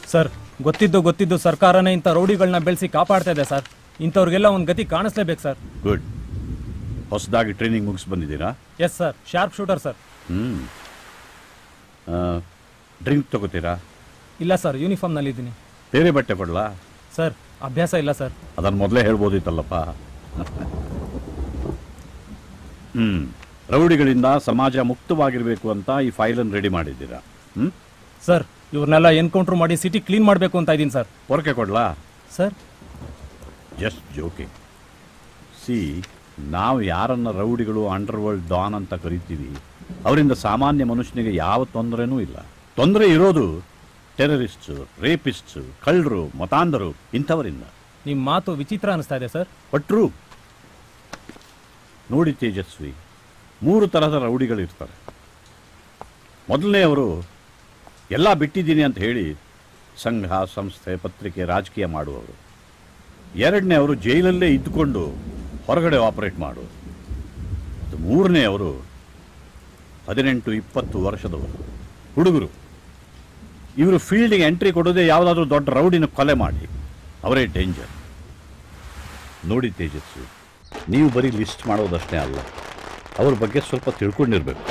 Sir ಗೊತ್ತಿದ್ದು ಗೊತ್ತಿದ್ದು ಸರ್ಕಾರನೇ ಇಂಥ ರೌಡಿಗಳನ್ನ ಬೆಳೆಸಿ ಕಾಪಾಡ್ತಾ ಇದೆ ಸರ್ ಇಂಥವ್ರಿಗೆಲ್ಲ ಒಂದು ಗತಿ ಕಾಣಿಸ್ಲೇಬೇಕು ಸರ್ ಗುಡ್ ಹೊಸದಾಗಿ ಟ್ರೈನಿಂಗ್ ಮುಗಿಸ್ ಬಂದಿದ್ದೀರಾ yes sir sharp shooter sir ಹ್ಞೂ ಡ್ರಿಂಕ್ ತಗೋತೀರಾ ಇಲ್ಲ ಸರ್ ಯೂನಿಫಾರ್ಮ್ನಲ್ಲಿದ್ದೀನಿ ಬೇರೆ ಬಟ್ಟೆ ಕೊಡಲಾ ಸರ್ ಅಭ್ಯಾಸ ಇಲ್ಲ ಸರ್ ಅದನ್ನು ಮೊದಲೇ ಹೇಳ್ಬೋದಿತ್ತಲ್ಲಪ್ಪ ಹ್ಞೂ ರೌಡಿಗಳಿಂದ ಸಮಾಜ ಮುಕ್ತವಾಗಿರಬೇಕು ಅಂತ ಈ ಫೈಲನ್ನು ರೆಡಿ ಮಾಡಿದ್ದೀರಾ ಹ್ಞೂ ಸರ್ ಇವ್ರನ್ನೆಲ್ಲ ಎನ್ಕೌಂಟ್ರ್ ಮಾಡಿ ಸಿಟಿ ಕ್ಲೀನ್ ಮಾಡಬೇಕು ಅಂತ ಇದ್ದೀನಿ ಸರ್ ಪೊರಕೆ ಕೊಡಲಾ ಸರ್ ಜಸ್ಟ್ ಜೋಕಿಂಗ್ ಸಿ ನಾವು ಯಾರನ್ನ ರೌಡಿಗಳು ಅಂಡರ್ ವರ್ಲ್ಡ್ ಡಾನ್ ಅಂತ ಕರಿತೀವಿ ಅವರಿಂದ ಸಾಮಾನ್ಯ ಮನುಷ್ಯನಿಗೆ ಯಾವ ತೊಂದರೆನೂ ಇಲ್ಲ ತೊಂದರೆ ಇರೋದು ಟೆರರಿಸ್ಟ್ಸು ರೇಪಿಸ್ಟ್ಸು ಕಳ್ಳರು ಮತಾಂಧರು ಇಂಥವರಿಂದ ನಿಮ್ಮ ಮಾತು ವಿಚಿತ್ರ ಅನಿಸ್ತಾ ಇದೆ ಸರ್ ಪಟ್ರು ನೋಡಿ ತೇಜಸ್ವಿ ಮೂರು ತರಹದ ರೌಡಿಗಳಿರ್ತಾರೆ ಮೊದಲನೆಯವರು ಎಲ್ಲ ಬಿಟ್ಟಿದ್ದೀನಿ ಅಂತ ಹೇಳಿ ಸಂಘ ಸಂಸ್ಥೆ ಪತ್ರಿಕೆ ರಾಜಕೀಯ ಮಾಡುವವರು ಎರಡನೇವರು ಜೈಲಲ್ಲೇ ಇದ್ದುಕೊಂಡು ಹೊರಗಡೆ ಆಪರೇಟ್ ಮಾಡೋರು ಮತ್ತು ಮೂರನೆಯವರು ಹದಿನೆಂಟು ಇಪ್ಪತ್ತು ವರ್ಷದವರು ಹುಡುಗರು ಇವರು ಫೀಲ್ಡಿಗೆ ಎಂಟ್ರಿ ಕೊಡೋದೇ ಯಾವುದಾದ್ರೂ ದೊಡ್ಡ ರೌಡಿನ ಕೊಲೆ ಮಾಡಿ ಅವರೇ ಡೇಂಜರ್ ನೋಡಿ ತೇಜಸ್ವಿ ನೀವು ಬರೀ ಲಿಸ್ಟ್ ಮಾಡೋದಷ್ಟೇ ಅಲ್ಲ ಅವ್ರ ಬಗ್ಗೆ ಸ್ವಲ್ಪ ತಿಳ್ಕೊಂಡಿರ್ಬೇಕು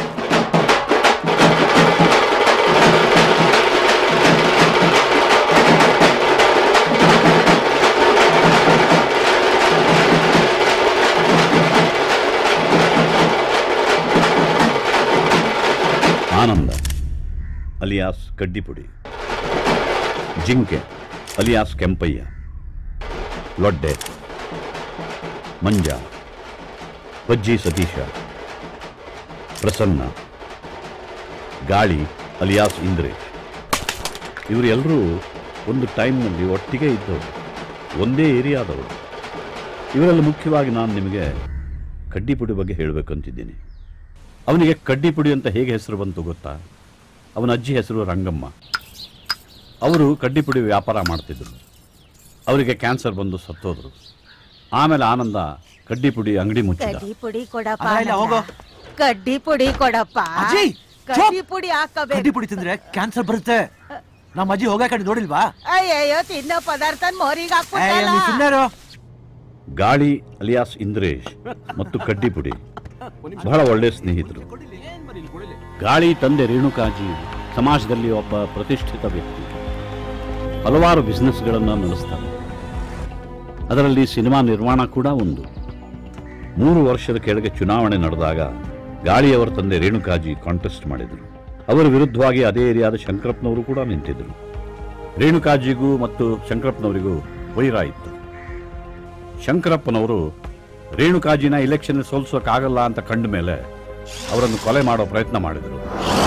ಆನಂದ alias Kaddipudi Jinke alias Kempaiah Lodde Manja Pajji Satisha Prasanna Gali alias Indresh ಇವರೆಲ್ಲರೂ ಒಂದು ಟೈಮ್ನಲ್ಲಿ ಒಟ್ಟಿಗೆ ಇದ್ದವರು ಒಂದೇ ಏರಿಯಾದವರು ಇವರಲ್ಲಿ ಮುಖ್ಯವಾಗಿ ನಾನು ನಿಮಗೆ ಕಡ್ಡಿಪುಡಿ ಬಗ್ಗೆ ಹೇಳಬೇಕಂತಿದ್ದೀನಿ ಅವನಿಗೆ ಕಡ್ಡಿಪುಡಿ ಅಂತ ಹೇಗೆ ಹೆಸರು ಬಂತು ಗೊತ್ತಾ ಅವನ ಅಜ್ಜಿ ಹೆಸರು ರಂಗಮ್ಮ ಅವರು ಕಡ್ಡಿಪುಡಿ ವ್ಯಾಪಾರ ಮಾಡ್ತಿದ್ರು ಅವರಿಗೆ ಕ್ಯಾನ್ಸರ್ ಬಂದು ಸತ್ತೋದ್ರು ಆಮೇಲೆ ಆನಂದ ಕಡ್ಡಿಪುಡಿ ಅಂಗಡಿ ಮುಚ್ಚಿದ ಕಡ್ಡಿ ಪುಡಿ ಕೊಡಪ್ಪ ಅಲ್ಲ, ಇಲ್ಲ, ಹೋಗು. ನನ್ನ. ಕಡ್ಡಿ ಪುಡಿ ಕೊಡಪ್ಪ ಅಜ್ಜಿ, ಕಡ್ಡಿ ಚುಪ್. ಪುಡಿ ಕಡ್ಡಿ ಹಾಕಬೇಕು ಪುಡಿ ತಿಂದ್ರೆ ಕ್ಯಾನ್ಸರ್ ಬರುತ್ತೆ ನಮ್ಮ ಅಜ್ಜಿ ಹೋಗ ಕಡೆ ನೋಡಿಲ್ವಾ ಅಯ್ಯಯ್ಯೋ ತಿನ್ನೋ ಪದಾರ್ಥ ಮೋರಿಗೆ ಏ, ಹಾಕ್ಬಿಟ್ಟಲ್ಲ ನೀವ್ ಸುಮ್ನೆ ಇರು. ಗಾಳಿ ಅಲಿಯಾಸ್ ಇಂದ್ರೇಶ್ ಮತ್ತು ಕಡ್ಡಿಪುಡಿ ಬಹಳ ಒಳ್ಳೆಯ ಸ್ನೇಹಿತರು ಗಾಳಿ ತಂದೆ ರೇಣುಕಾಜಿ ಸಮಾಜದಲ್ಲಿ ಒಬ್ಬ ಪ್ರತಿಷ್ಠಿತ ವ್ಯಕ್ತಿ ಹಲವಾರು ಬಿಸ್ನೆಸ್ಗಳನ್ನು ನಡೆಸ್ತಾರೆ ಅದರಲ್ಲಿ ಸಿನಿಮಾ ನಿರ್ಮಾಣ ಕೂಡ ಒಂದು ಮೂರು ವರ್ಷದ ಕೆಳಗೆ ಚುನಾವಣೆ ನಡೆದಾಗ ಗಾಳಿಯವರ ತಂದೆ ರೇಣುಕಾಜಿ ಕಾಂಟೆಸ್ಟ್ ಮಾಡಿದರು ಅವರ ವಿರುದ್ಧವಾಗಿ ಅದೇ ಏರಿಯಾದ ಶಂಕರಪ್ಪನವರು ಕೂಡ ನಿಂತಿದ್ದರು ರೇಣುಕಾಜಿಗೂ ಮತ್ತು ಶಂಕರಪ್ಪನವರಿಗೂ ವೈರ ಇತ್ತು ಶಂಕರಪ್ಪನವರು ರೇಣುಕಾಜಿನ ಇಲೆಕ್ಷನ್ ಸೋಲ್ಸೋಕ್ಕಾಗಲ್ಲ ಅಂತ ಕಂಡ ಮೇಲೆ ಅವರನ್ನು ಕೊಲೆ ಮಾಡೋ ಪ್ರಯತ್ನ ಮಾಡಿದರು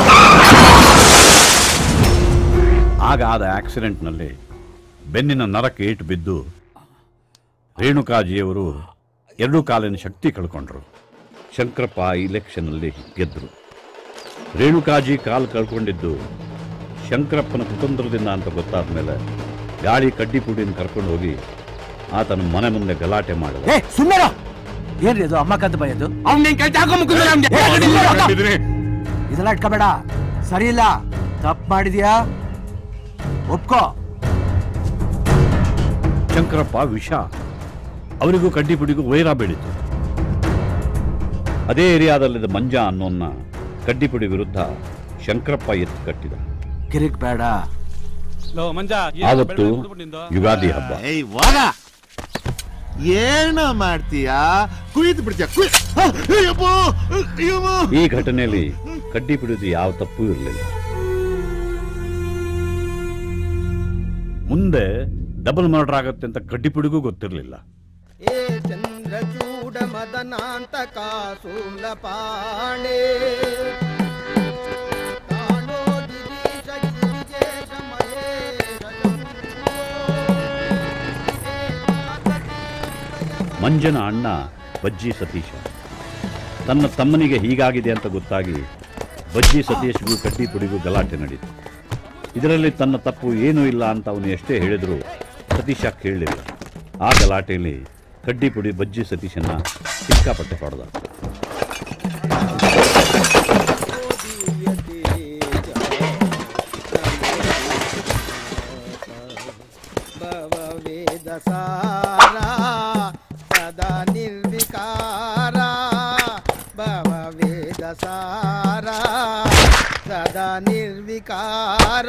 ಆಗ ಆದ ಆಕ್ಸಿಡೆಂಟ್ನಲ್ಲಿ ಬೆನ್ನಿನ ನರಕ್ಕೆ ಏಟು ಬಿದ್ದು ರೇಣುಕಾಜಿಯವರು ಎರಡೂ ಕಾಲಿನ ಶಕ್ತಿ ಕಳ್ಕೊಂಡ್ರು ಶಂಕರಪ್ಪ ಆ ಇಲೆಕ್ಷನ್ನಲ್ಲಿ ಗೆದ್ದರು ರೇಣುಕಾಜಿ ಕಾಲು ಕಳ್ಕೊಂಡಿದ್ದು ಶಂಕರಪ್ಪನ ಕುತಂತ್ರದಿಂದ ಅಂತ ಗೊತ್ತಾದ ಮೇಲೆ ಗಾಳಿ ಕಡ್ಡಿಪುಡಿನ ಕರ್ಕೊಂಡು ಹೋಗಿ ಆತನ ಮನೆ ಮುಂದೆ ಗಲಾಟೆ ಮಾಡಿದ ಏ ಸುಮ್ಮನೆ ಇರು. ಏನ್ರಿ ಅದು ಅಮ್ಮ ಕಂತ ಬೈಯೋದು ಇದೆಲ್ಲ ಇಟ್ಕೋಬೇಡ ಸರಿ ಇಲ್ಲ ತಪ್ಪು ಮಾಡಿದ್ಯಾ ಒಪ್ಕೋ ಶಂಕರಪ್ಪ ವಿಷ ಅವರಿಗೂ ಕಡ್ಡಿಪುಡಿಗೂ ವೈರ ಬೆಳೀತು ಅದೇ ಏರಿಯಾದಲ್ಲಿದ್ದ ಮಂಜ ಅನ್ನೋನ್ನ ಕಡ್ಡಿಪುಡಿ ವಿರುದ್ಧ ಶಂಕರಪ್ಪ ಎತ್ತು ಕಟ್ಟಿದ ಕಿರಿಕ್ ಬೇಡ ಆವತ್ತು ಯುಗಾದಿ ಹಬ್ಬ ಏಯ್ ವಾಗ ಏನೋ ಮಾಡ್ತೀಯಾ ಕುಯ್ದು ಬಿಡ್ತೀಯ ಕುಯ್ ಆ, ಅಯ್ಯಪ್ಪೋ, ಅಯ್ಯಮ್ಮೋ. ಈ ಘಟನೆಯಲ್ಲಿ ಕಡ್ಡಿಪುಡಿದು ಯಾವ ತಪ್ಪು ಇರಲಿಲ್ಲ ಮುಂದೆ ಡಬಲ್ ಮರ್ಡರ್ ಆಗತ್ತೆ ಅಂತ ಕಡ್ಡಿಪುಡಿಗೂ ಗೊತ್ತಿರಲಿಲ್ಲ ಏ ಚಂದ್ರಚೂಡ ಮದನಾಂತಕ ಶೂಲಪಾಣೆ ಕಾಣೋ ಗಿರೀಶ ಗಿರಿಜೇಶ ಮಹೇಶ ಶಂಭೋ. ಮಂಜನ ಅಣ್ಣ ಬಜ್ಜಿ ಸತೀಶ ತನ್ನ ತಮ್ಮನಿಗೆ ಹೀಗಾಗಿದೆ ಅಂತ ಗೊತ್ತಾಗಿ ಬಜ್ಜಿ ಸತೀಶ್ಗೂ ಕಡ್ಡಿಪುಡಿಗೂ ಗಲಾಟೆ ನಡೀತು ಇದರಲ್ಲಿ ತನ್ನ ತಪ್ಪು ಏನೂ ಇಲ್ಲ ಅಂತ ಅವನು ಎಷ್ಟೇ ಹೇಳಿದರೂ ಸತೀಶ ಕೇಳಲಿಲ್ಲ ಆ ಗಲಾಟೆಯಲ್ಲಿ ಕಡ್ಡಿಪುಡಿ ಬಜ್ಜಿ ಸತೀಶನ ಸಿಕ್ಕಾಪಟ್ಟೆ ಹೊಡೆದ ಸಾರ ಸದಾ ನಿರ್ವಿಕಾರ ಭವ ವೇದ ಸಾರ ಸದಾ ನಿರ್ವಿಕಾರ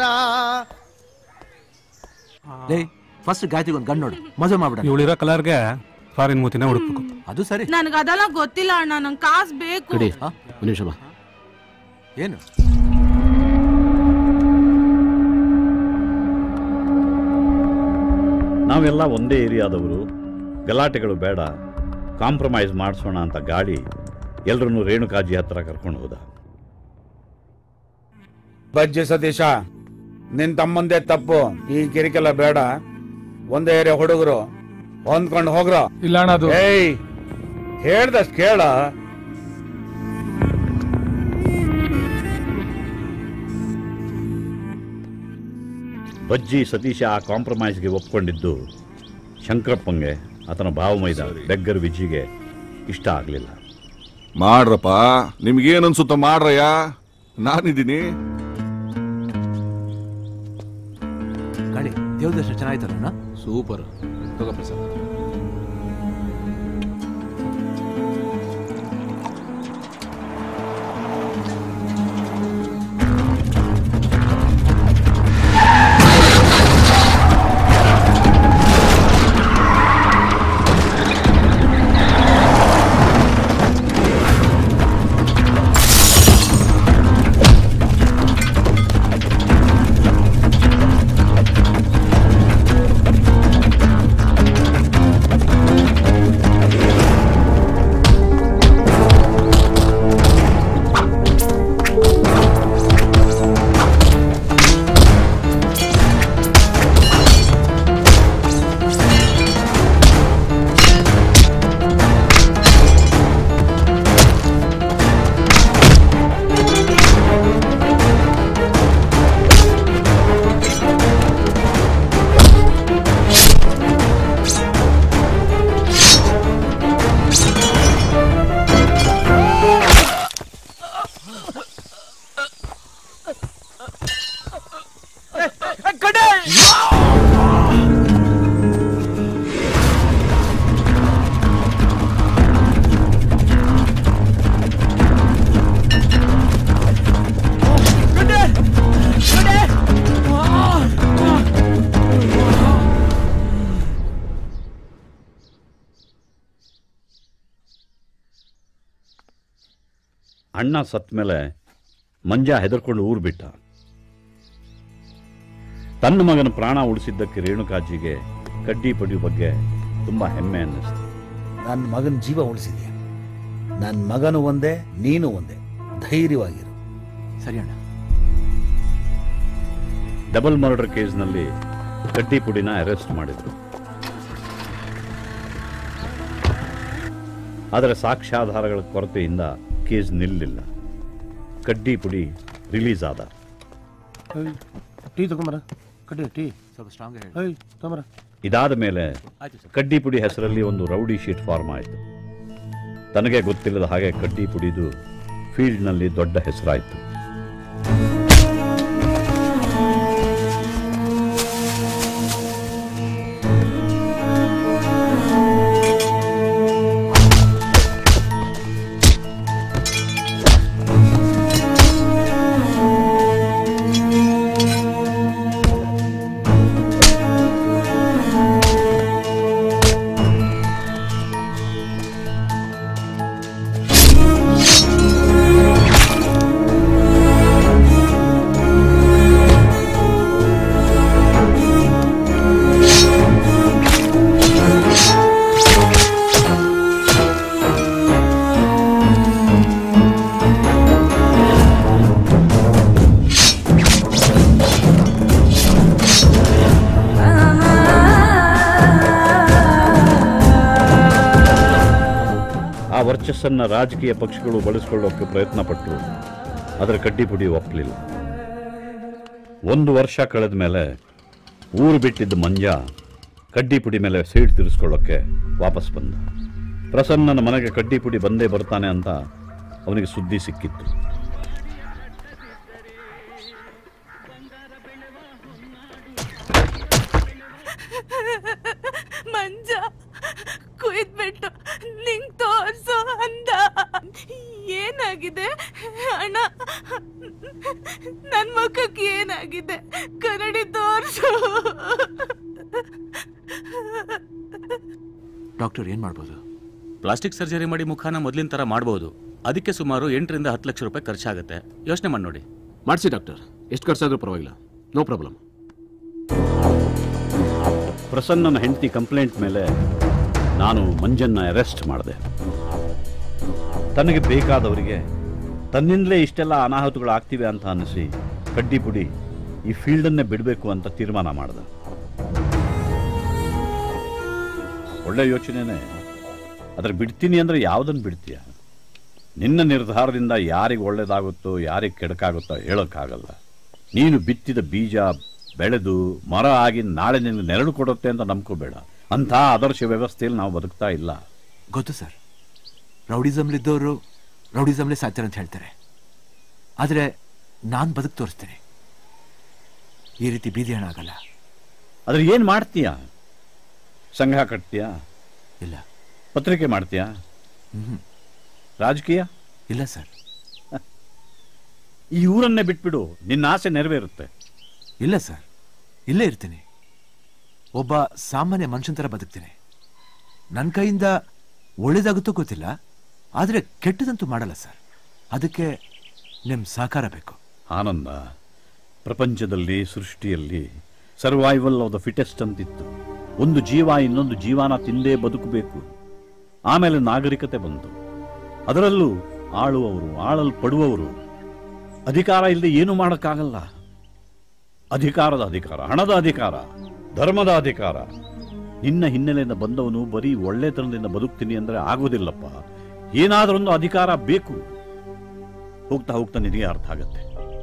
ಲೇ ಫಸ್ಟ್ ಗಾಯತ್ರಿಗೆ ಒಂದು ಗಂಡು ನೋಡು ಮದುವೆ ಮಾಡ್ಬಿಡ ಇವಳಿರೋ ಕಲರ್ಗೆ ಫಾರಿನ್ ಮೂತಿನ ಹುಡುಕ್ಬೇಕು ಅದು ಸರಿ ನನಗೆ ಅದೆಲ್ಲ ಗೊತ್ತಿಲ್ಲ ಅಣ್ಣ ನಂಗೆ ಕಾಸು ಬೇಕು ಕಡಿ ಒಂದು ನಿಮಿಷ ಬಾ ಏನು ನಾವೆಲ್ಲ ಒಂದೇ ಏರಿಯಾದವರು ಗಲಾಟೆಗಳು ಬೇಡ ಕಾಂಪ್ರಮೈಸ್ ಮಾಡಿಸೋಣ ಅಂತ ಗಾಡಿ ಎಲ್ಲರನ್ನೂ ರೇಣುಕಾಜಿ ಹತ್ರ ಕರ್ಕೊಂಡು ಹೋದ ಬಜ್ಜಿ ಸತೀಶ ನಿನ್ ತಮ್ಮಂದೇ ತಪ್ಪು ಈ ಕಿರಿಕೆಲ್ಲ ಬೇಡ ಒಂದೇ ಏರಿಯಾ ಹುಡುಗರು ಹೊಂದ್ಕೊಂಡು ಹೋಗ್ರ ಇಲ್ಲ ಅಣ್ಣ ಅದು ಏಯ್ ಹೇಳ್ದಷ್ಟು ಕೇಳ ಬಜ್ಜಿ ಸತೀಶ ಆ ಕಾಂಪ್ರಮೈಸ್ಗೆ ಒಪ್ಕೊಂಡಿದ್ದು ಶಂಕರಪ್ಪಂಗೆ ಆತನ ಭಾವಮೈದ ಬೆಗ್ಗರ್ ವಿಜಿಗೆ ಇಷ್ಟ ಆಗಲಿಲ್ಲ ಮಾಡ್ರಪ್ಪ ನಿಮ್ಗೇನ್ ಅನ್ಸುತ್ತ ಮಾಡ್ರಯ್ಯ ನಾನಿದ್ದೀನಿ ಗಾಡಿ ದೇವ್ರ ದರ್ಶನ ಚೆನ್ನಾಯ್ತಲ್ಲ ಸೂಪರ್ ತಗೋ ಪ್ರಸಾದ್ ಅಣ್ಣ ಸತ್ ಮೇಲೆ ಮಂಜ ಹೆದರ್ಕೊಂಡು ಊರು ಬಿಟ್ಟ ತನ್ನ ಮಗನ ಪ್ರಾಣ ಉಳಿಸಿದ್ದಕ್ಕೆ ರೇಣುಕಾಜಿಗೆ ಕಡ್ಡಿ ಪಡಿ ಬಗ್ಗೆ ತುಂಬಾ ಹೆಮ್ಮೆ ಅನ್ನಿಸ್ತು ನನ್ನ ಮಗನ ಜೀವ ಉಳಿಸಿದ್ಯಾ ನನ್ನ ಮಗನು ಒಂದೇ ನೀನು ಒಂದೇ ಧೈರ್ಯವಾಗಿರು ಸರಿ ಅಣ್ಣ ಡಬಲ್ ಮರ್ಡರ್ ಕೇಸ್ನಲ್ಲಿ ಕಡ್ಡಿ ಪುಡಿನ ಅರೆಸ್ಟ್ ಮಾಡಿದ್ರು ಆದರೆ ಸಾಕ್ಷ್ಯಾಧಾರಗಳ ಕೊರತೆಯಿಂದ ಕೇಸ್ ನಿಲ್ಲಿಲ್ಲ ಕಡ್ಡಿ ಪುಡಿ ರಿಲೀಸ್ ಆದ ಟೀ ತಗೊಂಬರ ಕಡ್ಡಿ ಟೀ ಸ್ವಲ್ಪ ಸ್ಟ್ರಾಂಗ್ ಹೇಳಿ ಹೇಯ್ ತಗೊಂಬರ ಇದಾದ ಮೇಲೆ ಆಯ್ತು ಸರ್ ಕಡ್ಡಿ ಪುಡಿ ಹೆಸರಲ್ಲಿ ಒಂದು ರೌಡಿ ಶೀಟ್ ಫಾರ್ಮ್ ಆಯಿತು ತನಗೆ ಗೊತ್ತಿಲ್ಲದ ಹಾಗೆ ಕಡ್ಡಿ ಪುಡಿದು ಫೀಲ್ಡ್ನಲ್ಲಿ ದೊಡ್ಡ ಹೆಸರಾಯಿತು ಆ ವರ್ಚಸ್ಸನ್ನ ರಾಜಕೀಯ ಪಕ್ಷಗಳು ಬಳಸಿಕೊಳ್ಳೋಕೆ ಪ್ರಯತ್ನ ಪಟ್ಟರು ಅದರ ಕಡ್ಡಿಪುಡಿ ಒಪ್ಪಲಿಲ್ಲ ಒಂದು ವರ್ಷ ಕಳೆದ ಮೇಲೆ ಊರು ಬಿಟ್ಟಿದ್ದ ಮಂಜ ಕಡ್ಡಿಪುಡಿ ಮೇಲೆ ಸೀಟ್ ತಿರ್ಸ್ಕೊಳ್ಳೋಕ್ಕೆ ವಾಪಸ್ ಬಂದ ಪ್ರಸನ್ನನ ಮನೆಗೆ ಕಡ್ಡಿಪುಡಿ ಬಂದೇ ಬರ್ತಾನೆ ಅಂತ ಅವನಿಗೆ ಸುದ್ದಿ ಸಿಕ್ಕಿತ್ತು ನನ್ ಮಕ್ಕಕ್ಕೆ ಏನಾಗಿದೆ ಕನ್ನಡಿ ತೋರ್ಸು ಡಾಕ್ಟರ್ ಏನ್ ಮಾಡ್ಬೋದು ಪ್ಲಾಸ್ಟಿಕ್ ಸರ್ಜರಿ ಮಾಡಿ ಮುಖಾನ ಮೊದಲಿನ ಥರ ಮಾಡ್ಬೋದು ಅದಕ್ಕೆ ಸುಮಾರು ಎಂಟರಿಂದ ಹತ್ತು ಲಕ್ಷ ರೂಪಾಯಿ ಖರ್ಚಾಗುತ್ತೆ ಯೋಚನೆ ಮಾಡಿ ನೋಡಿ ಮಾಡಿಸಿ ಡಾಕ್ಟರ್ ಎಷ್ಟು ಖರ್ಚಾದ್ರೂ ಪರವಾಗಿಲ್ಲ ನೋ ಪ್ರಾಬ್ಲಮ್ ಪ್ರಸನ್ನನ ಹೆಂಡತಿ ಕಂಪ್ಲೇಂಟ್ ಮೇಲೆ ನಾನು ಮಂಜನ್ನ ಅರೆಸ್ಟ್ ಮಾಡಿದೆ ತನಗೆ ಬೇಕಾದವರಿಗೆ ತನ್ನಿಂದಲೇ ಇಷ್ಟೆಲ್ಲ ಅನಾಹುತಗಳಾಗ್ತಿವೆ ಅಂತ ಅನ್ನಿಸಿ ಕಡ್ಡಿ ಪುಡಿ ಈ ಫೀಲ್ಡನ್ನೇ ಬಿಡಬೇಕು ಅಂತ ತೀರ್ಮಾನ ಮಾಡ್ದ ಒಳ್ಳೆ ಯೋಚನೆನೇ ಅದ್ರ ಬಿಡ್ತೀನಿ ಅಂದ್ರೆ ಯಾವುದನ್ನು ಬಿಡ್ತೀಯ ನಿನ್ನ ನಿರ್ಧಾರದಿಂದ ಯಾರಿಗೆ ಒಳ್ಳೇದಾಗುತ್ತೋ ಯಾರಿಗೆ ಕೆಡಕಾಗುತ್ತೋ ಹೇಳೋಕ್ಕಾಗಲ್ಲ ನೀನು ಬಿತ್ತಿದ ಬೀಜ ಬೆಳೆದು ಮರ ಆಗಿ ನಾಳೆ ನಿನಗೆ ನೆರಳು ಕೊಡುತ್ತೆ ಅಂತ ನಂಬ್ಕೋಬೇಡ ಅಂಥ ಆದರ್ಶ ವ್ಯವಸ್ಥೆಯಲ್ಲಿ ನಾವು ಬದುಕ್ತಾ ಇಲ್ಲ ಗೊತ್ತು ಸರ್ ರೌಡಿಸಮ್ಲಿದ್ದವರು ರೌಡಿಸಮ್ಲೇ ಸಾಧ್ಯ ಅಂತ ಹೇಳ್ತಾರೆ ಆದರೆ ನಾನು ಬದುಕು ತೋರಿಸ್ತೇನೆ ಈ ರೀತಿ ಬೀದಿ ಹಣ ಆಗಲ್ಲ ಆದ್ರೆ ಏನು ಮಾಡ್ತೀಯ ಸಂಘ ಕಟ್ತೀಯಾ ಇಲ್ಲ ಪತ್ರಿಕೆ ಮಾಡ್ತೀಯಾ ಹ್ಮ್ ರಾಜಕೀಯ ಇಲ್ಲ ಸರ್ ಈ ಊರನ್ನೇ ಬಿಟ್ಬಿಡು ನಿನ್ನ ಆಸೆ ನೆರವೇರುತ್ತೆ ಇಲ್ಲ ಸರ್ ಇಲ್ಲೇ ಇರ್ತೀನಿ ಒಬ್ಬ ಸಾಮಾನ್ಯ ಮನುಷ್ಯನ ಥರ ಬದುಕ್ತೀನಿ ನನ್ನ ಕೈಯಿಂದ ಒಳ್ಳೇದಾಗುತ್ತೋ ಗೊತ್ತಿಲ್ಲ ಆದರೆ ಕೆಟ್ಟದಂತೂ ಮಾಡಲ್ಲ ಸರ್ ಅದಕ್ಕೆ ನಿಮ್ಮ ಸಹಕಾರ ಬೇಕು ಆನಂದ ಪ್ರಪಂಚದಲ್ಲಿ ಸೃಷ್ಟಿಯಲ್ಲಿ ಸರ್ವೈವಲ್ ಆಫ್ ದ ಫಿಟೆಸ್ಟ್ ಅಂತಿತ್ತು ಒಂದು ಜೀವ ಇನ್ನೊಂದು ಜೀವನ ತಿಂದೇ ಬದುಕಬೇಕು ಆಮೇಲೆ ನಾಗರಿಕತೆ ಬಂತು ಅದರಲ್ಲೂ ಆಳುವವರು ಆಳಲ್ಪಡುವವರು ಅಧಿಕಾರ ಇಲ್ಲದೆ ಏನು ಮಾಡೋಕ್ಕಾಗಲ್ಲ ಅಧಿಕಾರದ ಅಧಿಕಾರ ಹಣದ ಅಧಿಕಾರ ಧರ್ಮದ ಅಧಿಕಾರ ನಿನ್ನ ಹಿನ್ನೆಲೆಯಿಂದ ಬಂದವನು ಬರೀ ಒಳ್ಳೆತನದಿಂದ ಬದುಕ್ತೀನಿ ಅಂದ್ರೆ ಆಗೋದಿಲ್ಲಪ್ಪ ಏನಾದರೊಂದು ಅಧಿಕಾರ ಬೇಕು ಹೋಗ್ತಾ ಹೋಗ್ತಾ ನಿನಗೆ ಅರ್ಥ ಆಗತ್ತೆ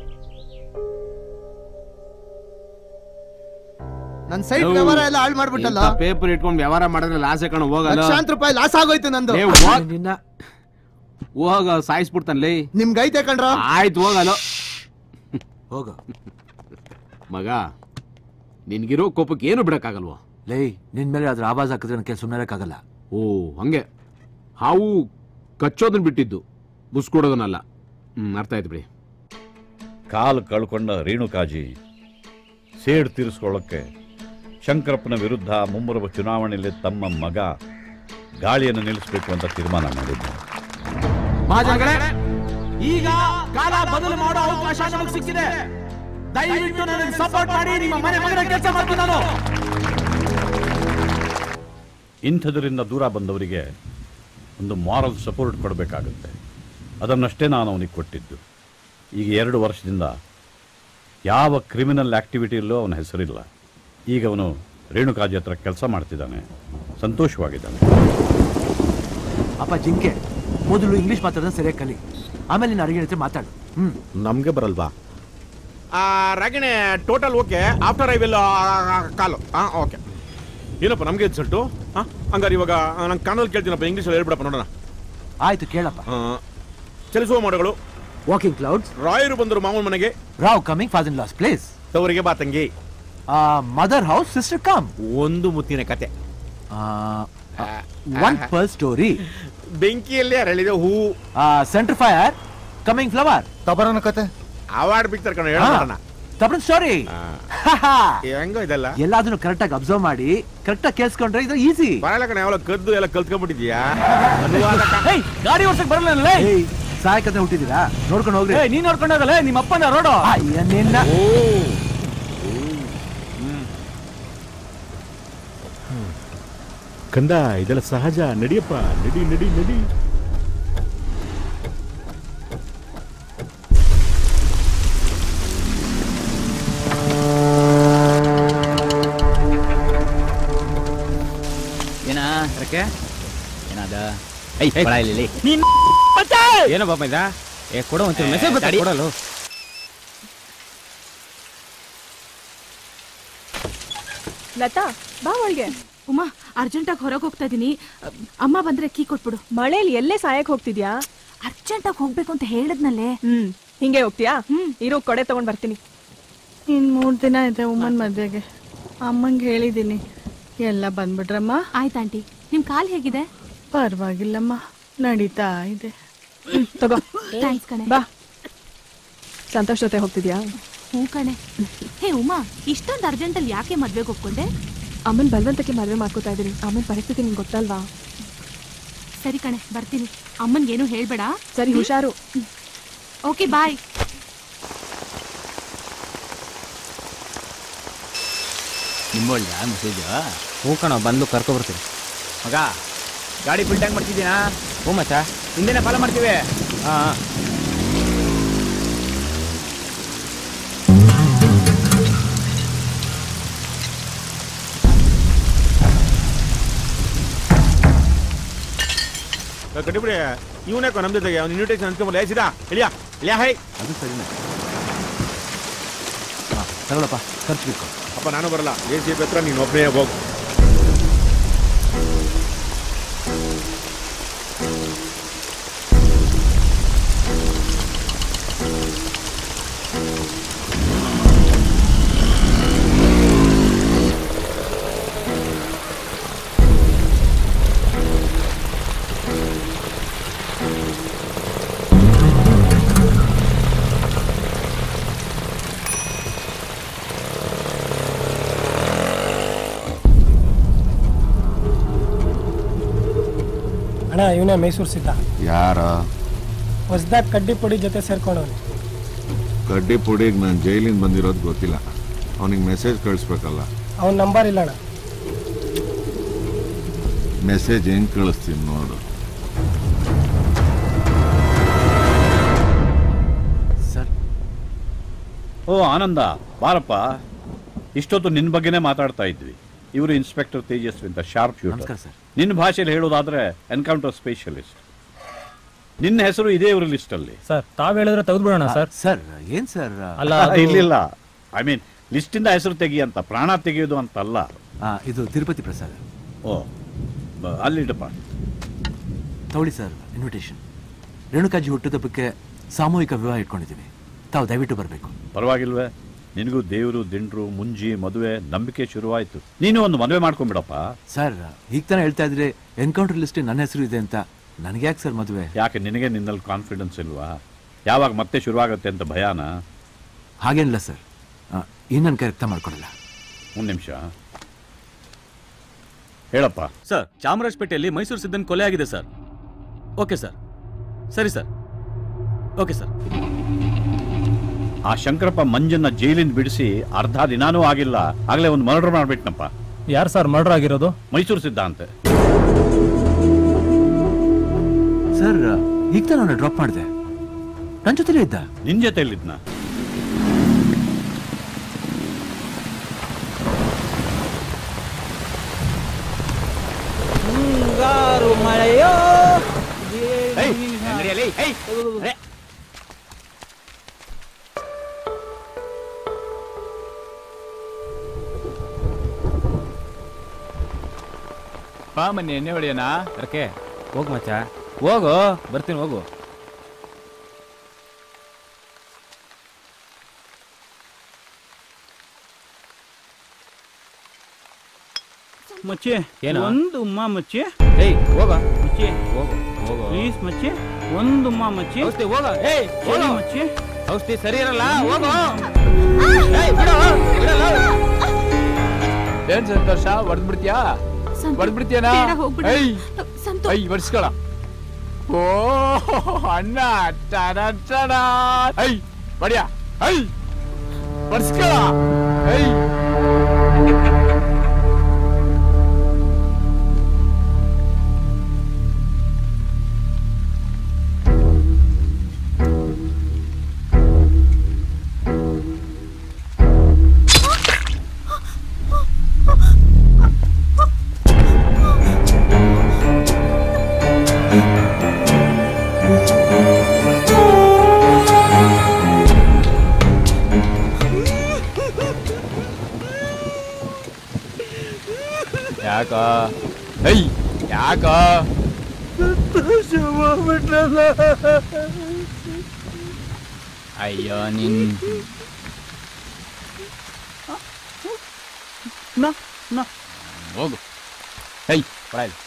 ನನ್ ಸೈಟ್ ವ್ಯವಹಾರ ಎಲ್ಲ ಹಾಳು ಮಾಡ್ಬಿಟ್ಟಲ್ಲ ಪೇಪರ್ ಇಟ್ಕೊಂಡು ವ್ಯವಹಾರ ಮಾಡಿದ್ರೆ ಲಾಸೆ ಕಣ ಹೋಗಲ್ಲ ಲಕ್ಷಾಂತರ ರೂಪಾಯಿ ಲಾಸ್ ಆಗೋಯ್ತು ನಂದು ಏ, ಹೋಗ್- ಹೋಗ ಸಾಯಿಸ್ಬಿಡ್ತಾನಲೇ ನಿಮ್ಗೆ ಐತೆ ಕಣ್ರ ಆಯ್ತು ಹೋಗಲ್ಲ ಹೋಗ ಮಗ ನಿನ್ಗಿರೋ ಕೋಪಕ್ಕೆ ಏನು ಬಿಡಕ್ಕಾಗಲ್ವೋ ಲೇ ನಿನ್ ಮೇಲೆ ಅದ್ರ ಆವಾಜ್ ಹಾಕಿದ್ರೆ ನನ್ನ ಕೆಲಸ ಸುಮ್ಮನೆಕ್ಕಾಗಲ್ಲ ಓ ಹಂಗೆ ಹಾವು ಕಚ್ಚೋದನ್ನ ಬಿಟ್ಟಿದ್ದು ಬುಸ್ಕೊಡೋದನ್ನಲ್ಲ ಹ್ಮ್ ಅರ್ಥ ಆಯ್ತು ಬಿಡಿ ಕಾಲು ಕಳ್ಕೊಂಡ ರೇಣುಕಾಜಿ ಸೇಡು ತೀರಿಸ್ಕೊಳ್ಳೋಕ್ಕೆ ಶಂಕರಪ್ಪನ ವಿರುದ್ಧ ಮುಂಬರುವ ಚುನಾವಣೆಯಲ್ಲಿ ತಮ್ಮ ಮಗ ಗಾಳಿಯನ್ನು ನಿಲ್ಲಿಸಬೇಕು ಅಂತ ತೀರ್ಮಾನ ಮಾಡಿದ್ದರು ಮಹಾಜನಗಳೇ ಈಗ ಕಾಲ ಬದಲು ಮಾಡೋ ಅವಕಾಶ ನಮಗೆ ಸಿಕ್ಕಿದೆ ದಯವಿಟ್ಟು ನನಗೆ ಸಪೋರ್ಟ್ ಮಾಡಿ ನಿಮ್ಮ ಮನೆ ಮಗನ ಕೆಲಸ ಮಾಡ್ತೀನಿ ನಾನು ಇಂಥದರಿಂದ ದೂರ ಬಂದವರಿಗೆ ಒಂದು ಮಾರಲ್ ಸಪೋರ್ಟ್ ಕೊಡಬೇಕಾಗುತ್ತೆ ಅದನ್ನಷ್ಟೇ ನಾನು ಅವನಿಗೆ ಕೊಟ್ಟಿದ್ದು ಈಗ ಎರಡು ವರ್ಷದಿಂದ ಯಾವ ಕ್ರಿಮಿನಲ್ ಆ್ಯಕ್ಟಿವಿಟಿಯಲ್ಲೂ ಅವನ ಹೆಸರಿಲ್ಲ ಈಗ ಅವನು ರೇಣುಕಾಜಿ ಹತ್ರ ಕೆಲಸ ಮಾಡ್ತಿದ್ದಾನೆ ಸಂತೋಷವಾಗಿದ್ದಾನೆ ಅಪ್ಪ ಜಿಂಕೆ ಮೊದಲು ಇಂಗ್ಲಿಷ್ ಮಾತಾಡೋದನ್ನ ಸರಿಯಾಗಿ ಕಲಿ ಆಮೇಲೆ ನೀನು ಅಡುಗೆ ಜೊತೆ ಮಾತಾಡು ಹ್ಮ್ ನಮ್ಗೆ ಬರಲ್ವಾ ರಾಗಿಣೆ total okay after I will call ಹಾಂ ಓಕೆ ಏನಪ್ಪ ನಮಗೆ ಇನ್ಸಲ್ಟು ಹಾಂ ಹಂಗಾರೆ ಇವಾಗ ನಂಗೆ ಕನ್ನಡ ಕೇಳ್ತೀನಪ್ಪ ಇಂಗ್ಲೀಷಲ್ಲಿ ಹೇಳ್ಬಿಡಪ್ಪ ನೋಡೋಣ ಆಯ್ತು ಕೇಳಪ್ಪ ಆ, ಚಲಿಸುವ ಮೋಡಗಳು ವಾಕಿಂಗ್ ಕ್ಲೌಡ್ಸ್ ರಾಯರು ಬಂದರು ಮಾಮೂಲ್ ಮನೆಗೆ Rao coming father law's place ತವರಿಗೆ ಬಾ ತಂಗಿ ಮದರ್ ಹೌಸ್ ಸಿಸ್ಟರ್ ಕಮ್ ಒಂದು ಮುತ್ತಿನ ಕತೆ ಒನ್ ಪರ್ ಸ್ಟೋರಿ ಬೆಂಕಿಯಲ್ಲಿ ಅರಳಿದ ಹೂ ಸೆಂಟರ್ ಫೈರ್ ಕಮಿಂಗ್ ಫ್ಲವರ್ ತಬರನ ಕತೆ ಅವಾರ್ಡ್ ಬಿಡ್ತಾರೆ ಕಣ ಹೇಳೋಣ ತಬರನ್ ಸ್ಟೋರಿ ಹೆಂಗೋ ಇದೆಲ್ಲ ಎಲ್ಲಾದ್ರೂ ಕರೆಕ್ಟ್ ಆಗಿ ಅಬ್ಸರ್ವ್ ಮಾಡಿ ಕರೆಕ್ಟ್ ಆಗಿ ಕೇಳಿಸ್ಕೊಂಡ್ರೆ ಇದು ಈಸಿ ಬರಲ್ಲ ಕಣ ಯಾವಲ್ಲ ಕದ್ದು ಎಲ್ಲ ಕಲ್ತ್ಕೊಂಡ್ಬಿಟ್ಟಿದ್ಯಾ ಗಾಡಿ ಓಡ್ಸಕ್ ಬರಲ್ಲ ಸಾಯಕತ್ತೆ ಹುಟ್ಟಿದೀರಾ ನೋಡ್ಕೊಂಡು ಹೋಗ್ರಿ ನೀನ್ ನೋಡ್ಕೊಂಡು ಹೋಗಲ್ಲ ನಿಮ್ಮ ಅಪ್ಪನ ರೋಡು ಅಯ್ಯ, ನಿನ್ನ ಕಂದ ಇದೆಲ್ಲ ಸಹಜ ನಡಿಯಪ್ಪ ನಡಿ ನಡಿ ನಡಿ ಏನ ರಕ್ಕೆ ಏನಾದ ಐ ಬಳ ಇಲ್ಲಿ ನೀನ್ ಏನೋ ಬಾಪ ಇದ ಏ ಕೊಡು ಒಂಚೂರು ಮೆಸೇಜ್ ಬರ್ತಾ ಕೊಡಲು ಲತಾ ಬಾ ಒಳಗೆ ಉಮಾ ಅರ್ಜೆಂಟಾಗಿ ಹೊರಗೆ ಹೋಗ್ತಾ ಇದೀನಿ ಅಮ್ಮ ಬಂದ್ರೆ ಕೀ ಕೊಟ್ಬಿಡು ಮಳೇಲಿ ಎಲ್ಲೇ ಸಾಯಕ್ ಹೋಗ್ತಿದ್ಯಾ ಅರ್ಜೆಂಟಾಗಿ ಹೋಗ್ಬೇಕು ಅಂತ ಹೇಳಿದ್ನಲ್ಲೇ ಹ್ಮ್ ಹಿಂಗೆ ಹೋಗ್ತೀಯಾ ಇರೋ ಕೊಡೆ ತಗೊಂಡ್ ಬರ್ತೀನಿ ಇನ್ ಮೂರ್ ದಿನ ಇದೆ ಉಮ್ಮನ್ ಮದ್ವೆಗೆ ಅಮ್ಮಂಗೆ ಹೇಳಿದೀನಿ ಎಲ್ಲ ಬಂದ್ಬಿಟ್ರಮ್ಮ ಆಯ್ತು ಆಂಟಿ ನಿಮ್ ಕಾಲ್ ಹೇಗಿದೆ ಪರವಾಗಿಲ್ಲಮ್ಮ ನಡೀತಾ ಇದೆ ತಗೋ ಥ್ಯಾಂಕ್ಸ್ ಕಣೆ ಬಾ ಸಂತೋಷ್ ಜೊತೆ ಹೋಗ್ತಿದ್ಯಾ ಹ್ಞೂ ಕಣೆ ಹೇ ಉಮಾ ಇಷ್ಟೊಂದು ಅರ್ಜೆಂಟಲ್ಲಿ ಯಾಕೆ ಮದ್ವೆಗೆ ಒಪ್ಕೊಂಡೆ ಅಮ್ಮನ್ ಬಲವಂತಕ್ಕೆ ಮದುವೆ ಮಾಡ್ಕೋತಾ ಇದೀನಿ ಅಮ್ಮನ್ ಪರಿಸ್ಥಿತಿ ನಿಂಗೆ ಗೊತ್ತಲ್ವಾ ಸರಿ ಕಣೆ ಬರ್ತೀನಿ ಅಮ್ಮನ್ಗೇನು ಹೇಳ್ಬೇಡ ಸರಿ ಹುಷಾರು ಓಕೆ ಬಾಯ್ ನಿಮ್ಮೊಳ್ಳ ಮೆಸೇಜ್ ಹ್ಞೂ ಕಣ ಬಂದು ಕರ್ಕೊ ಬರ್ತೀನಿ ಮಗ ಗಾಡಿ ಫುಲ್ ಟ್ಯಾಂಕ್ ಮಾಡ್ತಿದ್ದೀನಾ ಹ್ಞೂ ಮಚ್ಚ ಹಿಂದೆನೆ ಫಾಲೋ ಮಾಡ್ತೀವಿ ಹಾಂ ಕಟ್ಟಿಬಿಡಿ ಇವನೇ ನಮ್ ಜೊತೆಗೆ ಅವ್ನು ಇನ್ವಿಟೇಷನ್ ಅನ್ಸ್ಕೊಂಬಲ್ಲ ಏ ಸೀದಾ ಇಳಿಯಾ ಇಳಿಯಾ ಹೈ ಅದು ಸರಿನೇ ಹಾ ತಗೊಳಪ್ಪ ಖರ್ಚು ಬೇಕು ಅಪ್ಪ ನಾನು ಬರಲ್ಲ ಎ ಸಿ ಹತ್ರ ನೀನು ಒಬ್ಬನೇ ಹೋಗು ಅಣ್ಣ ಇವನೇ ಮೈಸೂರು ಸಿದ್ಧ ಯಾರ ಹೊಸ್ದಾಗ್ ಕಡ್ಡಿ ಪುಡಿ ಜೊತೆ ಸೇರ್ಕೊಂಡವನು ಕಡ್ಡಿ ಪುಡಿಗೆ ನಾನು ಜೈಲಿಂದ ಬಂದಿರೋದು ಗೊತ್ತಿಲ್ಲ ಅವನಿಗೆ ಮೆಸೇಜ್ ಕಳಿಸ್ಬೇಕಲ್ಲ ಅವನ ನಂಬರ್ ಇಲ್ಲ ಅಣ್ಣ ಮೆಸೇಜ್ ಹೆಂಗ್ ಕಳಿಸ್ತೀನಿ ನೋಡು ಸರ್ ಓ ಆನಂದ ಬಾರಪ್ಪ ಇಷ್ಟೊತ್ತು ನಿನ್ನ ಬಗ್ಗೆನೇ ಮಾತಾಡ್ತಾ ಇದ್ವಿ ಇವರು ಇನ್ಸ್ಪೆಕ್ಟರ್ ತೇಜಸ್ವಿ ಅಂತ ಶಾರ್ಪ್ ನಮಸ್ಕಾರ ಶೂಟರ್ ಸರ್ ನಿನ್ನ ಭಾಷೆಯಲ್ಲಿ ಹೇಳೋದಾದ್ರೆ ಎನ್ಕೌಂಟರ್ ಸ್ಪೆಷಲಿಸ್ಟ್ ನಿನ್ನ ಹೆಸರು ಇದೇ ಇವ್ರ ಲಿಸ್ಟಲ್ಲಿ ಸರ್ ತಾವ್ ಹೇಳಿದ್ರೆ ತೆಗೆದ್ಬಿಡೋಣ ಸರ್ ಸರ್ ಏನ್ ಸರ್ ಅಲ್ಲ ಅದು- ಇಲ್ಲಿಲ್ಲ ಐ ಮೀನ್ ಲಿಸ್ಟಿಂದ ಹೆಸರು ತೆಗಿ ಅಂತ ಪ್ರಾಣ ತೆಗೆಯೋದು ಅಂತಲ್ಲ ಆ, ಇದು ತಿರುಪತಿ ಪ್ರಸಾದ್ ಓ ಬ- ಅಲ್ಲಿಡಪ್ಪ ತಗೊಳ್ಳಿ ಸರ್ ಇನ್ವಿಟೇಷನ್ ರೇಣುಕಾಜಿ ಹುಟ್ಟುದಬ್ಬಕ್ಕೆ ಸಾಮೂಹಿಕ ವಿವಾಹ ಇಟ್ಕೊಂಡಿದ್ದೀವಿ ತಾವು ದಯವಿಟ್ಟು ಬರಬೇಕು ಪರವಾಗಿಲ್ವೇ ನಿನಗೂ ದೇವರು ದಿಂಡ್ರು ಮುಂಜಿ ಮದುವೆ ನಂಬಿಕೆ ಶುರುವಾಯ್ತು ನೀನು ಒಂದು ಮದುವೆ ಮಾಡ್ಕೊಂಡ್ಬಿಡಪ್ಪ ಸರ್ ಈಗ ತಾನೇ ಹೇಳ್ತಾ ಇದ್ರೆ ಎನ್ಕೌಂಟರ್ ಲಿಸ್ಟ್ ನನ್ನ ಹೆಸರು ಇದೆ ಅಂತ ನನಗೆ ಯಾಕೆ ಸರ್ ಮದುವೆ ಯಾಕೆ ನಿನಗೆ ನಿನ್ನಲ್ಲಿ ಕಾನ್ಫಿಡೆನ್ಸ್ ಇಲ್ವಾ ಯಾವಾಗ ಮತ್ತೆ ಶುರುವಾಗುತ್ತೆ ಅಂತ ಭಯಾನ ಹಾಗೇನಿಲ್ಲ ಸರ್ ಈ ನನ್ನ ಕೈ ರಕ್ತ ಮಾಡ್ಕೊಡಲ್ಲ ಒಂದು ನಿಮಿಷ ಹೇಳಪ್ಪ ಸರ್ ಚಾಮರಾಜಪೇಟೆಯಲ್ಲಿ ಮೈಸೂರು ಸಿದ್ದನ್ ಕೊಲೆ ಆಗಿದೆ ಸರ್ ಓಕೆ ಸರ್ ಸರಿ ಸರ್ ಓಕೆ ಸರ್ ಆ ಶಂಕರಪ್ಪ ಮಂಜನ್ನ ಜೈಲಿಂದ ಬಿಡಿಸಿ ಅರ್ಧ ದಿನಾನೂ ಆಗಿಲ್ಲ ಆಗ್ಲೇ ಒಂದು ಮರ್ಡರ್ ಮಾಡ್ಬಿಟ್ನಪ್ಪ ಯಾರು ಸರ್ ಮರ್ಡರ್ ಆಗಿರೋದು ಮೈಸೂರು ಸಿದ್ಧ ಅಂತೆ ಸರ್ ಈಗ ತಾನೇ ಅವನ್ನ ಡ್ರಾಪ್ ಮಾಡಿದೆ ನನ್ನ ಜೊತೆಲೇ ಇದ್ದ ನಿನ್ ಜೊತೆಲಿದ್ನ ಮುಂಗಾರು ಮಳೆಯೋ ಬಾ ಮನೆ ಎಣ್ಣೆ ಹೊಡಿಯೋಣ ಅದಕ್ಕೆ ಹೋಗು ಮಚ್ಚ ಹೋಗು ಬರ್ತೀನಿ ಹೋಗು ಮಚ್ಚೆ ಏನು? ಒಂದು ಉಮ್ಮ ಮಚ್ಚೆ ಏಯ್ ಹೋಗ ಮಚ್ಚೆ ಹೋಗು ಹೋಗು ಪ್ಲೀಸ್ ಮಚ್ಚೆ ಒಂದು ಉಮ್ಮ ಮಚ್ಚೆ ಔಷಧಿ ಹೋಗ ಏಯ್ ಸರಿ ಹೋಗು ಮಚ್ಚೆ ಔಷಧಿ ಸರಿ ಇರಲ್ಲ ಹೋಗು ಏಯ್ ಬಿಡು ಬಿಡಲ್ಲ ಏನ್ ಸಂತೋಷ ಹೊಡೆದ್ಬಿಡ್ತೀಯಾ ಹೊಡೆದ್ಬಿಡ್ತೀಯನಾ ಬೇಡ, ಹೋಗ್ಬಿಡು. ಐ ಸಂತೋಷ್. ಐ ಬರ್ಸ್ಕೊಳ ಓ ಅಣ್ಣ ಟಡ ಟಡ ಐ ಬಡಿಯ ಐ ಬರ್ಸ್ಕೊಳ ಐ ಯಾಕ ಐ ಯಾಕ ಅಯ್ಯೋ ನಿನ್ ನಾ ನಾ ಹೋಗು ಐ ಬಡ ಇಲ್ಲಿ.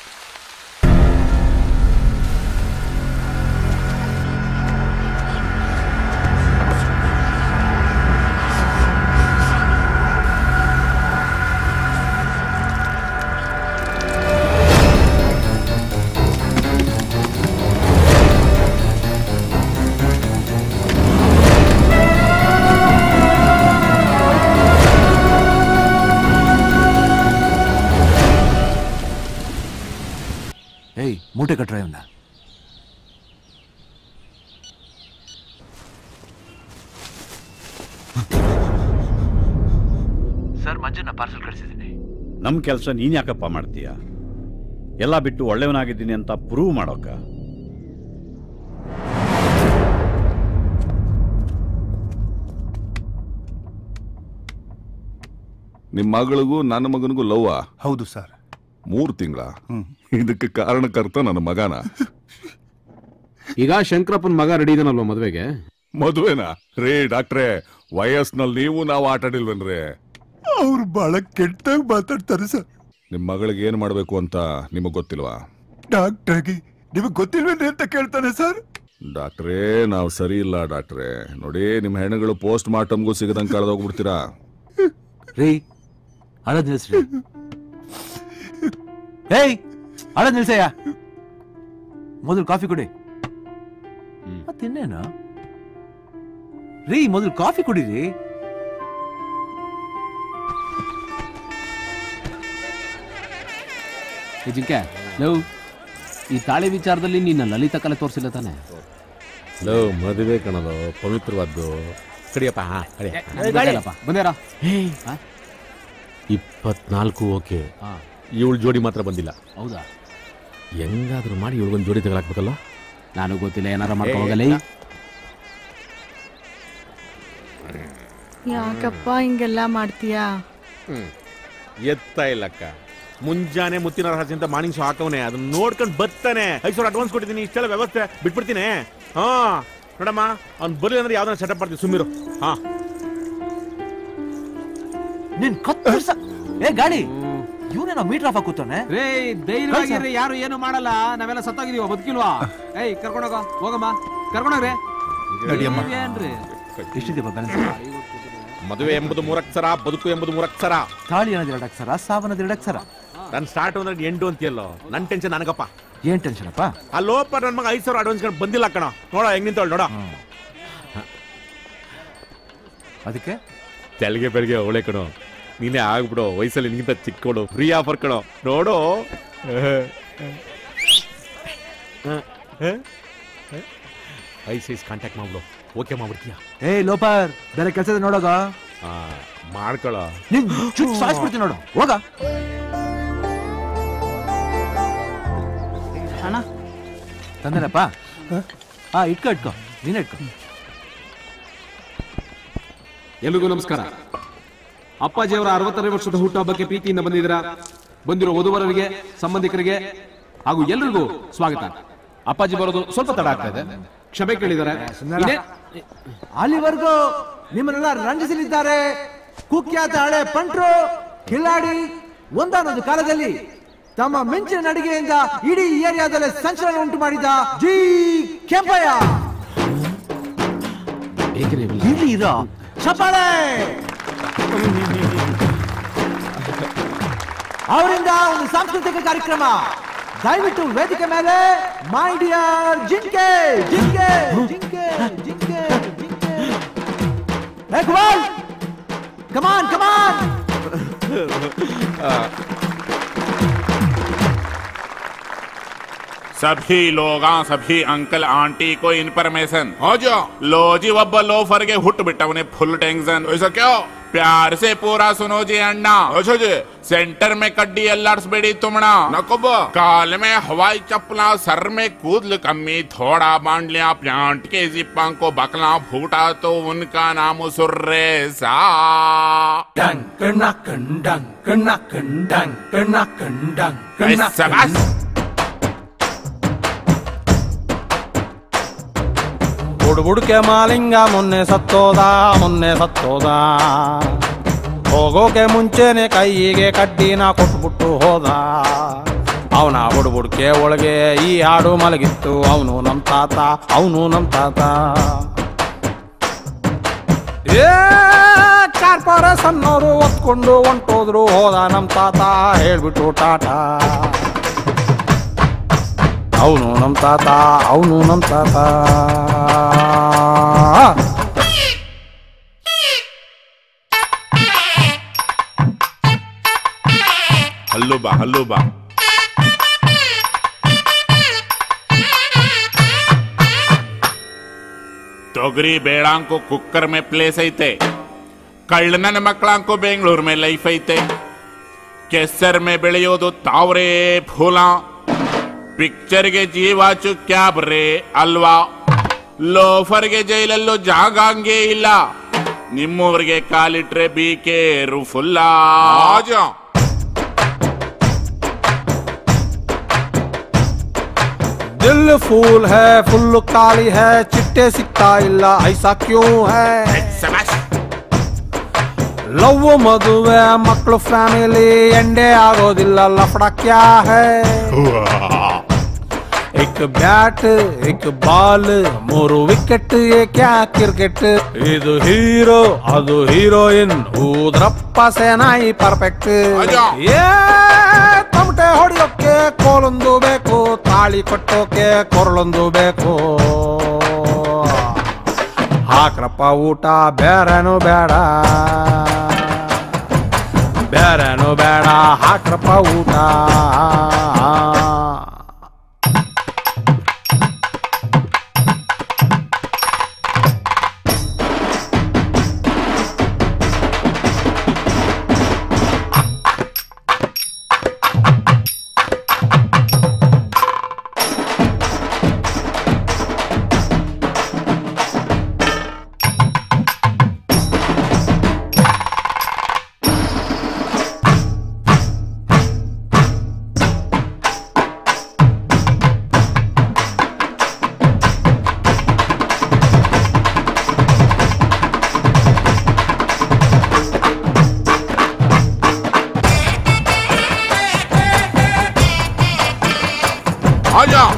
ಮೂಟೆ ಕಟ್ರ ಇವನ್ನ ಸರ್ ಮಂಜುನ ಪಾರ್ಸಲ್ ಕಳಿಸಿದ್ದೀನಿ ನಮ್ಮ ಕೆಲಸ ನೀನ್ ಯಾಕಪ್ಪ ಮಾಡ್ತೀಯ ಎಲ್ಲ ಬಿಟ್ಟು ಒಳ್ಳೆಯವನಾಗಿದ್ದೀನಿ ಅಂತ ಪ್ರೂವ್ ಮಾಡೋಕ ನಿಮ್ ಮಗಳಿಗೂ ನನ್ನ ಮಗನಿಗೂ ಲವ್ವ ಹೌದು ಸರ್ ಮೂರು ತಿಂಗಳ ಇದಕ್ಕೆ ಕಾರಣಕರ್ತ ನನ್ನ ಮಗನ ಈಗ ಶಂಕರಪ್ಪನ ಮಗ ರೆಡಿ ಇದನಲ್ವಾ ಮದುವೆಗೆ ಮದುವೆನಾ ರೇ ಡಾಕ್ಟ್ರೇ ವಯಸ್ಸಿನಲ್ಲಿ ನೀವು ನಾವು ಆಟ ಆಡಿಲ್ವೇನ್ರಿ ಅವ್ರು ಬಹಳ ಕೆಟ್ಟಾಗಿ ಮಾತಾಡ್ತಾರೆ ಸರ್ ನಿಮ್ ಮಗಳಿಗೆ ಏನ್ ಮಾಡ್ಬೇಕು ಅಂತ ನಿಮಗ್ ಗೊತ್ತಿಲ್ವಾ ಡಾಕ್ಟ್ರಾಗಿ ನಿಮಗೆ ಗೊತ್ತಿಲ್ವೇನ್ರಿ ಅಂತ ಕೇಳ್ತಾನೆ ಸರ್ ಡಾಕ್ಟ್ರೇ ನಾವು ಸರಿ ಇಲ್ಲ ಡಾಕ್ಟ್ರೇ ನೋಡಿ ನಿಮ್ ಹೆಣ್ಣುಗಳು ಪೋಸ್ಟ್ ಮಾರ್ಟಮ್ಗೂ ಸಿಗದಂಗ್ ಕಳೆದೋಗ್ಬಿಡ್ತೀರಾ ರೀ ಅಳದ್ ನಿಲ್ಸ್ರಿ ಏಯ್ ಅಳದ್ ನಿಲ್ಸಯ್ಯ ಮೊದಲು ಕಾಫಿ ಕುಡಿ ಮತ್ತಿನ್ನೇನು ರೀ ಮೊದಲು ಕಾಫಿ ಕುಡೀರಿ ಏ ಜಿಂಕೆ ಲವ್ ಈ ತಾಳಿ ವಿಚಾರದಲ್ಲಿ ನಿನ್ನ ಲಲಿತ ಕಲೆ ತೋರಿಸಿಲ್ಲ ತಾನೆ ಲವ್ ಮದುವೆ ಕಣದು ಪವಿತ್ರವಾದ್ದು ಕಡಿಯಪ್ಪ ಹಾ ಕಡಿ ಬಂದೇರ ಇಪ್ಪತ್ನಾಲ್ಕು ಓಕೆ ಇವಳು ಜೋಡಿ ಮಾತ್ರ ಬಂದಿಲ್ಲ ಹೌದಾ ಹೆಂಗಾದ್ರೂ ಮಾಡಿ ಇವಳಿಗೊಂದು ಜೋಡಿ ತಗೊಳಕ್ಬೇಕಲ್ಲ ನಾನು ಗೊತ್ತಿಲ್ಲ ಏನಾರ ಮಾಡ್ಕೊ ಹೋಗಲ್ಲ ಯಾಕಪ್ಪ ಹಿಂಗೆಲ್ಲ ಮಾಡ್ತೀಯಾ ಎತ್ತ ಇಲ್ಲಕ್ಕ ಮುಂಜಾನೆ ಮುತ್ತಿನ ರಹಸ್ಯ ಅಂತ ಮಾರ್ನಿಂಗ್ ಶೋ ಹಾಕವನೆ ಅದನ್ನ ನೋಡ್ಕೊಂಡು ಬರ್ತಾನೆ ಐದು ಸಾವಿರ ಅಡ್ವಾನ್ಸ್ ಕೊಟ್ಟಿದ್ದೀನಿ ಇಷ್ಟೆಲ್ಲ ವ್ಯವಸ್ಥೆ ಬಿಟ್ಬಿಡ್ತೀನಿ ಹಾ ನೋಡಮ್ಮ ಅವ್ನು ಬರ್ಲಿ ಅಂದ್ರೆ ಯಾವ್ದಾರ ಸೆಟಪ್ ಮಾಡ್ತೀವಿ ಸುಮ್ಮಿರು ಹಾ ನಿನ್ ಕತ್ತರ್ಸ ಏ ಗಾಡಿ ಇವನೇನೋ ಮೀಟರ್ ಆಫ್ ಹಾಕುತ್ತಾನೆ ರೇ ಧೈರ್ಯವಾಗಿರ್ರಿ ಯಾರು ಏನು ಮಾಡಲ್ಲ ನಾವೆಲ್ಲ ಸತ್ತೋಗಿದೀವ ಬದುಕಿಲ್ವಾ ಏಯ್ ಕರ್ಕೊಂಡೋಗ ಹೋಗಮ್ಮ ಕರ್ಕೊಂಡೋಗ್ರಿ ನಡಿಯಮ್ಮ. ಏನ್ರಿ ಎಷ್ಟಿದೆ ಬ್ಯಾಲೆನ್ಸ್ ಮದುವೆ ಎಂಬುದು ಮೂರಕ್ಷರ ಬದುಕು ಎಂಬುದು ಮೂರಕ್ಷರ ತಾಳಿ ಅನ್ನೋದು ಎರಡು ಅಕ್ಷರ ಸಾವನ್ನೋದು ಎರಡು ಅಕ್ಷರ ನನ್ ಸ್ಟಾರ್ಟ್ ಅಂದ್ರೆ ಎಂಟು ಅಂತೀಯಲ್ಲೋ ನನ್ ಟೆನ್ಷನ್ ನನಗಪ್ಪ ಏನ್ ಟೆನ್ಷನ್ ಅಪ್ಪ ಆ ಲೋಪ ನನ್ ಮಗ ಐದು ಸಾವಿರ ಅಡ್ವಾನ್ಸ್ ಕೊಂಡು ಬಂದಿಲ್ಲ ಕಣ ನೋಡ ಹೆಂಗ್ ನಿಂತವಳು ನೋಡ ಅದಕ್ಕೆ ತೆಲ್ಗೆ ಬೆಳಗ್ಗೆ ಒಳ್ಳೆ ಕಣೋ ನೀನೇ ಆಗ್ಬಿಡು ವಯಸ್ಸಲ್ಲಿ ನಿಂತ ಚಿಕ್ಕೋಡು ಫ್ರೀ ಆಫರ್ ಕಣೋ ನೋಡು ಐಸ್ ಐಸ್ ಕಾಂಟ್ಯಾಕ್ಟ್ ಮಾಡ್ಬಿಡು ಓಕೆ ಮಾಡ್ಬಿಡ್ತೀಯ ಏ ಲೋಪರ್ ಬೇರೆ ಕೆಲಸದ ನೋಡೋಗ ಮಾಡ್ಕೊಳ ನಿನ್ ಚುಟ್ ಸಾಯಿಸ್ಬಿಡ್ತೀನಿ ನೋಡು ಹೋಗ ಅಣ್ಣ ತಂದನಪ್ಪ ಹಾ ಇಟ್ಕೋ ಇಟ್ಕೋ ನೀನೇ ಇಟ್ಕೋ ಎಲ್ರಿಗೂ ನಮಸ್ಕಾರ ಅಪ್ಪಾಜಿಯವರ ಅರವತ್ತನೇ ವರ್ಷದ ಹುಟ್ಟುಹಬ್ಬಕ್ಕೆ ಪ್ರೀತಿಯಿಂದ ಬಂದಿದ್ದೀರಾ ಬಂದಿರೋ ವಧುವರರಿಗೆ ಸಂಬಂಧಿಕರಿಗೆ ಹಾಗೂ ಎಲ್ರಿಗೂ ಸ್ವಾಗತ ಅಪ್ಪಾಜಿ ಬರೋದು ಸ್ವಲ್ಪ ತಡ ಆಗ್ತಾ ಇದೆ ಕ್ಷಮೆ ಕೇಳಿದ್ದಾರೆ ಇನ್ನೇ- ಅಲ್ಲಿವರೆಗೂ ನಿಮ್ಮನ್ನೆಲ್ಲ ರಂಜಿಸಲಿದ್ದಾರೆ ಕುಖ್ಯಾತ ಹಳೆ ಪಂಟ್ರು ಕಿಲಾಡಿ ಒಂದಾನೊಂದು ಕಾಲದಲ್ಲಿ ತಮ್ಮ ಮಿಂಚಿನ ನಡಿಗೆಯಿಂದ ಇಡೀ ಏರಿಯಾದಲ್ಲಿ ಸಂಚಲನ ಉಂಟು ಮಾಡಿದ ಜಿ ಕೆಂಪಯ್ಯ ಇಲ್ಲಿ ಇರೋ ಚಪ್ಪಾಳೆ ಅವರಿಂದ ಒಂದು ಸಾಂಸ್ಕೃತಿಕ ಕಾರ್ಯಕ್ರಮ ದಯವಿಟ್ಟು ವೇದಿಕೆ ಮೇಲೆ ಮೈ ಡಿಯರ್ ಜಿಂಕೆ ಜಿಂಕೆ ಜಿಂಕೆ ಜಿಂಕೆ ಜಿಂಕೆ ಕುಮಾರ್ ಕಮಾನ್ ಕಮಾನ್ सभी लोग सभी अंकल आंटी को इन्फॉर्मेशन हो जो लो जी ಒಬ್ಬ ಲೋಫರ್ಗೆ ಹುಟ್ಟು ಬಿಟ್ಟವನೇ ಫುಲ್ ಟೆನ್ಷನ್ ऐसा क्यों प्यार से पूरा सुनो जी अन्ना अच्छा जी सेंटर में कड्डी अल्लाड़सಬೇಡಿ तुमना नकोब काल में हवाई चप्पला सर में कूदल कमी थोड़ा बांध लिया प्यांट के जिप्पा को बकला फूटा तो उनका नाम सुर्रेसा ऐसा बस ಬುಡ್ಬುಡ್ಕೆ ಮಾಲಿಂಗ ಮೊನ್ನೆ ಸತ್ತೋದ ಮೊನ್ನೆ ಸತ್ತೋದ ಹೋಗೋಕೆ ಮುಂಚೆನೆ ಕೈಗೆ ಕಡ್ಡಿನ ಕೊಟ್ಬಿಟ್ಟು ಹೋದ ಅವನ ಬುಡ್ಬುಡ್ಕೆ ಒಳಗೆ ಈ ಹಾಡು ಮಲಗಿತ್ತು ಅವನು ನಮ್ ತಾತ ಅವನು ನಮ್ ತಾತ ಏ ಕಾರ್ಪೊರೇಷನ್ ಅವರು ಒತ್ಕೊಂಡು ಹೊಂಟೋದ್ರು ಹೋದ ನಮ್ ತಾತ ಹೇಳ್ಬಿಟ್ಟು ಟಾಟಾ ಅವನು ನಮ್ ತಾತ ಅವನು ನಮ್ ತಾತ ಹಲ್ಲು ಬಾ ಹಲ್ಲು ಬಾ ತೊಗರಿ ಬೇಡಾಂಕು ಕುಕ್ಕರ್ ಮೇ ಪ್ಲೇಸ್ ಐತೆ ಕಳ್ಳನ ಮಕ್ಕಳಂಕು ಬೆಂಗಳೂರು ಮೇ ಲೈಫ್ ಐತೆ ಕೆಸರ್ ಮೇ ಬೆಳೆಯೋದು ತಾವ್ರೇ ಫೂಲ ಪಿಕ್ಚರ್ಗೆ ಜೀವಾಚು ಕ್ಯಾಬ್ ರೇ ಅಲ್ವಾ ಲೋಫರ್ಗೆ ಜೈಲಲ್ಲೂ ಜಾಗಂಗೆ ಇಲ್ಲ ನಿಮ್ಮೂರಿಗೆ ಕಾಲಿಟ್ರೆ ಬೀಕೇರು ಫುಲ್ಲ दिल फूल है फुल काली है चिट्टे सिक्का ಇಲ್ಲ ऐसा क्यों है ಲವ್ ಮದುವೆ ಮಕ್ಕಳು ಫ್ಯಾಮಿಲಿ ಎಂಡೇ ಆಗೋದಿಲ್ಲ ಲಫಡ ಕ್ಯಾ है एक ಬ್ಯಾಟ್ एक ಬಾಲ್ ಮೂರು ವಿಕೆಟ್ ಕ್ಯಾ ಕ್ರಿಕೆಟ್ ಇದು ಹೀರೋ ಅದು ಹೀರೋಯಿನ್ ಊದ್ರಪ್ಪ ಸೇನಾಯಿ ಪರ್ಫೆಕ್ಟ್ ಏ ತಮಟೆ ಹೊಡೆಯೋಕೆ ಕೋಲೊಂದು ಬೇಕು ತಾಳಿ ಕಟ್ಟೋಕೆ ಕೊರಳೊಂದು ಬೇಕು ಹಾಕ್ರಪ್ಪ ಊಟ ಬೇರೆನು ಬೇಡ ಬೇರೆನು ಬೇಡ ಹಾಕ್ರಪ್ಪ ಊಟ आजा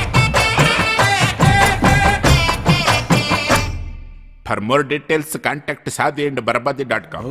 For more details, contact Sadi and Barbadi.com.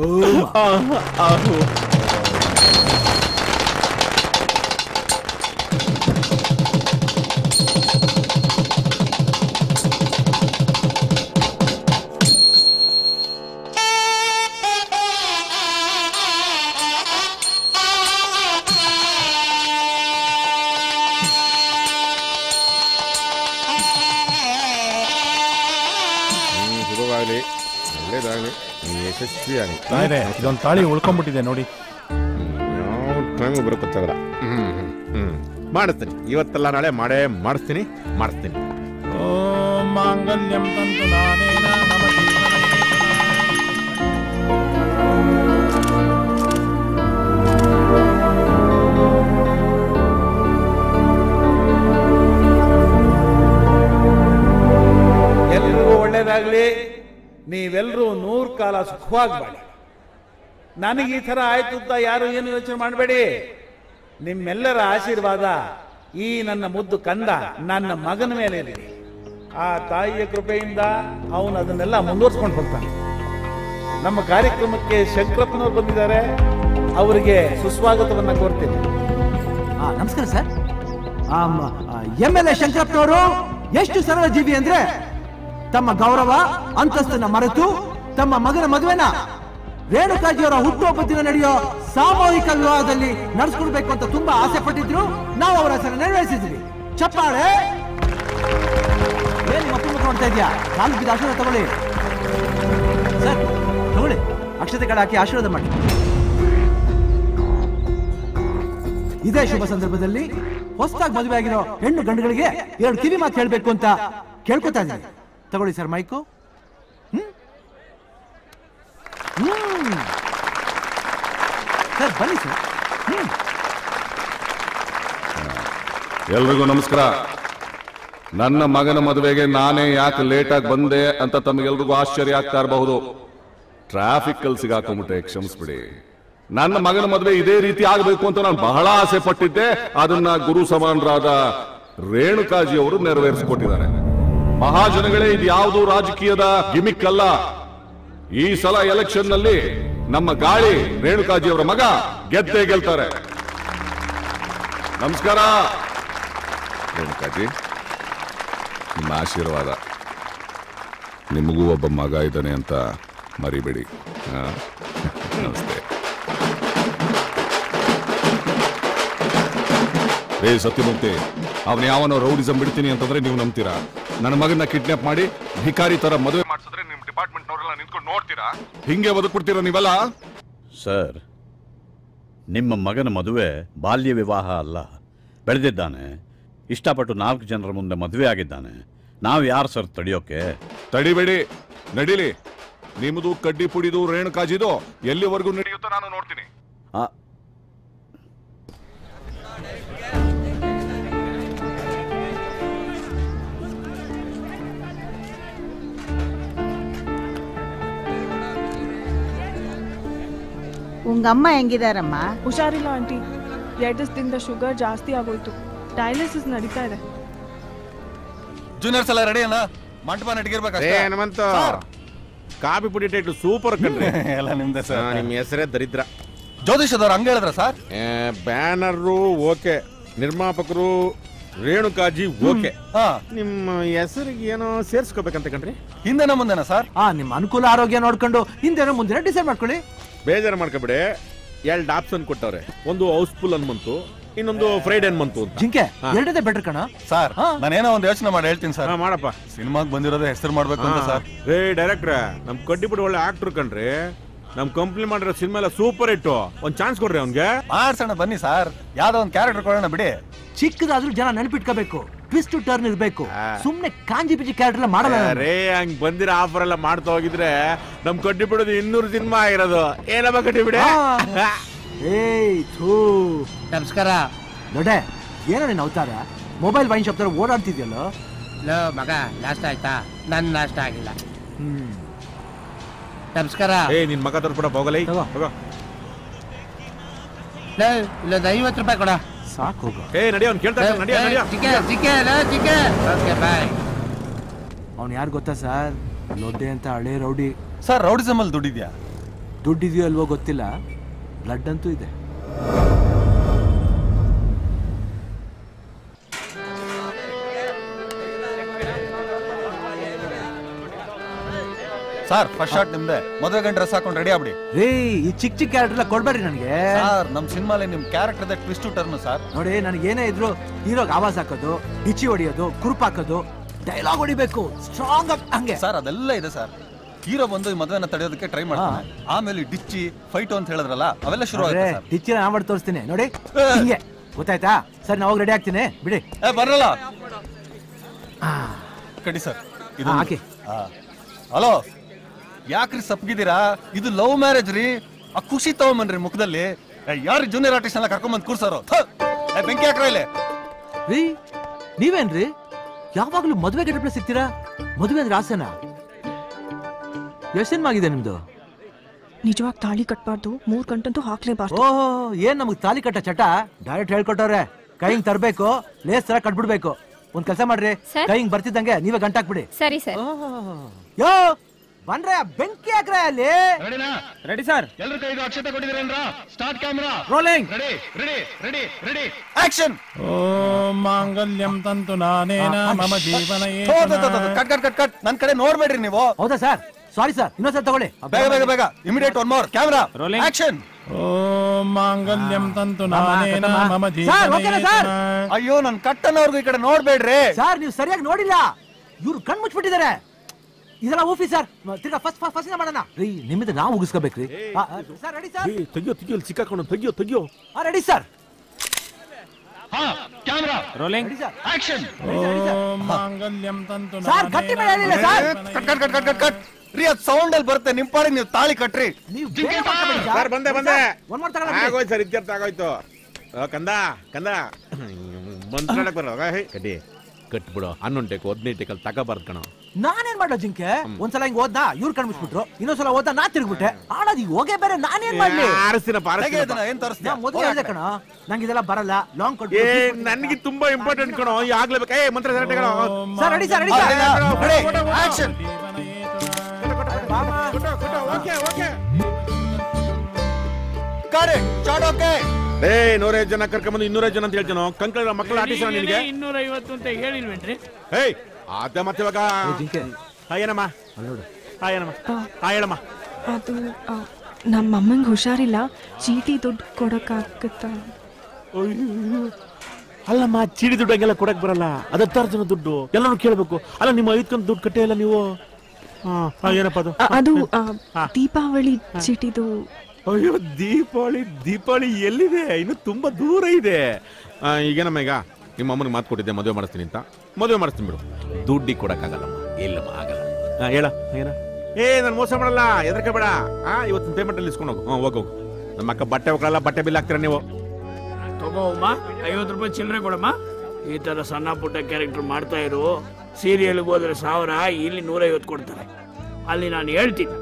ಹ್ಮ್, ಶುಭವಾಗಲಿ ಒಳ್ಳೇದಾಗಲಿ ನೀ ಯಶಸ್ವಿ ಆಗಲಿ ತಾಯಿದೆ ಇದೊಂದು ತಾಳಿ ಉಳ್ಕೊಂಡ್ಬಿಟ್ಟಿದೆ ನೋಡಿ ಯಾವ ಟೈಮು ಬರೋಕ್ಕಾಗಲ್ಲ ಹ್ಮ್ ಹ್ಮ್, ಹ್ಮ್ ಮಾಡಿಸ್ತೀನಿ ಇವತ್ತೆಲ್ಲ ನಾಳೆ ಮಾಡೇ ಮಾಡಿಸ್ತೀನಿ ಮಾಡಿಸ್ತೀನಿ ಓಂ ಮಾಂಗಲ್ಯಂ ತಂತು ನಾನೇನ ಮಮ ಎಲ್ರಿಗೂ ಒಳ್ಳೇದಾಗ್ಲಿ ನೀವೆಲ್ಲರೂ ನೂರ್ ಕಾಲ ಸುಖವಾಗಿ ಬಾಳಿ ನನಗೆ ಈ ಥರ ಆಯ್ತು ಅಂತ ಯಾರು ಏನು ಯೋಚನೆ ಮಾಡಬೇಡಿ ನಿಮ್ಮೆಲ್ಲರ ಆಶೀರ್ವಾದ ಈ ನನ್ನ ಮುದ್ದು ಕಂದ ನನ್ನ ಮಗನ ಮೇಲೆ ಇರಲಿ ಆ ತಾಯಿಯ ಕೃಪೆಯಿಂದ ಅವನು ಅದನ್ನೆಲ್ಲ ಮುಂದುವರ್ಸ್ಕೊಂಡು ಹೋಗ್ತಾನೆ ನಮ್ಮ ಕಾರ್ಯಕ್ರಮಕ್ಕೆ ಶಂಕರಪ್ಪನವ್ರು ಬಂದಿದ್ದಾರೆ ಅವರಿಗೆ ಸುಸ್ವಾಗತವನ್ನ ಕೋರ್ತೀನಿ ನಮಸ್ಕಾರ ಸರ್ ಎಂ ಎಲ್ ಎ ಶಂಕರಪ್ಪನವರು ಎಷ್ಟು ಸರಳ ಜೀವಿ ಅಂದ್ರೆ ತಮ್ಮ ಗೌರವ ಅಂತಸ್ತನ್ನ ಮರೆತು ತಮ್ಮ ಮಗನ ಮದುವೆನ ರೇಣುಕಾಜಿಯವರ ಹುಟ್ಟುಹಬ್ಬ ದಿನ ನಡೆಯೋ ಸಾಮೂಹಿಕ ವಿವಾಹದಲ್ಲಿ ನಡೆಸ್ಕೊಡ್ಬೇಕು ಅಂತ ತುಂಬಾ ಆಸೆ ಪಟ್ಟಿದ್ರು ನಾವು ಅವರ ಹೆಸರು ನೆರವೇರಿಸಿದ್ವಿ ಚಪ್ಪಾಳೆ ಏನ್ ನಿಮ್ಮ ಅಪ್ಪ ಮುಖ ಮಾಡ್ತಾ ಇದೆಯಾ ಕಾಲು ಬಿದ್ದು ಆಶೀರ್ವಾದ ತಗೊಳ್ಳಿ ಸರ್ ತಗೊಳ್ಳಿ ಅಕ್ಷತೆ ಕಡೆ ಹಾಕಿ ಆಶೀರ್ವಾದ ಮಾಡಿ ಇದೇ ಶುಭ ಸಂದರ್ಭದಲ್ಲಿ ಹೊಸದಾಗಿ ಮದುವೆ ಆಗಿರೋ ಹೆಣ್ಣು ಗಂಡುಗಳಿಗೆ ಎರಡು ಕಿವಿ ಮಾತು ಹೇಳ್ಬೇಕು ಅಂತ ಕೇಳ್ಕೊತಾ ಇದ್ದೀನಿ ತಗೊಳ್ಳಿ ಸರ್ ಮೈಕು ಹ್ಮ್? ಹ್ಮ್. ಸರ್ ಬನ್ನಿ ಸರ್ ಹ್ಮ್ ಎಲ್ರಿಗೂ ನಮಸ್ಕಾರ ನನ್ನ ಮಗನ ಮದುವೆಗೆ ನಾನೇ ಯಾಕೆ ಲೇಟಾಗಿ ಬಂದೆ ಅಂತ ತಮಗೆಲ್ರಿಗೂ ಆಶ್ಚರ್ಯ ಆಗ್ತಾ ಇರಬಹುದು ಟ್ರಾಫಿಕ್ ಅಲ್ಲಿ ಸಿಗಾಕೊಂಡ್ಬಿಟ್ಟೆ ಕ್ಷಮಿಸ್ಬಿಡಿ ನನ್ನ ಮಗನ ಮದುವೆ ಇದೇ ರೀತಿ ಆಗಬೇಕು ಅಂತ ನಾನು ಬಹಳ ಆಸೆ ಪಟ್ಟಿದ್ದೆ ಅದನ್ನ ಗುರು ಸಮಾನರಾದ ರೇಣುಕಾಜಿ ಅವರು ನೆರವೇರಿಸಿಕೊಟ್ಟಿದ್ದಾರೆ ಮಹಾಜನಗಳೇ ಇದು ಯಾವುದು ರಾಜಕೀಯದ ಗಿಮಿಕ್ ಅಲ್ಲ ಈ ಸಲ ಎಲೆಕ್ಷನ್ ನಲ್ಲಿ ನಮ್ಮ ಗಾಳಿ ರೇಣುಕಾಜಿ ಅವರ ಮಗ ಗೆದ್ದೇ ಗೆಲ್ತಾರೆ ನಮಸ್ಕಾರ ರೇಣುಕಾಜಿ ನಿಮ್ಮ ಆಶೀರ್ವಾದ ನಿಮಗೂ ಒಬ್ಬ ಮಗ ಇದ್ದಾನೆ ಅಂತ ಮರಿಬೇಡಿ ಹಾ? ನಮಸ್ತೆ ರೇ ಸತ್ಯಮೂರ್ತಿ ಅವನ ಯಾವನೋ ರೌಡಿಸಂ ಬಿಡ್ತೀನಿ ಅಂತಂದ್ರೆ ನೀವು ನಂಬ್ತೀರಾ ನನ್ನ ಮಗನ ಕಿಡ್ನಾಪ್ ಮಾಡಿ ಭಿಕಾರಿ ತರ ಮದುವೆ ಮಾಡಿಸಿದ್ರೆ ನಿಮ್ ಡಿಪಾರ್ಟ್ಮೆಂಟ್ ನವರೆಲ್ಲ ನಿಂತ್ಕೊಂಡು ನೋಡ್ತೀರಾ ಹಿಂಗೆ ಬದುಕ್ಬಿಡ್ತೀರಾ ನೀವೆಲ್ಲ ಸರ್ ನಿಮ್ಮ ಮಗನ ಮದುವೆ ಬಾಲ್ಯ ವಿವಾಹ ಅಲ್ಲ ಬೆಳೆದಿದ್ದಾನೆ ಇಷ್ಟಪಟ್ಟು ನಾಲ್ಕು ಜನರ ಮುಂದೆ ಮದುವೆ ಆಗಿದ್ದಾನೆ ನಾವು ಯಾರು ಸರ್ ತಡೆಯೋಕೆ ತಡಿಬೇಡಿ ನಡೀಲಿ ನಿಮ್ಮದು ಕಡ್ಡಿ ಪುಡಿದು ರೇಣುಕಾಜಿದು ಎಲ್ಲಿವರೆಗೂ ನಡೆಯುತ್ತೋ ನಾನು ನೋಡ್ತೀನಿ ಆ, ಉಂಗ ಅಮ್ಮ ಹೆಂಗಿದಾರಮ್ಮ ಹುಷಾರಿಲ್ಲ ಆಂಟಿ ಎರಡು ದಿವಸದಿಂದ ಶುಗರ್ ಜಾಸ್ತಿ ಆಗೋಯ್ತು ಡಯಾಲಿಸಿಸ್ ನಡೀತಾ ಇದೆ ಜೂನಿಯರ್ಸ್ ಎಲ್ಲ ರೆಡಿ ಅಲ್ಲ ಮಂಟಪ ಏ ನಡಗಿರ್ಬೇಕಷ್ಟೇ ಹನುಮಂತ ಕಾಫಿ ಪುಡಿ ಟೈಟ್ಲು ಸೂಪರ್ ಕಣ್ರಿ ಎಲ್ಲ ನಿಮ್ದೆ ಸರ್. ಹಾ, ನಿಮ್ಮ ಹೆಸರೇ ದರಿದ್ರ ಜ್ಯೋತಿಷದವ್ರು ಹಂಗ ಹೇಳಿದ್ರ ಸರ್ ಬ್ಯಾನರು ಓಕೆ ನಿರ್ಮಾಪಕರು ರೇಣುಕಾಜಿ ಓಕೆ ನಿಮ್ಮ ಹೆಸರಿಗೆ ಏನೋ ಸೇರ್ಸ್ಕೋಬೇಕಂತ ಕಣ್ರಿ ಹಿಂದೆನ ಮುಂದೆನ ಸರ್ ಆ ನಿಮ್ಮ ಅನುಕೂಲ ಆರೋಗ್ಯ ನೋಡ್ಕೊಂಡು ಹಿಂದೆನೋ ಮುಂದಿನ ಡಿಸೈಡ್ ಮಾಡ್ಕೊಳ್ಳಿ ಬೇಜಾರು ಮಾಡ್ಕೊಬೇಡಿ ಎರಡು ಆಪ್ಷನ್ ಕೊಟ್ಟವ್ರೆ ಒಂದು ಹೌಸ್ಫುಲ್ ಅನ್ಮಂತು ಇನ್ನೊಂದು ಫ್ರೈಡ್ ಅನ್ಮಂತು ಅಂತ ಜಿಂಕೆ ಎರಡದೇ ಬೆಟರ್ ಕಣ ಸರ್ ನಾನೇನೋ ಒಂದು ಯೋಚನೆ ಮಾಡಿ ಹೇಳ್ತೀನಿ ಸರ್ ಮಾಡಪ್ಪ ಸಿನಿಮಾಗ್ ಬಂದಿರೋದೇ ಹೆಸರು ಮಾಡ್ಬೇಕು ಅಂತ ಸರ್ ರೇ ಡೈರೆಕ್ಟ್ರೆ ನಮ್ ಕಡ್ಡಿಬಿಡಿ ಒಳ್ಳೆ ಆಕ್ಟರ್ ಕಣ್ರಿ ನಮ್ ಕಂಪ್ನಿ ಮಾಡಿರೋ ಸಿನಿಮಾ ಎಲ್ಲ ಸೂಪರ್ ಹಿಟ್ಟು ಒಂದ್ ಚಾನ್ಸ್ ಕೊಡ್ರಿ ಅವ್ನ್ಗೆ ಮಾಡ್ಸೋಣ ಬನ್ನಿ ಸರ್ ಯಾವ್ದೋ ಒಂದು ಕ್ಯಾರೆಕ್ಟರ್ ಕೊಡೋಣ ಬಿಡಿ ಚಿಕ್ಕದಾದ್ರೂ ಜನ ನೆನಪಿಟ್ಕೋಬೇಕು ಟ್ವಿಸ್ಟ್ ಟರ್ನ್ ಇರ್ಬೇಕು ಸುಮ್ನೆ ಕಾಂಜಿ ಬಿಜಿ ಕ್ಯಾರೆಕ್ಟರ್ ಮಾಡಲ್ಲ ನಾನು. ರೇ ಹಂಗ್ ಬಂದಿರೋ ಆಫರ್ ಎಲ್ಲ ಮಾಡ್ತಾ ಹೋಗಿದ್ರೆ ನಮ್ ಕಡ್ಡಿ ಬಿಡೋದು ಇನ್ನೂರು ಸಿನಿಮಾ ಆಗಿರೋದು ಏನಪ್ಪ ಕಡ್ಡಿ ಬಿಡಿ ಏಯ್ ಥೂ ನಮಸ್ಕಾರ ನೋಡೆ ಏನೋ ನೀನು ಅವತಾರ ಮೊಬೈಲ್ ವೈನ್ ಶಾಪ್ ತರ ಓಡಾಡ್ತಿದ್ಯಲ್ಲ ಲೋ ಮಗ ನಾಷ್ಟ ಆಯ್ತಾ ನನ್ ನಾಷ್ಟ ಆಗಿಲ್ಲ ನಮಸ್ಕಾರ ಏ ನಿನ್ ಮಗ ತೋರ್ಸ್ಬಿಡ ಹೋಗಲೇ ಹೋಗೋ ಲೋ ಇಲ್ಲೊಂದು ಐವತ್ತು ರೂಪಾಯಿ ಕೊಡ ಸಾಕು ಹೋಗ ಏ ನಡಿಯೋ ಅವ್ನು ಕೇಳ್ತಾ ಇದ್ದಾನೆ, ನಡಿಯೋ ನಡಿಯೋ ಚಿಕ್ಕೆ ಚಿಕ್ಕೆ ಲೋ ಚಿಕ್ಕೆ ಓಕೆ ಬಾಯ್ ಅವ್ನು ಯಾರು ಗೊತ್ತಾ ಸರ್ ಲೊಡ್ಡೆ ಅಂತ ಹಳೆ ರೌಡಿ ಸರ್ ರೌಡಿಸಮ್ ಅಲ್ಲಿ ದುಡ್ಡಿದ್ಯಾ ದುಡ್ಡಿದೆಯೋ ಅಲ್ವೋ ಗೊತ್ತಿಲ್ಲ ಬ್ಲಡ್ ಅಂತೂ ಇದೆ ಸರ್ ಫಸ್ಟ್ ಶಾಟ್ ನಿಮ್ದೆ ಮದುವೆ ಗಂಟೆ ಡ್ರೆಸ್ ಹಾಕೊಂಡು ರೆಡಿ ಆಗ್ಬಿಡಿ ರೀ ಈ ಚಿಕ್ಕ ಚಿಕ್ಕ ಕ್ಯಾರೆಕ್ಟರ್ ಎಲ್ಲ ಕೊಡ್ಬೇಡ್ರಿ ನನಗೆ ಸರ್ ನಮ್ ಸಿನಿಮಾಲಿ ನಿಮ್ ಕ್ಯಾರೆಕ್ಟರ್ ಟ್ವಿಸ್ಟ್ ಟರ್ನ್ ಸರ್ ನೋಡಿ ನನಗೆ ಏನೇ ಇದ್ರು ಹೀರೋಗ್ ಆವಾಜ್ ಹಾಕೋದು ಡಿಚ್ಚಿ ಹೊಡಿಯೋದು ಕುರುಪ್ ಹಾಕೋದು ಡೈಲಾಗ್ ಹೊಡಿಬೇಕು ಸ್ಟ್ರಾಂಗ್ ಹಂಗೆ ಸರ್ ಅದೆಲ್ಲ ಇದೆ ಸರ್ ಹೀರೋ ಬಂದು ಈ ಮದುವೆನ ತಡೆಯೋದಕ್ಕೆ ಟ್ರೈ ಮಾಡ್ತಾನೆ ಆಮೇಲೆ ಈ ಡಿಚ್ಚಿ ಫೈಟ್ ಅಂತ ಹೇಳಿದ್ರಲ್ಲ ಅವೆಲ್ಲ ಶುರು ಆಗುತ್ತೆ ಸರ್ ಡಿಚ್ಚಿನ ನಾ ಮಾಡಿ ತೋರಿಸ್ತೀನಿ ನೋಡಿ ಹಿಂಗೆ ಗೊತ್ತಾಯ್ತಾ ಸರಿ ನಾವು ರೆಡಿ ಆಗ್ತೀನಿ ಬಿಡಿ ಏ ಬರಲ್ಲ ಕಡಿ ಸರ್ ಇದು ಹಾ, ಹಾಕಿ. ಹಲೋ ಯಾಕ್ರಿ ಸಪ್ಗಿದ್ದೀರಾ ಇದು ಲವ್ ಮ್ಯಾರೇಜ್ ರೀ ಆ ಖುಷಿ ತಗೊಂಬನ್ರಿ ಮುಖದಲ್ಲಿ ಏ, ಯಾರು ಜೂನಿಯರ್ ಆರ್ಟಿಸ್ಟ್ ಎಲ್ಲ ಕರ್ಕೊಂಬಂದ್ ಕೂರ್ಸೋರು ಥು! ಏ, ಬೆಂಕಿ ಹಾಕ್ರ ಇಲ್ಲಿ ರೀ ನೀವೇನ್ರಿ ಯಾವಾಗ್ಲೂ ಮದುವೆ ಗಡಪ್ಲೆ ಸಿಗ್ತೀರಾ ಮದುವೆ ಅಂದ್ರೆ ಆಸೆನಾ ಎಷ್ಟು ಸಿನಿಮಾ ಆಗಿದೆ ನಿಮ್ದು ನಿಜವಾಗಿ ತಾಳಿ ಕಟ್ಬಾರ್ದು ಮೂರ್ ಗಂಟಂತೂ ಹಾಕ್ಲೇಬಾರ್ದು ಓಹೋ ಏನ್ ನಮಗ್ ತಾಲಿ ಕಟ್ಟ ಚಟ ಡೈರೆಕ್ಟ್ ಹೇಳ್ಕೊಟ್ಟವ್ರೆ ಕೈ ಹಿಂಗ್ ತರ್ಬೇಕು ಲೇಸ್ ತರ ಕಟ್ಬಿಡ್ಬೇಕು ಒಂದ್ ಕೆಲಸ ಮಾಡ್ರಿ ಕೈ ಹಿಂಗ್ ಬರ್ತಿದ್ದಂಗೆ ನೀವೇ ಗಂಟಾಕ್ಬಿಡಿ ಸರಿ ಸರ್ ಯೋ ಬಂದ್ರೆ ಬೆಂಕಿ ಹಾಕ್ರೆ ಅಲ್ಲಿ ರೆಡಿ ಸರ್ ಎಲ್ರ ಕೈಗೂ ಅಕ್ಷತೆ ಕೊಟ್ಟಿದ್ದೀರೇನ್ರಾ start camera rolling ready ready ready ready action ಓಂ ಮಾಂಗಲ್ಯಂ ತಂತು ನಾನೇನ ಮಮ ಜೀವನ ಕಟ್ ಕಟ್ ಕಟ್ ಕಟ್ ನನ್ ಕಡೆ ನೋಡ್ಬೇಡ್ರಿ ನೀವು ಹೌದಾ ಸರ್ ಸಾರಿ ಸರ್ ಇನ್ನೊಂದ್ಸಲ ತಗೊಳ್ಳಿ ಬೇಗ ಬೇಗ ಬೇಗ immediate one more camera Rolling. Action ಓಂ ಮಾಂಗಲ್ಯಂ ತಂತು ನಾನೇನ ಮಮ ಸರ್ ಓಕೆನಾ ಸರ್ ಜೀವನ ಅಯ್ಯೋ ನನ್ ಕಟ್ಟನವ್ರಿಗೂ ಈ ಕಡೆ ನೋಡ್ಬೇಡ್ರಿ ಸರ್ ನೀವು ಸರಿಯಾಗಿ ನೋಡಿಲ್ಲ ಇವ್ರು ಕಣ್ ಮುಚ್ಬಿಟ್ಟಿದ್ದಾರೆ ಇದೆಲ್ಲ ಓಫಿ ಸರ್ ತಿರ್ಗಾ ಫಸ್ಟ್ ಫಸ್ಟ್ ಮಾಡೋಣ ರೀ ನಿಮ್ಮಿಂದ ನಾವು ಉಗಿಸ್ಕೋಬೇಕ್ರಿ ಸರ್ ರೆಡಿ ಸರ್ ಏ, ತೆಗಿಯೋ ತೆಗಿಯೋ ಇಲ್ಲಿ ಸಿಕ್ಕಾಕೊಂಡು ತೆಗಿಯೋ ತೆಗಿಯೋ ರೆಡಿ ಸರ್ ಹಾ camera rolling ready sir action ಓಂ ಮಾಂಗಲ್ಯಂ ತಂತು ಸರ್ ಗಟ್ಟಿ ಮೇಲೆ ಹೇಳಿಲ್ಲ sir cut cut cut cut cut cut ರೀ ಅದ್ ಸೌಂಡ್ ಅಲ್ಲಿ ಬರುತ್ತೆ ನಿಮ್ ಪಾಡಿಗೆ ನೀವು ತಾಳಿ ಕಟ್ರಿ ನೀವು ಜಿಂಕೆ ಬೇಗ ಮಾಡ್ಕೊಬೇಡಿ ಸರ್ ಸರ್. ಬಂದೆ ಬಂದೆ ಒಂದ್ more ತಗೊಳ್ಳಿ. ಆಗೋಯ್ತು ಸರ್ ಇತ್ಯರ್ಥ ಆಗೋಯ್ತು ಆ, ಕಂದ ಕಂದ ಮಂತ್ರಾಡಕ್ ಬರೋ ಹೇ ಕಡ್ಡಿ ಕಟ್ಬಿಡು ಹನ್ನೊಂದು ಟೇಕು ಹದಿನೈದು ಟೇಕಲ್ಲಿ ತಗೋಬಾರ್ದು ಕಣ ನಾನೇನ್ ಮಾಡೋ ಜಿಂಕೆ ಒಂದ್ಸಲ ಹಿಂಗ್ ಓದ್ನಾ ಇವ್ರು ಕಣ್ಬಿಟ್ಬಿಟ್ರು ಇನ್ನೊಂದ್ಸಲ ಓದ್ನಾ ನಾ ತಿರ್ಗ್ಬಿಟ್ಟೆ ಆಡೋದು ಈಗ ಹೋಗೇ ಬೇರೆ ನಾನೇನ್ ಮಾಡ್ಲಿ ಆರಿಸ್ತೀನಪ್ಪ ಹೇಗೆ ಆರಿಸ್ತೀನಪ್ಪ ಇದನ್ನ ಏನ್ ತೋರಿಸ್ತೀಯ ನಾ ಮೊದಲೇ ಹೇಳ್ದೆ ಕಣ ನಂಗೆ ಇದೆಲ್ಲ ಬರಲ್ಲ ಲಾಂಗ್ ಕೊಟ್ಟು ಏ ನನ್ಗೆ ತುಂಬಾ ಇಂಪಾರ್ಟೆಂಟ್ ಕಣೋ ಆಗ್ಲೇಬೇಕು ಏ ಮಂತ್ರ ಸರ್ ಕಣೋ sir ready sir ready sir action okay okay ಕರೆ ಶಾರ್ಟ್ ಓಕೆ ಏ ನೂರೈದು ಜನ ಕರ್ಕೊಂಬಂದು ಇನ್ನೂರೈದು ಜನ ಅಂತ ಹೇಳ್ತಾನೋ ಕಂಕಳ ಮಕ್ಕಳ ಆಟಿಸ ನಿನಗೆ ಇನ್ನೂರ ಐವತ್ತು ಅಂತ ಹೇಳಿಲ್ವೇನ್ರಿ ಹೇಯ್ ಅದ ಮತ್ತೆ ಇವಾಗ ಜಿಂಕೆ ಹಾಯ್ ಏನಮ್ಮ ಹಾಯ್ ಏನಮ್ಮ ಹಾಯ್ ಹೇಳಮ್ಮ ಅದು ಆ, ನಮ್ಮ ಅಮ್ಮಂಗೆ ಹುಷಾರಿಲ್ಲ ಚೀಟಿ ದುಡ್ಡು ಕೊಡಕ್ಕಾಗತ್ತಾ ಅಲ್ಲಮ್ಮ ಚೀಡಿ ದುಡ್ಡು ಹಂಗೆಲ್ಲ ಕೊಡಕ್ ಬರಲ್ಲ ಅದು ಹತ್ತಾರು ಜನ ದುಡ್ಡು ಎಲ್ಲರೂ ಕೇಳಬೇಕು ಅಲ್ಲ ನಿಮ್ಮ ಐದ್ಕೊಂಡ್ ದುಡ್ಡು ಕಟ್ಟೇ ಇಲ್ಲ ನೀವು ಹಾ ಹಾ, ಏನಪ್ಪ ಅದು ಅ- ಅದು ಆ, ದೀಪಾವಳಿ ಚೀಟಿದು ಅಯ್ಯೋ ದೀಪಾವಳಿ ದೀಪಾವಳಿ ಎಲ್ಲಿದೆ ಇನ್ನು ತುಂಬಾ ದೂರ ಇದೆ ಆ, ಈಗೇನಮ್ಮ ಈಗ ನಿಮ್ಮ ಅಮ್ಮನಿಗೆ ಮಾತು ಕೊಟ್ಟಿದ್ದೆ ಮದುವೆ ಮಾಡಿಸ್ತೀನಿ ಅಂತ ಮದುವೆ ಮಾಡಿಸ್ತೀನಿ ಬಿಡು ದುಡ್ಡಿ ಕೊಡಕ್ಕಾಗಲ್ಲಮ್ಮ ಇಲ್ಲಮ್ಮ ಆಗಲ್ಲ ಹಾ ಹೇಳ ಏನ ಏ ನಾನು ಮೋಸ ಮಾಡಲ್ಲ ಎದಕ್ಕೆ ಬೇಡ ಆ ಇವತ್ತಿನ ಪೇಮೆಂಟ್ ಅಲ್ಲಿ ಇಸ್ಕೊಂಡು ಹೋಗು ಹ್ಞೂ ಹೋಗು ಹೋಗು. ನಮ್ಮ ಅಕ್ಕ ಬಟ್ಟೆ ಹೋಗಲ್ಲ ಬಟ್ಟೆ ಬಿಲ್ ಹಾಕ್ತೀರಾ ನೀವು ತಗೋ ಅಮ್ಮ ಐವತ್ತು ರೂಪಾಯಿ ಚಿಲ್ಲರೆ ಕೊಡಮ್ಮ ಈ ತರ ಸಣ್ಣ ಪುಟ್ಟ ಕ್ಯಾರೆಕ್ಟರ್ ಮಾಡ್ತಾ ಇರು ಸೀರಿಯಲ್ಗೆ ಹೋದ್ರೆ ಸಾವಿರ ಇಲ್ಲಿ ನೂರೈವತ್ತು ಕೊಡ್ತಾರೆ ಅಲ್ಲಿ ನಾನು ಹೇಳ್ತೀನಿ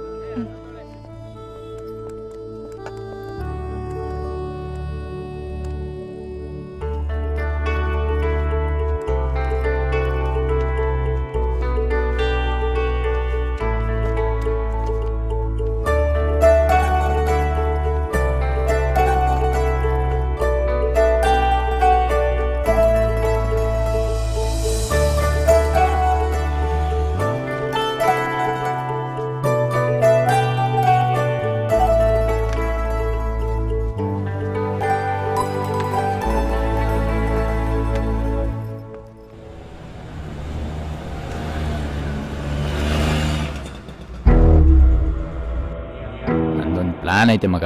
ನಂದೊಂದು ಪ್ಲಾನ್ ಐತೆ ಮಗ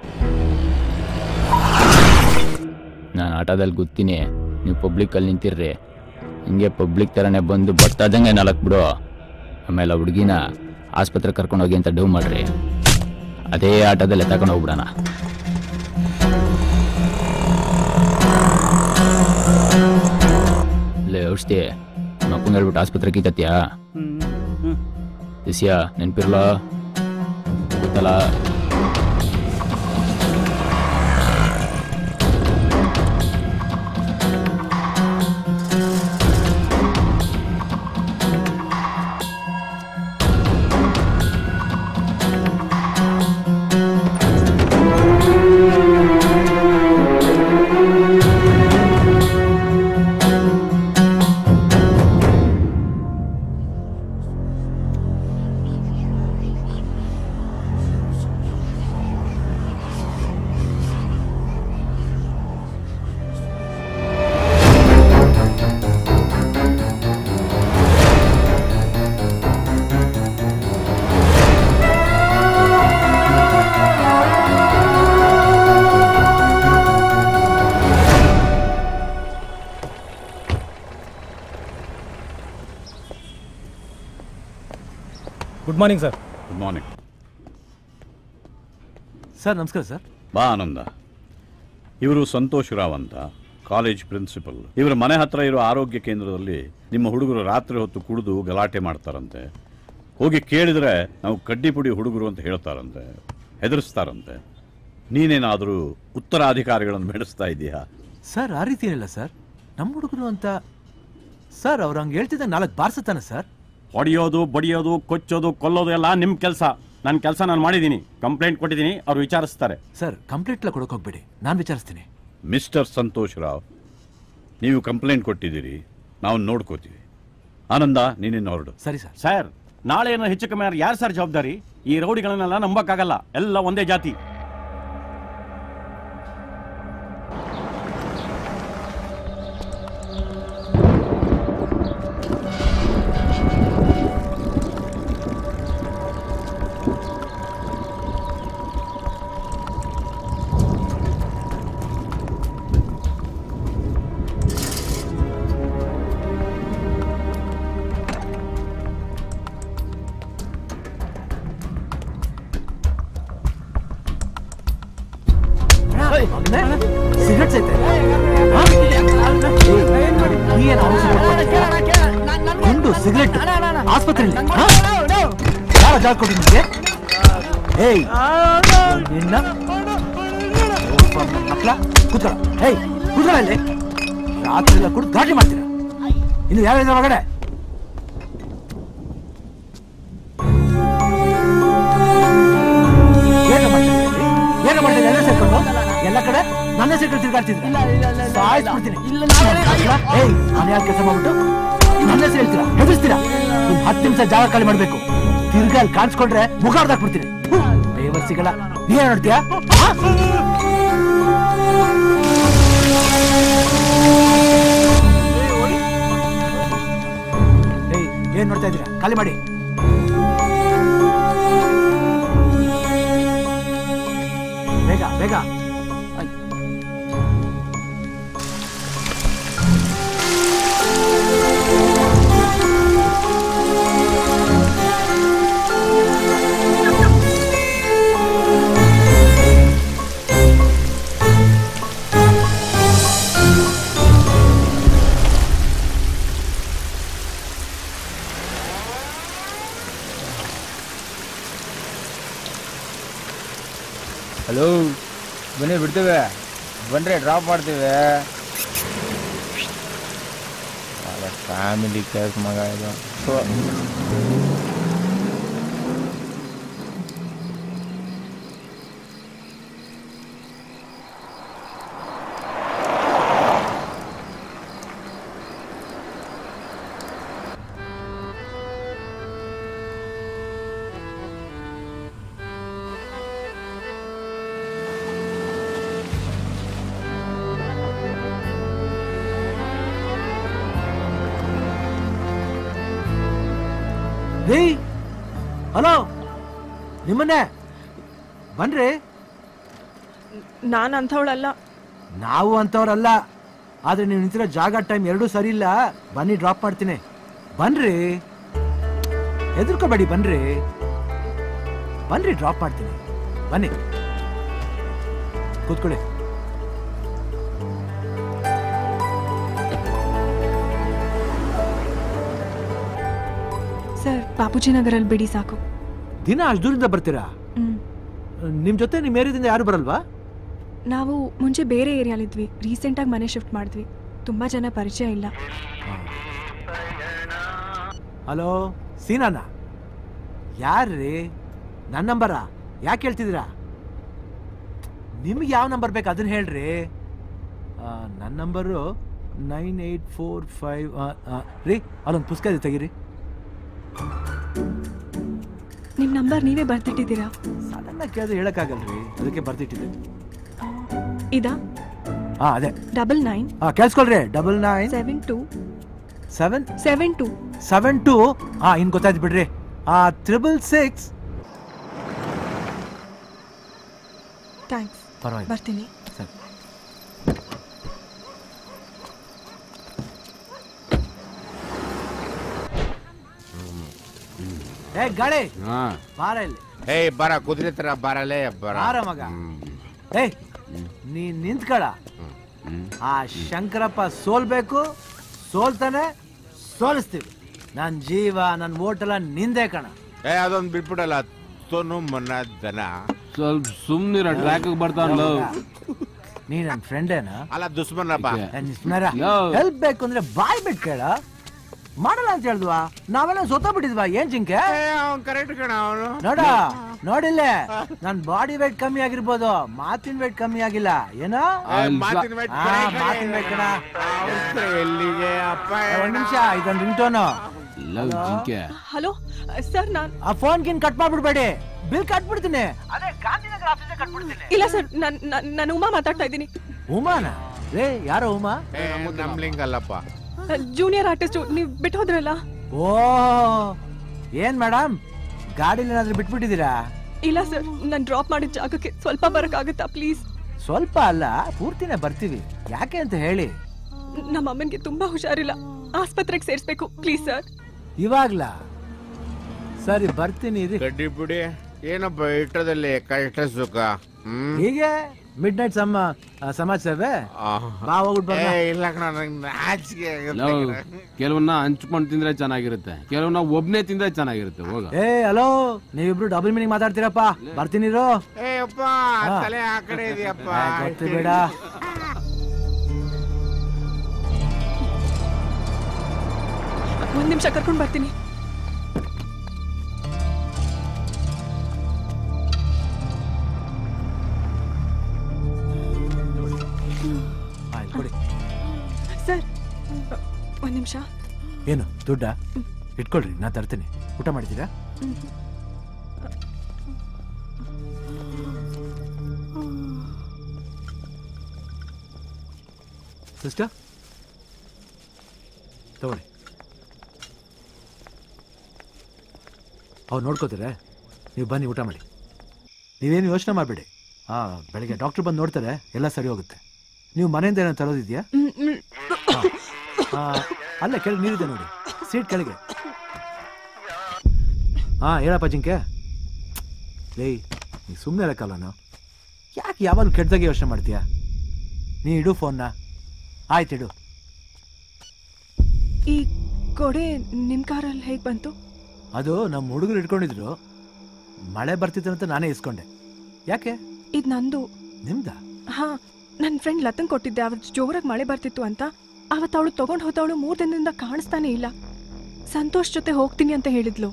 ನಾನು ಆಟೋದಲ್ಲಿ ಗೊತ್ತೀನಿ ನೀವು ಪಬ್ಲಿಕ್ಕಲ್ಲಿ ನಿಂತಿರ್ರಿ ಹಿಂಗೆ ಪಬ್ಲಿಕ್ ಥರನೇ ಬಂದು ಬತ್ತಾದಂಗೆ ನಾಲ್ಕು ಬಿಡು ಆಮೇಲೆ ಆ ಹುಡುಗಿನ ಆಸ್ಪತ್ರೆ ಕರ್ಕೊಂಡು ಹೋಗಿ ಅಂತ ಡವ್ ಮಾಡ್ರಿ ಅದೇ ಆಟೋದಲ್ಲಿ ಎತ್ತಾಕೊಂಡು ಹೋಗ್ಬಿಡೋಣ ಲೇ ಔಷಧಿ ನಮ್ಮ ಅಪ್ಪಂಗೆ ಹೇಳ್ಬಿಟ್ಟು ಆಸ್ಪತ್ರೆ ಕೀತತ್ಯಾ ದಿಸ್ಯಾ ನೆನ್ಪಿರ್ಲೋ ಗೊತ್ತಲ್ಲ good morning sir good morning sir ನಮಸ್ಕಾರ ಸರ್ ಬಾ ಆನಂದ ಇವರು ಸಂತೋಷ್ ರಾವ್ ಅಂತ ಕಾಲೇಜ್ ಪ್ರಿನ್ಸಿಪಲ್ ಇವರ ಮನೆ ಹತ್ರ ಇರೋ ಆರೋಗ್ಯ ಕೇಂದ್ರದಲ್ಲಿ ನಿಮ್ಮ ಹುಡುಗರು ರಾತ್ರಿ ಹೊತ್ತು ಕುಡಿದು ಗಲಾಟೆ ಮಾಡ್ತಾರಂತೆ ಹೋಗಿ ಕೇಳಿದ್ರೆ ನಾವು ಕಡ್ಡಿ ಪುಡಿ ಹುಡುಗರು ಅಂತ ಹೇಳ್ತಾರಂತೆ ಹೆದರಿಸ್ತಾರಂತೆ ನೀನೇನಾದರೂ ಉತ್ತರಾಧಿಕಾರಿಗಳನ್ನು ಬೆಳೆಸ್ತಾ ಇದೀಯಾ ಸರ್ ಆ ರೀತಿ ಏನಿಲ್ಲ ಸರ್ ನಮ್ಮ ಹುಡುಗರು ಅಂತ ಸರ್ ಅವ್ರು ಹಂಗೆ ಹೇಳ್ತಿದ್ದ ನಾಲ್ಕು ಬಾರ್ಸುತ್ತಾನೆ ಸರ್ ಹೊಡೆಯೋದು ಬಡಿಯೋದು ಕೊಚ್ಚೋದು ಕೊಲ್ಲೋದು ಎಲ್ಲ ನಿಮ್ಮ ಕೆಲಸ ನನ್ನ ಕೆಲಸ ನಾನು ಮಾಡಿದ್ದೀನಿ ಕಂಪ್ಲೇಂಟ್ ಕೊಟ್ಟಿದ್ದೀನಿ ಅವ್ರು ವಿಚಾರಿಸ್ತಾರೆ ಸರ್ ಕಂಪ್ಲೇಂಟ್ ಎಲ್ಲ ಕೊಡೋಕೆ ಹೋಗ್ಬೇಡಿ ನಾನು ವಿಚಾರಿಸ್ತೀನಿ ಮಿಸ್ಟರ್ ಸಂತೋಷ್ ರಾವ್ ನೀವು ಕಂಪ್ಲೇಂಟ್ ಕೊಟ್ಟಿದ್ದೀರಿ ನಾವು ನೋಡ್ಕೋತೀವಿ ಆನಂದ ನೀನಿನ್ನು ಹೊರಡು ಸರಿ ಸರ್ ಸರ್ ನಾಳೆ ಏನೋ ಹೆಚ್ಚು ಕಮ್ಮಿ ಆದ್ರೆ ಯಾರು ಸರ್ ಜವಾಬ್ದಾರಿ ಈ ರೌಡಿಗಳನ್ನೆಲ್ಲ ನಂಬಕ್ಕಾಗಲ್ಲ ಎಲ್ಲ ಒಂದೇ ಜಾತಿ ಸಿಗರೇಟ್ ಸೈತೆ ಗುಂಡು ಸಿಗರೇಟ್ ಆಸ್ಪತ್ರೆಯಲ್ಲಿ ಹಾ? ಯಾರ ಜಾಗ ಕೊಡಿ ನಿಮಗೆ ಏಯ್ ನಿನ್ನ ಮಕ್ಕಳ ಕೂತ್ಕೊಳ್ಳ ಏಯ್ ಕೂತ್ಕೊಳ್ಳ ಇಲ್ಲಿ ರಾತ್ರಿ ಎಲ್ಲ ಕುಡಿದು ಗಾಡಿ ಮಾಡ್ತೀರಾ ಇನ್ನು ಯಾವ ಹೊರಗಡೆ ಏನು ಮಾಡ್ತಿದ್ದೀರಿ? ಏನು ಮಾಡ್ತಿದ್ದೀರಿ ಎಲ್ಲ ಸೇರ್ಕೊಂಡು ಎಲ್ಲ ಕಡೆ ನನ್ನ ಸೇರ್ಕೊಂಡು ತಿರ್ಗಾಡ್ತಿದ್ರಿ ಸಾಯಿಸ್ಬಿಡ್ತೀನಿ ಏಯ್ ನಾನು ಯಾಕೆ ಕೆಲಸ ಮಾಡ್ಬಿಟ್ಟು ನನ್ನ ಹೆಸರು ಹೇಳ್ತೀರಾ ಹೆದರ್ಸ್ತೀರಾ ಇನ್ನು ಹತ್ತು ನಿಮಿಷ ಜಾಗ ಖಾಲಿ ಮಾಡ್ಬೇಕು ತಿರ್ಗಾ ಅಲ್ಲಿ ಕಾಣಿಸ್ಕೊಂಡ್ರೆ ಮುಖ ಹೊಡೆದಾಕ್ಬಿಡ್ತೀನಿ ಬೇವರ್ಸಿಗಳ ನೀನ್ ನೋಡ್ತೀಯಾ ಆ? ಏನ್ ನೋಡ್ತಾ ಇದ್ದೀರಾ ಖಾಲಿ ಮಾಡಿ ಬೇಗ ಬೇಗ ಹಲೋ ಬನ್ನಿ ಬಿಡ್ತೇವೆ ಬಂದ್ರೆ ಡ್ರಾಪ್ ಮಾಡ್ತೇವೆ ಫ್ಯಾಮಿಲಿ ಕೇಸ್ ಮಗ ಇದು ಥು. ರೀ ಹಲೋ ನಿಮ್ಮನ್ನೇ ಬನ್ರಿ ನಾನು ಅಂಥವಳಲ್ಲ ನಾವು ಅಂತವ್ರಲ್ಲ ಆದ್ರೆ ನೀವು ನಿಂತಿರೋ ಜಾಗ ಟೈಮ್ ಎರಡೂ ಸರಿ ಇಲ್ಲ ಬನ್ನಿ ಡ್ರಾಪ್ ಮಾಡ್ತೀನಿ ಬನ್ರಿ ಹೆದರ್ಕೋಬೇಡಿ ಬನ್ರಿ ಬನ್ರಿ ಡ್ರಾಪ್ ಮಾಡ್ತೀನಿ ಬನ್ನಿ ಕೂತ್ಕೊಳ್ಳಿ ಸರ್ ಬಾಪೂಜಿ ನಗರಲ್ಲಿ ಬಿಡಿ ಸಾಕು ದಿನ ಅಷ್ಟು ದೂರದಿಂದ ಬರ್ತೀರಾ ಹ್ಮ್. ನಿಮ್ ಜೊತೆ ನಿಮ್ ಏರಿಯಾದಿಂದ ಯಾರು ಬರಲ್ವಾ ನಾವು ಮುಂಚೆ ಬೇರೆ ಏರಿಯಾಲಿದ್ವಿ ರೀಸೆಂಟಾಗಿ ಮನೆ ಶಿಫ್ಟ್ ಮಾಡಿದ್ವಿ ತುಂಬ ಜನ ಪರಿಚಯ ಇಲ್ಲ ಹಲೋ ಸೀನಾನ ಯಾರ್ರೀ ನನ್ನ ನಂಬರಾ ಯಾಕೆ ಹೇಳ್ತಿದ್ದೀರಾ ನಿಮ್ಗೆ ಯಾವ ನಂಬರ್ ಬೇಕು ಅದನ್ನ ಹೇಳ್ರಿ ಆ, ನನ್ನ number nine eight four five ರೀ ಅಲ್ಲೊಂದು ಪುಸ್ತಕ ಇದೆ ತೆಗೀರಿ ನಿಮ್ಮ ನಂಬರ್ ನೀವೇ ಬರ್ತಿಟ್ಟಿದ್ದೀರಾ ಸಡನ್ನಾಗಿ ಕೇಳಿದ್ರೆ ಹೇಳಕ್ಕಾಗಲ್ರಿ ಅದಕ್ಕೆ ಬರ್ದಿಟ್ಟಿದ್ದೆ ಇದಾ ಹಾ ಅದೇ ಡಬಲ್ ನೈನ್ ಹಾ ಕೇಳಿಸ್ಕೊಳ್ರಿ double nine seven two seven seven two seven two ಹಾ ಇನ್ ಗೊತ್ತಾಯ್ತು ಬಿಡ್ರಿ ಆ ತ್ರಿಬಲ್ ಸಿಕ್ಸ್ ಥ್ಯಾಂಕ್ಸ್ ಪರವಾಗಿಲ್ಲ ಬರ್ತೀನಿ ಸರಿ ಏ ಗಾಳಿ ಬಾರ ಇಲ್ಲಿ ಏ ಬರ ಕುದುರೆ ತರ ಬರಲೇ ಬರ ಬಾರ ಮಗ ಏಯ್ ನೀ ನಿಂತ್ಕಳ ಆ ಶಂಕರಪ್ಪ ಸೋಲ್ಬೇಕು ಸೋಲ್ತಾನೆ ಸೋಲಿಸ್ತೀವಿ ನನ್ನ ಜೀವ ನನ್ನ ಓಟೆಲ್ಲ ನಿಂದೆ ಕಣ ಏ ಅದೊಂದು ಬಿಟ್ಬಿಡಲ್ಲ ಸೋನು ಮನ್ನ ದನ ಸ್ವಲ್ಪ ಸುಮ್ನಿರ ಟ್ರ್ಯಾಕ್ ಬರ್ತಾನಲ್ಲ ನೀ ನನ್ನ ಫ್ರೆಂಡೇನಾ ಅಲ್ಲ ದುಶ್ಮನಪ್ಪ ಹೆಲ್ಪ್ ಬೇಕು ಅಂದ್ರೆ ಬಾಯ್ ಬಿಟ್ಟು ಕೇಳ ಮಾಡಲ್ಲ ಅಂತ ಹೇಳಿದ್ವಾ ನಾವೆಲ್ಲ ಸೊತ್ತ ಬಿಟ್ಟಿದ್ವಾ ಏನ್ ಜಿಂಕೆ ಕರೆಕ್ಟ್ ಕಣ ಅವನು ನೋಡ ನೋಡಿಲ್ಲೇ ನನ್ ಬಾಡಿ ವೇಟ್ ಕಮ್ಮಿ ಆಗಿರ್ಬೋದು ಮಾತಿನ ವೇಟ್ ಕಮ್ಮಿ ಆಗಿಲ್ಲ ಏನೋ ಏ, ಮಾತಿನ weight ಆ, ಕಡೆ, ಕಡೆ. ಮಾತಿನ ವೇಟ್ ಕಣ ಎಲ್ಲಿಗೆ ಅಪ್ಪ ಏ, ಒಂದ್ ನಿಮಿಷ ಇದೊಂದು ringtone love Jinke hello sir ನಾನು ಆ ಫೋನ್ ಗಿನ್ ಕಟ್ ಮಾಡ್ಬಿಡ್ಬೇಡಿ ಬಿಲ್ ಕಟ್ಬಿಡ್ತೀನಿ ಇಲ್ಲ ಸರ್ ನಾನು ನಾನು ಉಮಾ ಮಾತಾಡ್ತಾ ಇದ್ದೀನಿ ಉಮಾನ ರೇ ಯಾರೋ ಉಮಾ ಏ, ನಮ್ ಲಿಂಗ್ ಅಲ್ಲಪ್ಪ ಜೂನಿಯರ್ ಆರ್ಟಿಸ್ಟ್ ನೀವು ಬಿಟ್ಟು ಹೋದ್ರಲ್ಲ ಓ ಏನ್ ಮೇಡಮ್ ಗಾಡಿಲಿ ಏನಾದ್ರೂ ಬಿಟ್ಬಿಟ್ಟಿದ್ದೀರಾ ಇಲ್ಲ ಸರ್ ನಾನು ಡ್ರಾಪ್ ಮಾಡಿದ ಜಾಗಕ್ಕೆ ಸ್ವಲ್ಪ ಬರೋಕ್ಕಾಗುತ್ತಾ ಪ್ಲೀಸ್ ಸ್ವಲ್ಪ ಅಲ್ಲ ಪೂರ್ತಿನೇ ಬರ್ತೀವಿ ಯಾಕೆ ಅಂತ ಹೇಳಿ ನಮ್ಮ ಅಮ್ಮನಿಗೆ ತುಂಬಾ ಹುಷಾರಿಲ್ಲ ಆಸ್ಪತ್ರೆಗೆ ಸೇರಿಸ್ಬೇಕು ಪ್ಲೀಸ್ ಸರ್ ಇವಾಗ್ಲಾ ಸರಿ ಬರ್ತೀನಿ ಇರಿ ಕಡ್ಡಿ ಪುಡಿ ಏನಪ್ಪ ಇಟ್ಟದಲ್ಲಿ ಕಷ್ಟ ಸುಖ ಹ್ಮ್ ಹೀಗೆ ಮಿಡ್ ನೈಟ್ ಸಮ ಆ, ಸಮಾಜ ಸೇವೆ ಬಾ ಹೋಗ್ಬಿಟ್ಟು ಏ, ಬರೋಣ. ಇಲ್ಲ ಕಣ ನಂಗೆ ನಾಚಿಕೆ ಆಗುತ್ತೆ ಲವ್ ಕಣ. ಕೆಲವನ್ನ ಹಂಚ್ಕೊಂಡು ತಿಂದ್ರೆ ಚೆನ್ನಾಗಿರುತ್ತೆ ಕೆಲವನ್ನ ಒಬ್ನೇ ತಿಂದ್ರೆ ಚೆನ್ನಾಗಿರುತ್ತೆ ಹೋಗ ಏ ಹಲೋ ನೀವಿಬ್ರು ಡಬಲ್ ಮೀನಿಂಗ್ ಮಾತಾಡ್ತೀರಪ್ಪ ಬರ್ತೀನಿ ಇರು. ಏ ಅಪ್ಪ ಹಾ. ತಲೆ ಆ ಕಡೆ ಇದೆಯಪ್ಪ ಆ, ಗೊತ್ತು ಬೇಡ ಒಂದ್ ನಿಮಿಷ ಕರ್ಕೊಂಡು ಬರ್ತೀನಿ ಆ, ಇಲ್ಲಿ ಕೊಡಿ ಸರ್ ಒಂದ್ ನಿಮಿಷ ಏನು ದುಡ್ಡ ಇಟ್ಕೊಳ್ರಿ ನಾ ತರ್ತೀನಿ ಊಟ ಮಾಡಿದ್ದೀರಾ ಸಿಸ್ಟರ್ ತಗೊಳ್ಳಿ ಅವ್ರು ನೋಡ್ಕೋತಾರೆ ನೀವು ಬನ್ನಿ ಊಟ ಮಾಡಿ ನೀವೇನು ಯೋಚನೆ ಮಾಡಬೇಡಿ ಹಾಂ ಬೆಳಿಗ್ಗೆ ಡಾಕ್ಟ್ರ್ ಬಂದು ನೋಡ್ತಾರೆ ಎಲ್ಲ ಸರಿ ಹೋಗುತ್ತೆ ನೀವು ಮನೆಯಿಂದ ಏನೋ ತರೋದಿದೆಯಾ ಹಾಂ ಅಲ್ಲೇ ಕೆಳಗೆ ನೀರಿದೆ ನೋಡಿ ಸೀಟ್ ಕೆಳಗೆ ಹಾಂ ಹೇಳಪ್ಪ ಜಿಂಕೆ ಲೇ ನೀ ಸುಮ್ಮನೆ ಇರಕ್ಕಲ್ಲ ನಾವು ಯಾಕೆ ಯಾವಾಗ ಕೆಟ್ಟದಾಗೆ ಯೋಚನೆ ಮಾಡ್ತೀಯಾ ನೀ ಇಡು ಫೋನ್ನ ಆಯ್ತು ಇಡು ಈ ಕೊಡೆ ನಿಮ್ಮ ಕಾರಲ್ಲಿ ಹೇಗೆ ಬಂತು ಅದು ನಮ್ಮ ಹುಡುಗರು ಇಟ್ಕೊಂಡಿದ್ರು ಮಳೆ ಬರ್ತಿತ್ತು ಅಂತ ನಾನೇ ಇಸ್ಕೊಂಡೆ ಯಾಕೆ ಇದು ನಂದು ನಿಮ್ದ ಹಾ ನನ್ನ ಫ್ರೆಂಡ್ ಲತನ್ ಕೊಟ್ಟಿದ್ದೆ ಅವತ್ತು ಜೋರಾಗಿ ಮಳೆ ಬರ್ತಿತ್ತು ಅಂತ ಅವತ್ತು ಅವಳು ತಗೊಂಡು ಹೋದವಳು ಮೂರು ದಿನದಿಂದ ಕಾಣಿಸ್ತಾನೆ ಇಲ್ಲ ಸಂತೋಷ್ ಜೊತೆ ಹೋಗ್ತೀನಿ ಅಂತ ಹೇಳಿದ್ಲು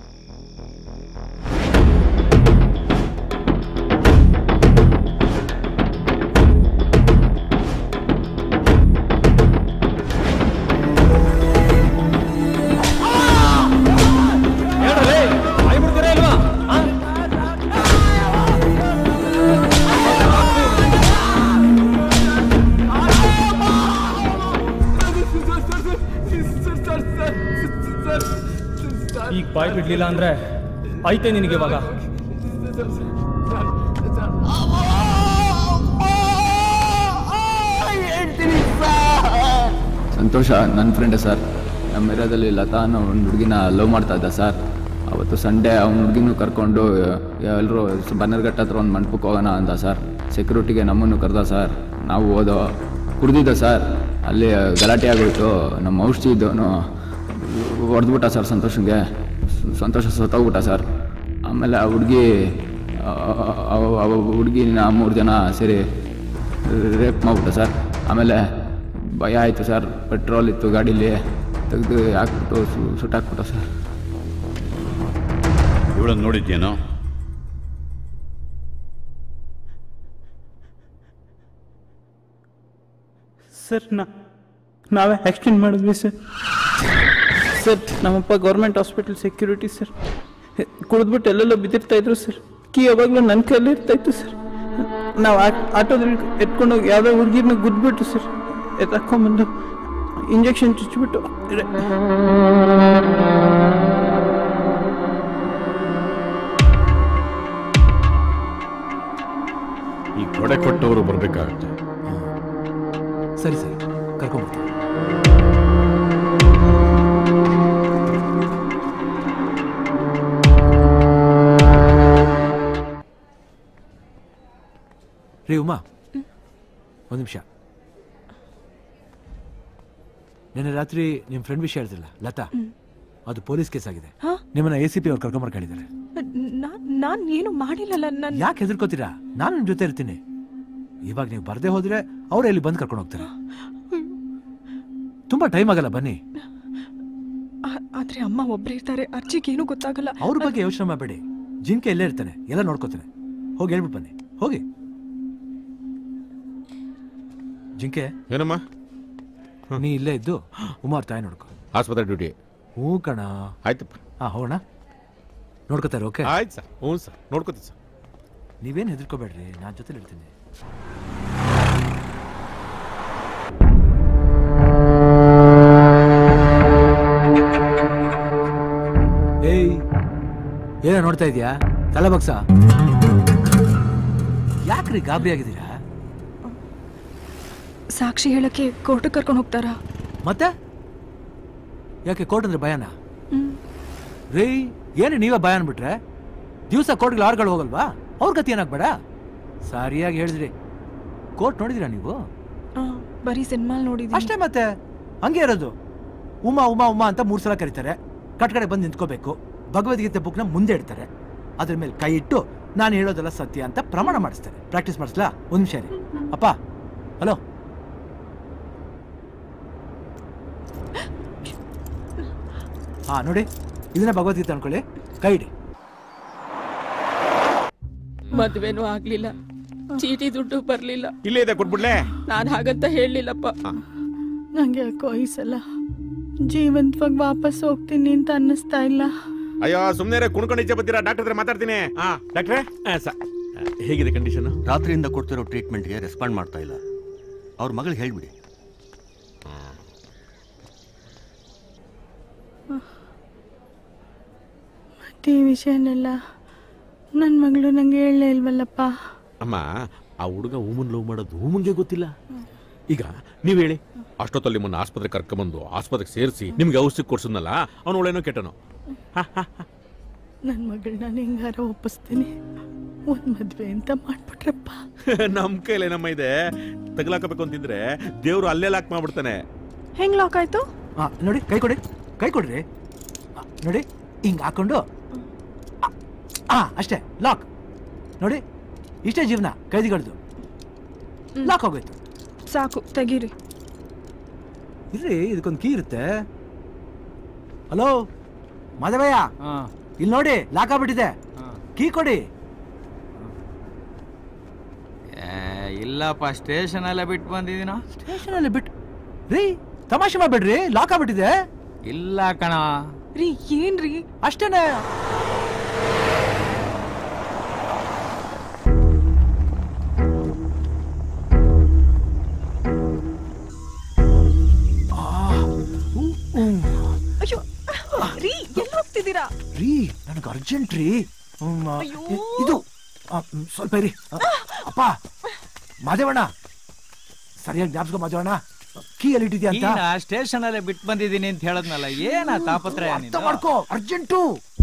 ಈಗ ಬಾಯ್ ಬಿಡ್ಲಿಲ್ಲ ಅಂದ್ರೆ ಐತೆ ನಿನಗೆ ಇವಾಗ ಸಂತೋಷ ನನ್ನ ಫ್ರೆಂಡೇ ಸರ್ ನಮ್ಮ ಏರಿಯಾದಲ್ಲಿ ಲತಾ ಅನ್ನೋ ಒಂದು ಹುಡುಗಿನ ಲವ್ ಮಾಡ್ತಾ ಇದ್ದ ಸರ್ ಅವತ್ತು ಸಂಡೇ ಅವ್ನ ಹುಡುಗಿನೂ ಕರ್ಕೊಂಡು ಎಲ್ಲರೂ ಬನ್ನರ್ಘಟ್ಟ ಹತ್ರ ಒಂದು ಮಂಟಪಕ್ಕೆ ಹೋಗೋಣ ಅಂದ ಸರ್ ಸೆಕ್ಯೂರಿಟಿಗೆ ನಮ್ಮನ್ನು ಕರೆದ ಸರ್ ನಾವು ಹೋದೋ ಕುಡ್ದಿದ್ದ ಸರ್ ಅಲ್ಲಿ ಗಲಾಟೆ ಆಗೋಯ್ತು ನಮ್ಮ ಔಷಧಿ ಇದ್ದವನು ಹೊಡೆದ್ಬಿಟ್ಟ ಸರ್ ಸಂತೋಷಂಗೆ ಸಂತೋಷ ಸತ್ತೋಗ್ಬಿಟ್ಟ ಸರ್ ಆಮೇಲೆ ಆ ಹುಡುಗಿ ಅವ ಹುಡುಗಿನ ಮೂರು ಜನ ಸೇರಿ ರೇಪ್ ಮಾಡ್ಬಿಟ್ಟ ಸರ್ ಆಮೇಲೆ ಭಯ ಆಯಿತು ಸರ್ ಪೆಟ್ರೋಲ್ ಇತ್ತು ಗಾಡೀಲಿ ತೆಗೆದು ಹಾಕ್ಬಿಟ್ಟು ಸು- ಸುಟ್ಟಾಕ್ಬಿಟ್ಟು ಸರ್ ಇವಳನ್ನು ನೋಡಿದ್ಯೇನೋ ಸರ್ ನಾ ನಾವೇ ಆಕ್ಸಿಡೆಂಟ್ ಮಾಡಿದ್ವಿ ಸರ್ ಸರ್ ನಮ್ಮಪ್ಪ ಗೌರ್ಮೆಂಟ್ ಹಾಸ್ಪಿಟಲ್ ಸೆಕ್ಯೂರಿಟಿ ಸರ್ ಕುಡಿದ್ಬಿಟ್ಟು ಎಲ್ಲೆಲ್ಲೋ ಬಿದ್ದಿರ್ತಾ ಇದ್ರು ಸರ್ ಕೀ ಯಾವಾಗಲೂ ನನ್ನ ಕೈಯಲ್ಲಿ ಇರ್ತಾ ಇತ್ತು ಸರ್ ನಾವು ಆಟೋದಲ್ಲಿ ಎತ್ಕೊಂಡೋಗಿ ಯಾವುದೋ ಹುಡುಗಿರ್ನ ಗುದ್ಬಿಟ್ಟು ಸರ್ ಎತ್ತಾಕೊಂಬಂದು ಇಂಜೆಕ್ಷನ್ ಚುಚ್ಚಿಬಿಟ್ಟು ಈ ಕೊಡೆ ಕೊಟ್ಟವರು ಬರಬೇಕಾಗುತ್ತೆ ಸರಿ ಸರಿ ಕರ್ಕೊಂಡ್ಬಿಡ್ತೀನಿ ರೀ ಉಮಾ ಒಂದು ನಿಮಿಷ ನಿನ್ನೆ ರಾತ್ರಿ ನಿಮ್ಮ ಫ್ರೆಂಡ್ ವಿಷಯ ಹೇಳ್ತಿಲ್ಲ ಲತಾ ಅದು ಪೊಲೀಸ್ ಕೇಸ್ ಆಗಿದೆ ನಿಮ್ಮನ್ನ ಎ ಸಿ ಪಿ ಅವ್ರು ಕರ್ಕೊಂಬರ್ ಕೇಳಿದ್ದಾರೆ ನಾನು ಏನು ಮಾಡಿಲ್ಲಲ್ಲ ನನ್ನ ಯಾಕೆ ಹೆದರ್ಕೋತೀರಾ ನಾನು ನಿಮ್ ಜೊತೆ ಇರ್ತೀನಿ ಇವಾಗ ನೀವು ಬರ್ದೇ ಹೋದ್ರೆ ಅವರೇ ಇಲ್ಲಿ ಬಂದು ಕರ್ಕೊಂಡು ಹೋಗ್ತಾರೆ ತುಂಬಾ ಟೈಮ್ ಆಗಲ್ಲ ಬನ್ನಿ ಆದ್ರೆ ಅಮ್ಮ ಒಬ್ರೇ ಇರ್ತಾರೆ ಅರ್ಜಿಗೆ ಏನೂ ಗೊತ್ತಾಗಲ್ಲ ಅವ್ರ ಬಗ್ಗೆ ಯೋಚನೆ ಮಾಡಬೇಡಿ ಜಿಂಕೆ ಇಲ್ಲೇ ಇರ್ತಾನೆ ಎಲ್ಲ ನೋಡ್ಕೋತಾನೆ ಹೋಗಿ ಹೇಳ್ಬಿಟ್ಟು ಬನ್ನಿ ಹೋಗಿ ಜಿಂಕೆ ಏನಮ್ಮ ನೀ ಇಲ್ಲೇ ಇದ್ದು ಉಮಾರ್ ತಾಯಿ ನೋಡ್ಕೊ ಆಸ್ಪತ್ರೆ ಡ್ಯೂಟಿ ಹ್ಞೂ ಕಣ ಆಯ್ತಪ್ಪ ಹಾ ಹೋಗೋಣ ನೋಡ್ಕೋತಾರೆ ಓಕೆ ಆಯ್ತು ಸರ್ ಹ್ಞೂ ಸರ್ ನೋಡ್ಕೋತೀನಿ ಸರ್ ನೀವೇನು ಹೆದರ್ಕೋಬೇಡ್ರಿ ನಾನು ಜೊತೆ ಇರ್ತೀನಿ ಏಯ್ ಏನೋ ನೋಡ್ತಾ ಇದೀಯಾ ತಲೆ ಬಗ್ಸ ಯಾಕ್ರಿ ಗಾಬರಿ ಆಗಿದ್ದೀರಾ ಸಾಕ್ಷಿ ಹೇಳಕ್ಕೆ ಕೋರ್ಟಿಗೆ ಕರ್ಕೊಂಡು ಹೋಗ್ತಾರಾ ಮತ್ತೆ ಯಾಕೆ ಕೋರ್ಟ್ ಅಂದ್ರೆ ಭಯನಾ ರೀ ಏನು ನೀವೇ ಭಯ ಅನ್ಬಿಟ್ರೆ ದಿವಸ ಕೋರ್ಟ್ಗೆ ಆರ್ಗಳು ಹೋಗಲ್ವಾ ಅವ್ರ ಗತಿ ಏನಾಗ್ಬೇಡ ಸರಿಯಾಗಿ ಹೇಳಿದ್ರಿ ಕೋರ್ಟ್ ನೋಡಿದಿರಾ ನೀವು ಆ, ಬರೀ ಸಿನಿಮಾ ನೋಡಿದ್ದೀನಿ ಅಷ್ಟೇ ಮತ್ತೆ ಹಂಗೆ ಇರೋದು ಉಮಾ ಉಮಾ ಉಮಾ ಅಂತ ಮೂರ್ ಸಲ ಕರೀತಾರೆ ಕಟ್ಕಡೆ ಬಂದು ನಿಂತ್ಕೋಬೇಕು ಭಗವದ್ಗೀತೆ ಬುಕ್ನ ಮುಂದೆ ಇಡ್ತಾರೆ ಅದ್ರ ಮೇಲೆ ಕೈ ಇಟ್ಟು ನಾನು ಹೇಳೋದೆಲ್ಲ ಸತ್ಯ ಅಂತ ಪ್ರಮಾಣ ಮಾಡಿಸ್ತಾರೆ ಪ್ರಾಕ್ಟೀಸ್ ಮಾಡಿಸ್ಲಾ ಒಂದ್ ನಿಮಿಷ ರೀ ಅಪ್ಪ ಹಲೋ ಹಾ ನೋಡಿ ಇದನ್ನ ಭಗವದ್ಗೀತೆ ಅನ್ಕೊಳ್ಳಿ ಕೈ ಇಡಿ ಮದ್ವೆನೂ ಆಗ್ಲಿಲ್ಲ ಚೀಟಿ ದುಡ್ಡು ಬರ್ಲಿಲ್ಲ ಇಲ್ಲೇ ಇದೆ ಕೊಟ್ಬಿಡ್ಲೆ ನಾನ್ ಹಾಗಂತ ಹೇಳಲಿಲ್ಲಪ್ಪ ನಂಗೆ ಯಾಕೋ ಈ ಸಲ ಜೀವಂತವಾಗಿ ವಾಪಸ್ ಹೋಗ್ತೀನಿ ಅಂತ ಅನ್ನಿಸ್ತಾ ಇಲ್ಲ ಅಯ್ಯೋ ಸುಮ್ಮನೆ ಕುಣ್ಕೊಂಡು ಈಚೆ ಬರ್ತೀರಾ ಡಾಕ್ಟರ್ ಹತ್ರ ಮಾತಾಡ್ತೀನಿ ಹಾ ಡಾಕ್ಟ್ರೇ ಹೇಗಿದೆ ಕಂಡೀಷನ್ ರಾತ್ರಿಯಿಂದ ಕೊಡ್ತಿರೋ ಟ್ರೀಟ್ಮೆಂಟ್ಗೆ ರೆಸ್ಪಾಂಡ್ ಮಾಡ್ತಾ ಇಲ್ಲ ಅವ್ರ ಮಗಳಿಗೆ ಹೇಳ್ಬಿಡಿ ಮತ್ತೆ ಈ ವಿಷಯನೆಲ್ಲ ನನ್ನ ಮಗಳು ನಂಗೆ ಹೇಳಲೇ ಇಲ್ವಲ್ಲಪ್ಪ ಅಮ್ಮ ಆ ಹುಡುಗ ಹೂಮನ್ ಲವ್ ಮಾಡೋದು ಹೂಮನ್ಗೆ ಗೊತ್ತಿಲ್ಲ ಈಗ ನೀವ್ ಹೇಳಿ ಅಷ್ಟೊತ್ತಲ್ಲಿ ನಿಮ್ಮನ್ನ ಆಸ್ಪತ್ರೆ ಕರ್ಕೊಂಬಂದು ಆಸ್ಪತ್ರೆಗೆ ಸೇರಿಸಿ ನಿಮ್ಗೆ ಔಷಧಿ ಕೊಡ್ಸದ್ನಲ್ಲ ಅವ್ನು ಒಳ್ಳೆನೋ ಕೆಟ್ಟನೋ ನನ್ನ ಮಗಳನ್ನ ಹೆಂಗಾರ ಒಪ್ಪಿಸ್ತೀನಿ ಒಂದು ಮದುವೆ ಅಂತ ಮಾಡ್ಬಿಟ್ರಪ್ಪ ನಮ್ ಕೈಲಿ ನಮ್ಮ ಇದೆ ತಗಲಾಕಬೇಕು ಅಂತಿದ್ರೆ ದೇವ್ರು ಅಲ್ಲೇ ಲಾಕ್ ಮಾಡ್ಬಿಡ್ತಾನೆ ಹೆಂಗ್ ಲಾಕ್ ಆಯ್ತು ಆ, ನೋಡಿ ಕೈ ಕೊಡಿ ಕೈ ಕೊಡ್ರಿ ಆ, ನೋಡಿ ಹಿಂಗ್ ಹಾಕೊಂಡು ಆ ಅಷ್ಟೇ ಲಾಕ್ ನೋಡಿ ಇಷ್ಟೇ ಜೀವನ ಕೈದಿಗಳದು ಲಾಕ್ ಹೋಗೋಯ್ತು ಸಾಕು ತೆಗೀರಿ ಇರ್ರಿ ಇದಕ್ಕೊಂದು ಕೀ ಇರುತ್ತೆ ಹಲೋ ಮಾಧವಯ್ಯ ಇಲ್ಲಿ ನೋಡಿ ಲಾಕ್ ಆಗ್ಬಿಟ್ಟಿದೆ ಕೀ ಕೊಡಿ ಇಲ್ಲಪ್ಪ ಸ್ಟೇಷನ್ ಅಲ್ಲೇ ಬಿಟ್ಟು ಬಂದಿದ್ದೀನ ಸ್ಟೇಷನ್ ಅಲ್ಲಿ ಬಿಟ್ಟು ರೀ ತಮಾಷೆ ಮಾಡ್ಬೇಡ್ರಿ ಲಾಕ್ ಆಗ್ಬಿಟ್ಟಿದೆ ಇಲ್ಲ ಕಣ ರೀ ಏನ್ರಿ ಅಷ್ಟೇನೆ ಅಯ್ಯೋ ರೀ ಎಲ್ಲಿ ಹೋಗ್ತಿದ್ದೀರಾ ರೀ ನನಗೆ ಅರ್ಜೆಂಟ್ ರೀ ಹ್ಮ್, ಆ, ಇ- ಇದು ಆ, ಹ್ಮ್, ಸ್ವಲ್ಪ ಇರಿ ಆ, ಅಪ್ಪ ಮಾದೇವಣ್ಣ ಸರಿಯಾಗಿ ಜ್ಞಾಪಿಸ್ಕೊ ಮಾದೇವಣ್ಣ ಕೀ ಎಲ್ಲಿ ಇಟ್ಟಿದ್ಯಾ ಅಂತ ಸ್ಟೇಷನ್ ಅಲ್ಲೇ ಬಿಟ್ಟು ಬಂದಿದ್ದೀನಿ ಅಂತ ಹೇಳದ್ನಲ್ಲ ಏನ ತಾಪತ್ರಯ ಅರ್ಥ ನಿಂದು? ಮಾಡ್ಕೋ ಅರ್ಜೆಂಟು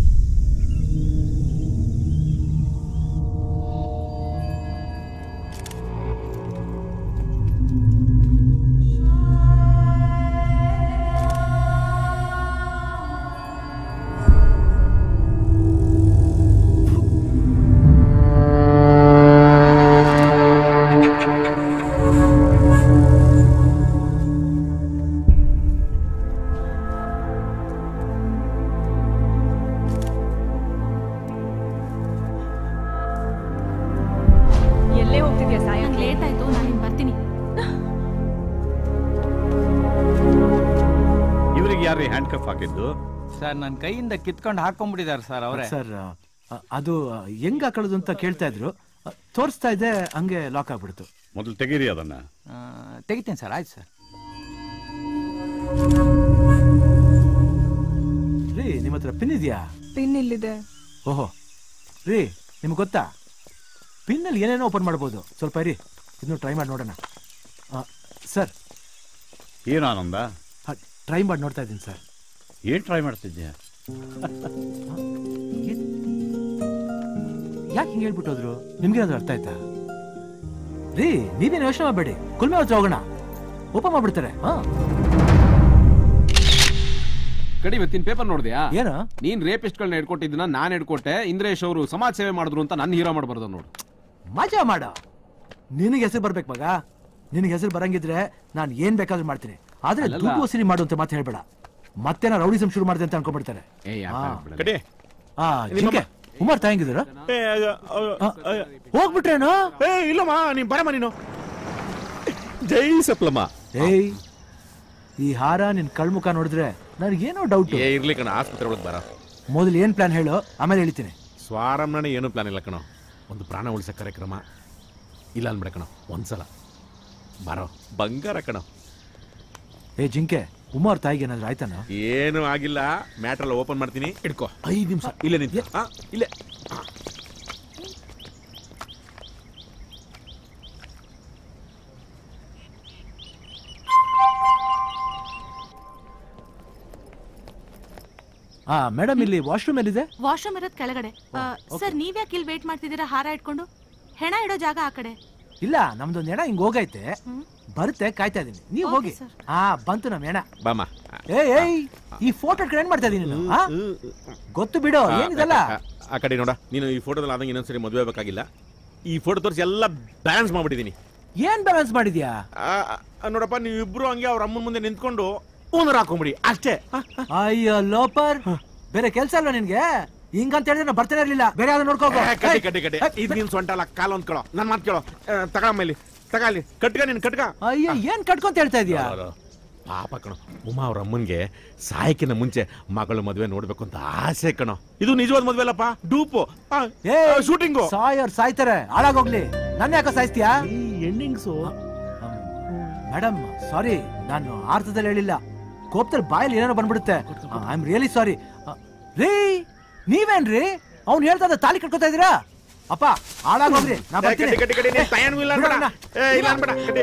ಎಲ್ಲೇ ಹೋಗ್ತಿದ್ಯಾ ಸಾಯ ಲೇಟ್ ಆಯ್ತು ನಾನು ಬರ್ತೀನಿ ಇವರಿಗೆ ಯಾರು ಹ್ಯಾಂಡ್ ಕಫ್ ಹಾಕಿದ್ದು ಸರ್ ನನ್ನ ಕೈಯಿಂದ ಕಿತ್ಕೊಂಡು ಹಾಕೊಂಡ್ಬಿಟ್ಟಿದ್ದಾರೆ ಸರ್ ಅವರೇ ಸರ್ ಆ, ಅದು ಆ, ಹೆಂಗ್ ಹಾಕೊಳ್ಳೋದು ಅಂತ ಕೇಳ್ತಾ ಇದ್ರು ಆ, ತೋರಿಸ್ತಾ ಇದ್ದೆ ಹಂಗೆ ಲಾಕ್ ಆಗ್ಬಿಡ್ತು ಮೊದಲು ತೆಗೀರಿ ಅದನ್ನ ತೆಗಿತೀನಿ ಸರ್ ಆಯ್ತು ಸರ್ ರೀ ನಿಮ್ಮ ಹತ್ರ ಪಿನ್ ಇದೆಯಾ ಪಿನ್ ಇಲ್ಲಿದೆ ಓಹೋ ರೀ ನಿಮ್ಗೆ ಗೊತ್ತಾ ಪಿನ್ನಲ್ಲಿ ಏನೇನೋ ಓಪನ್ ಮಾಡ್ಬೋದು ಸ್ವಲ್ಪ ಇರಿ ಇದನ್ನು ಟ್ರೈ ಮಾಡಿ ನೋಡೋಣ ಆ, ಸರ್ ಏನು ಆನಂದ ಟ್ರೈ ಮಾಡಿ ನೋಡ್ತಾ ಇದ್ದೀನಿ ಸರ್ ಏನ್ ಟ್ರೈ ಮಾಡ್ತಿದ್ಯಾ ಯಾಕೆ ಹಿಂಗೆ ಹೇಳ್ಬಿಟ್ಟು ಹೋದ್ರು ನಿಮ್ಗೇನಾದ್ರು ಅರ್ಥ ಆಯ್ತಾ ರೀ ನೀವೇನು ಯೋಚನೆ ಮಾಡಬೇಡಿ ಕುಲ್ಮೆ ಹತ್ರ ಹೋಗೋಣ ಓಪನ್ ಮಾಡ್ಬಿಡ್ತಾರೆ ಹಾ ಕಡಿ ಇವತ್ತಿನ ಪೇಪರ್ ನೋಡಿದ್ಯಾ ಏನು ನೀನ್ ರೇಪಿಸ್ಟ್ಗಳನ್ನ ಹಿಡ್ಕೊಟ್ಟಿದ್ದನ್ನ ನಾನ್ ಹಿಡ್ಕೊಟ್ಟೆ ಇಂದ್ರೇಶ್ ಅವರು ಸಮಾಜ ಸೇವೆ ಮಾಡಿದ್ರು ಅಂತ ನನ್ನ ಹೀರೋ ಮಾಡಬಾರ್ದು ನೋಡು ಮಜಾ ಮಾಡ ನಿನಗೆ ಹೆಸರು ಬರ್ಬೇಕು ಮಗ ನಿನಗೆ ಹೆಸರು ಬರಂಗಿದ್ರೆ ನಾನು ಏನ್ ಬೇಕಾದ್ರೂ ಮಾಡ್ತೀನಿ ಆದ್ರೆ ಅಲ್ಲಲ್ಲ. ದುಡ್ಡು ವಸೂಲಿ ಮಾಡು ಅಂತ ಮಾತು ಹೇಳ್ಬೇಡ ಮತ್ತೆ ನಾ ರೌಡಿಸಂ ಶುರು ಮಾಡಿದೆ ಅಂತ ಅನ್ಕೊಂಡ್ಬಿಡ್ತಾರೆ ಏ, ಯಾಕೆ ಹಾ. ಆಗ್ಬಿಡಲ್ಲ? ಕಡೆ ಆ, ಜಿಂಕೆ ಉಮಾರ್ ತಾಯಂಗಿದ್ರು ಏ, ಅಯ್ಯೋ, ಅಯ್ಯೋ, ಅಯ್ಯೋ. ಹೋಗ್ಬಿಟ್ರೇನು ಏ ಇಲ್ಲಮ್ಮ ನೀನ್ ಬರಮ್ಮ ನೀನು ಜೈ ಸಪ್ಲಮ್ಮ ಏಯ್ ಈ ಹಾರ ನಿನ್ ಕಳ್ಮುಖ ನೋಡಿದ್ರೆ ನನಗೇನೋ ಡೌಟ್ ಏ ಇರ್ಲಿ ಕಣ ಆಸ್ಪತ್ರೆ ಒಳಗೆ ಬರ ಮೊದಲು ಏನ್ ಪ್ಲಾನ್ ಹೇಳು ಆಮೇಲೆ ಹೇಳ್ತೀನಿ ಸ್ವಾರಂಭನೆ ಏನು ಪ್ಲಾನ್ ಇಲ್ಲ ಕಣೋ ಒಂದು ಪ್ರಾಣ ಉಳಿಸೋ ಕಾರ್ಯಕ್ರಮ ಇಲ್ಲ ಅನ್ಬೇಡ ಕಣೋ ಒಂದ್ಸಲ ಬರೋ ಬಂಗಾರ ಕಣೋ ಏ ಜಿಂಕೆ ಉಮಾರ್ ತಾಯಿಗೆ ಏನಾದ್ರು ಆಯ್ತಾನ ಏನು ಆಗಿಲ್ಲ ಮ್ಯಾಟ್ರಲ್ಲ ಓಪನ್ ಮಾಡ್ತೀನಿ ಇಡ್ಕೋ ಐದು ನಿಮಿಷ ಇಲ್ಲೇ ನಿಂತ ಹಾ ಇಲ್ಲೇ ಆ ಮೇಡಮ್ ಇಲ್ಲಿ ವಾಶ್ರೂಮ್ ಎಲ್ಲಿದೆ ವಾಶ್ರೂಮ್ ಇರೋದ್ ಕೆಳಗಡೆ ಆ, ಸರ್ ನೀವ್ಯಾಕೆ ಇಲ್ಲಿ ವೇಟ್ ಮಾಡ್ತಿದ್ದೀರಾ ಹಾರ ಇಟ್ಕೊಂಡು ಹೆಣ ಇಡೋ ಜಾಗ ಆ ಕಡೆ ಇಲ್ಲ ನಮ್ದೊಂದು ಹೆಣ ಹಿಂಗ್ ಹೋಗೈತೆ ಬರುತ್ತೆ ಕಾಯ್ತಾ ಇದೀನಿ ನೀವ್ Okay, ಹೋಗಿ sir. ಹಾ ಬಂತು ನಮ್ ಹೆಣ ಬಾಮ ಏಯ್ ಏಯ್ ಈ ಫೋಟೋ ಏನ್ ಮಾಡ್ತಾ ಇದೀನಿ ನೀನು ಆ? ಗೊತ್ತು ಬಿಡು ಏನಿದಲ್ಲ ಆ ಕಡೆ ನೋಡ ನೀನು ಈ ಫೋಟೋದಲ್ಲಿ ಆದಂಗೆ ಇನ್ನೊಂದ್ಸರಿ ಮದುವೆ ಆಗಬೇಕಾಗಿಲ್ಲ ಈ ಫೋಟೋ ತೋರಿಸಿ ಎಲ್ಲ ಬ್ಯಾಲೆನ್ಸ್ ಮಾಡ್ಬಿಟ್ಟಿದ್ದೀನಿ ಏನ್ ಬ್ಯಾಲೆನ್ಸ್ ಮಾಡಿದ್ಯಾ ಆ, ಆ, ನೋಡಪ್ಪ ನೀವಿಬ್ರು ಹಂಗೆ ಅವ್ರ ಅಮ್ಮನ ಮುಂದೆ ನಿಂತ್ಕೊಂಡು ಓನರ್ ಹಾಕೊಂಬಿಡಿ ಅಷ್ಟೇ ಅಯ್ಯೋ ಲೋಪರ್ ಬೇರೆ ಕೆಲ್ಸ ಅಲ್ವಾ ನಿನ್ಗೆ ಹಿಂಗಂತ ಹೇಳಿದ್ರೆ ನಾ ಬರ್ತಾನೆ ಇರ್ಲಿಲ್ಲ ಬೇರೆ ಯಾವ್ದು ನೋಡ್ಕೋಗೋ ಏ, ಕಟ್ಟಿ ಕಟ್ಟಿ ಕಟ್ಟಿ ಇದು ನೀನ್ ಸೊಂಟ ಅಲ್ಲ ಕಾಲು ಅಂದ್ಕೊಳ್ಳೋ ನನ್ ಮಾತು ಕೇಳೋ ತಗೊಳಮ್ಮ ಇಲ್ಲಿ ತಗೊಳ್ಳಿ ಕಟ್ಕ ನೀನ್ ಕಟ್ಕ ಅಯ್ಯೋ ಏನ್ ಕಟ್ಕೊಂತ ಹೇಳ್ತಾ ಇದೀಯಾ ಪಾಪ ಕಣೋ ಉಮಾ ಅವ್ರ ಅಮ್ಮನ್ಗೆ ಸಾಯಕ್ಕಿನ ಮುಂಚೆ ಮಗಳು ಮದುವೆ ನೋಡ್ಬೇಕು ಅಂತ ಆಸೆ ಕಣೋ ಇದು ನಿಜವಾದ ಮದುವೆ ಅಲ್ಲಪ್ಪ ಡೂಪು ಶೂಟಿಂಗು ಸಾಯೋರ್ ಸಾಯ್ತಾರೆ ಹಾಳಾಗೋಗ್ಲಿ ನನ್ನ ಯಾಕೆ ಸಾಯಿಸ್ತೀಯಾ ಎಂಡಿಂಗ್ಸು ಮೇಡಮ್ ಸಾರಿ ನಾನು ಆರ್ಥದಲ್ಲಿ ಹೇಳಿಲ್ಲ ಕೋಪದಲ್ಲಿ ಬಾಯಲ್ಲಿ ಏನಾರು ಬಂದ್ಬಿಡುತ್ತೆ ಐ ಆಮ್ ರಿಯಲಿ ಸಾರಿ ರೀ ನೀವೇನ್ರಿ ಅವ್ನು ಹೇಳ್ತಾ ಇದ್ದ ತಾಲಿ ಕಟ್ಕೋತಾ ಇದೀರಾ ಅಪ್ಪ ಹಾಳಾಗೋಗ್ರಿ ನಾ ಏ, ಬರ್ತೀನಿ ಕಟ್ಟಿ, ಕಟ್ಟಿ, ಕಟ್ಟಿ, ನೀನ್ ತಾಯನ್ಗೂ ಇಲ್ಲ ಅನ್ಬೇಡ. ಬಿಡಣ್ಣ. ಏ, ಇಲ್ಲ ಅನ್ಬೇಡ, ಕಟ್ಟಿ.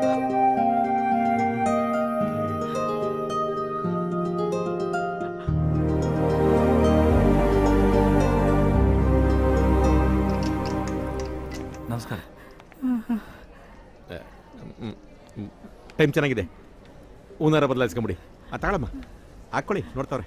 ನಮಸ್ಕಾರ ಟೈಮ್ ಚೆನ್ನಾಗಿದೆ ಹೂನಾರ ಬದಲಾಯಿಸ್ಕೊಂಬಿಡಿ ಆ ತಗೊಳಮ್ಮ ಹಾಕ್ಕೊಳ್ಳಿ ನೋಡ್ತಾವ್ರೆ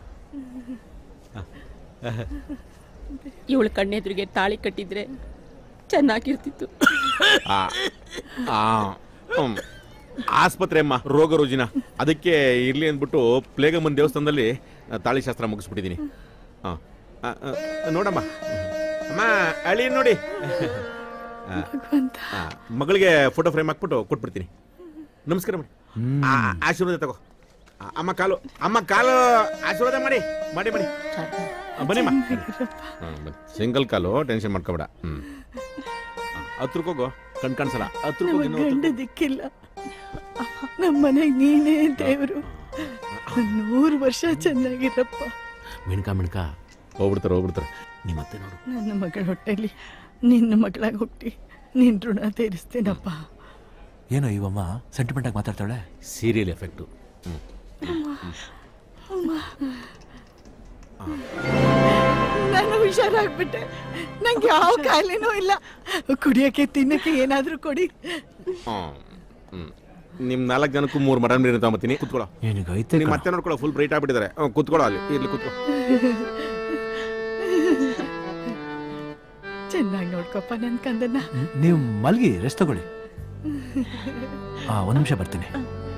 ಇವಳ ಕಣ್ಣೆದುರಿಗೆ ತಾಳಿ ಕಟ್ಟಿದ್ರೆ ಚೆನ್ನಾಗಿರ್ತಿತ್ತು ಆ, ಆ, ಹ್ಮ್. ಆಸ್ಪತ್ರೆ ಅಮ್ಮ ರೋಗ ರುಜಿನ ಅದಕ್ಕೆ ಇರ್ಲಿ ಅಂದ್ಬಿಟ್ಟು ಪ್ಲೇಗಮ್ಮನ ದೇವಸ್ಥಾನದಲ್ಲಿ ಆ, ತಾಳಿ ಶಾಸ್ತ್ರ ಮುಗಿಸ್ಬಿಟ್ಟಿದ್ದೀನಿ ಹಾ ಆ, ಆ, ನೋಡಮ್ಮ ಅಮ್ಮ ಅಳಿ ನೋಡಿ ಆ, ಆ, ಮಗಳಿಗೆ ಫೋಟೋ ಫ್ರೇಮ್ ಹಾಕ್ಬಿಟ್ಟು ಕೊಟ್ಬಿಡ್ತೀನಿ ನಮಸ್ಕಾರ ಮಾಡಿ ಆ, ಆಶೀರ್ವಾದ ತಗೋ ಆ, ಅಮ್ಮ ಕಾಲು ಅಮ್ಮ ಕಾಲು ಆಶೀರ್ವಾದ ಮಾಡಿ ಮಾಡಿ ಮಾಡಿ ಆ, ಬನ್ನಿಮ್ಮ ಸಿಂಗಲ್ ಕಾಲು ಟೆನ್ಷನ್ ಮಾಡ್ಕೊಬೇಡ ಹ್ಮ್ ಹತ್ರಕ್ಕೆ ಹೋಗು ಕಣ್ ಕಾಣಿಸಲ್ಲ ಹತ್ರಕ್ಕೆ ಹೋಗಿ ನಮಗ್ ಇನ್ನೂ ಗಂಡ ದಿಕ್ಕಿಲ್ಲ ನಮ್ಮ ಮನೆಗೆ ನೀನೇ ದೇವರು ನೂರು ವರ್ಷ ಚೆನ್ನಾಗಿರಪ್ಪ ಮಿಣ್ಕ ಮಿಣ್ಕ ಹೋಗ್ಬಿಡ್ತಾರೆ ಹೋಗ್ಬಿಡ್ತಾರೆ ನಿಮ್ಮ ಅತ್ತೆ ನೋಡು ನನ್ನ ಮಗಳ ಹೊಟ್ಟೆಲಿ ನಿನ್ನ ಮಗಳಾಗಿ ಹುಟ್ಟಿ ನಿನ್ ಋಣ ತೀರಿಸ್ತೀನಪ್ಪ ಏನೋ ಇವಮ್ಮ ಸೆಂಟಿಮೆಂಟ್ ಆಗಿ ಮಾತಾಡ್ತಾಳೆ ಸೀರಿಯಲ್ ಎಫೆಕ್ಟು ನಾನು ಹುಷಾರಾಗ್ಬಿಟ್ಟೆ ನಂಗೆ ಯಾವ ಕಾಯಿಲೆನೂ ಇಲ್ಲ ಕುಡಿಯಕ್ಕೆ ತಿನ್ನಕ್ಕೆ ಏನಾದ್ರೂ ಕೊಡಿ ನಿಮ್ ನಾಲ್ಕು ಜನಕ್ಕೂ ಮೂರು ಮಟನ್ ಬಿರಿಯಾನಿ ತಗೊಂಬತ್ತೀನಿ ಕುತ್ಕೊಳ್ಳೋ ಏನೀಗೈತೆ ನಿಮ್ಮ ಮತ್ತೆ ನೋಡ್ಕೊಳ್ಳೋ ಫುಲ್ ಬ್ರೈಟ್ ಆಗ್ಬಿಟ್ಟಿದ್ದಾರೆ ಹ್ಮ್, ಕುತ್ಕೊಳ್ಳೋ ಅಲ್ಲಿ ಇರ್ಲಿ ಕುತ್ಕೋ ಚೆನ್ನಾಗಿ ನೋಡ್ಕೊಪ್ಪ ನನ್ ಕಂದನ್ನ ನೀವು ಮಲ್ಗಿ ರೆಸ್ಟ್ ತಗೊಳ್ಳಿ ಹಾ ಒಂದ್ ನಿಮಿಷ ಬರ್ತೀನಿ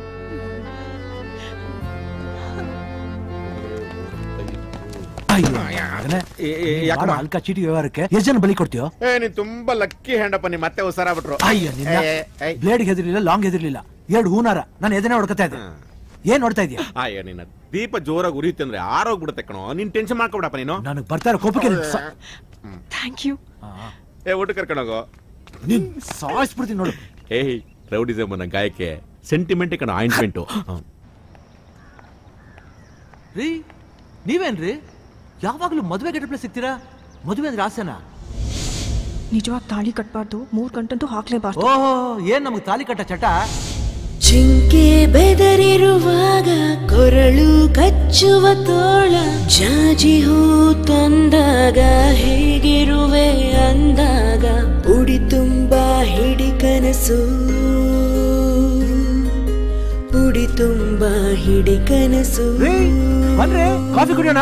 ಅಯ್ಯೋ, ಮಗನೇ. ಏ, ಏ, ಯಾಕಮ್ಮ? ಬಾಳ ಹಲ್ಕ ಚೀಟಿ ವ್ಯವಹಾರಕ್ಕೆ ಎಷ್ಟು ಜನ ಬಲಿ ಕೊಡ್ತೀಯೋ ಏ ನೀನ್ ತುಂಬಾ ಲಕ್ಕಿ ಹ್ಯಾಂಡಪ್ಪ ನಿಮ್ಮ ಮತ್ತೆ ಹುಷಾರಾಗ್ಬಿಟ್ರು ಅಯ್ಯೋ ನಿನ್ನ ಬ್ಲೇಡ್ ಹೆದರ್ಲಿಲ್ಲ ಲಾಂಗ್ ಹೆದರ್ಲಿಲ್ಲ ಎರಡು ಹೂನಾರ ನಾನು ಎದನೆ ಹೊಡ್ಕೊತಾ ಇದ್ದೆ ಏನ್ ನೋಡ್ತಾ ಇದೀಯ ಅಯ್ಯೋ ನಿನ್ನ ದೀಪ ಜೋರಾಗಿ ಉರಿಯುತ್ತೆ ಅಂದ್ರೆ ಆರೋಗ್ಬಿಡುತ್ತೆ ಕಣೋ ನೀನ್ ಟೆನ್ಷನ್ ಮಾಡ್ಕೊಬಿಡಪ್ಪ ನೀನು ನನಗೆ ಬರ್ತಾ ಇರೋ ಕೋಪಕ್ಕೆ ನೀನ್ ಸ- ಥ್ಯಾಂಕ್ ಯು ಏ ಊಟ ಕರ್ಕೊಂಡೋಗೋ ನೀನ್ ಸಾಯಿಸ್ಬಿಡ್ತೀನಿ ನೋಡು ಏಯ್ ರೌಡಿಸಮ್ ನನ್ನ ಗಾಯಕ್ಕೆ ಸೆಂಟಿಮೆಂಟ್ ಕಣ ಆಯಿಂಟ್ಮೆಂಟು ರೀ ನೀವೇನ್ರಿ ಯಾವಾಗ್ಲೂ ಮದುವೆ ಗೆಟಪ್ಲೆ ಸಿಗ್ತೀರಾ ಮದುವೆ ಅಂದ್ರೆ ಆಸೆನಾ ನಿಜವಾಗಿ ತಾಳಿ ಕಟ್ಬಾರ್ದು ಮೂರ್ ಗಂಟಂತೂ ಹಾಕ್ಲೇಬಾರ್ದು ಓಹೋ ಏನ್ ನಮಗ್ ತಾಲಿ ಕಟ್ಟ ಚಟ ಜಿಂಕೆ ಬೆದರಿರುವಾಗ ಕೊರಳು ಕಚ್ಚುವ ತೋಳ ಜಾಜಿ ಹೂ ತಂದಾಗ ಹೇಗಿರುವೆ ಅಂದಾಗ ಉಡಿ ತುಂಬ ಹಿಡಿ ಕನಸು ಉಡಿ ತುಂಬ ಹಿಡಿ ಕನಸು ಬನ್ರಿ ಕಾಫಿ ಕುಡಿಯೋಣ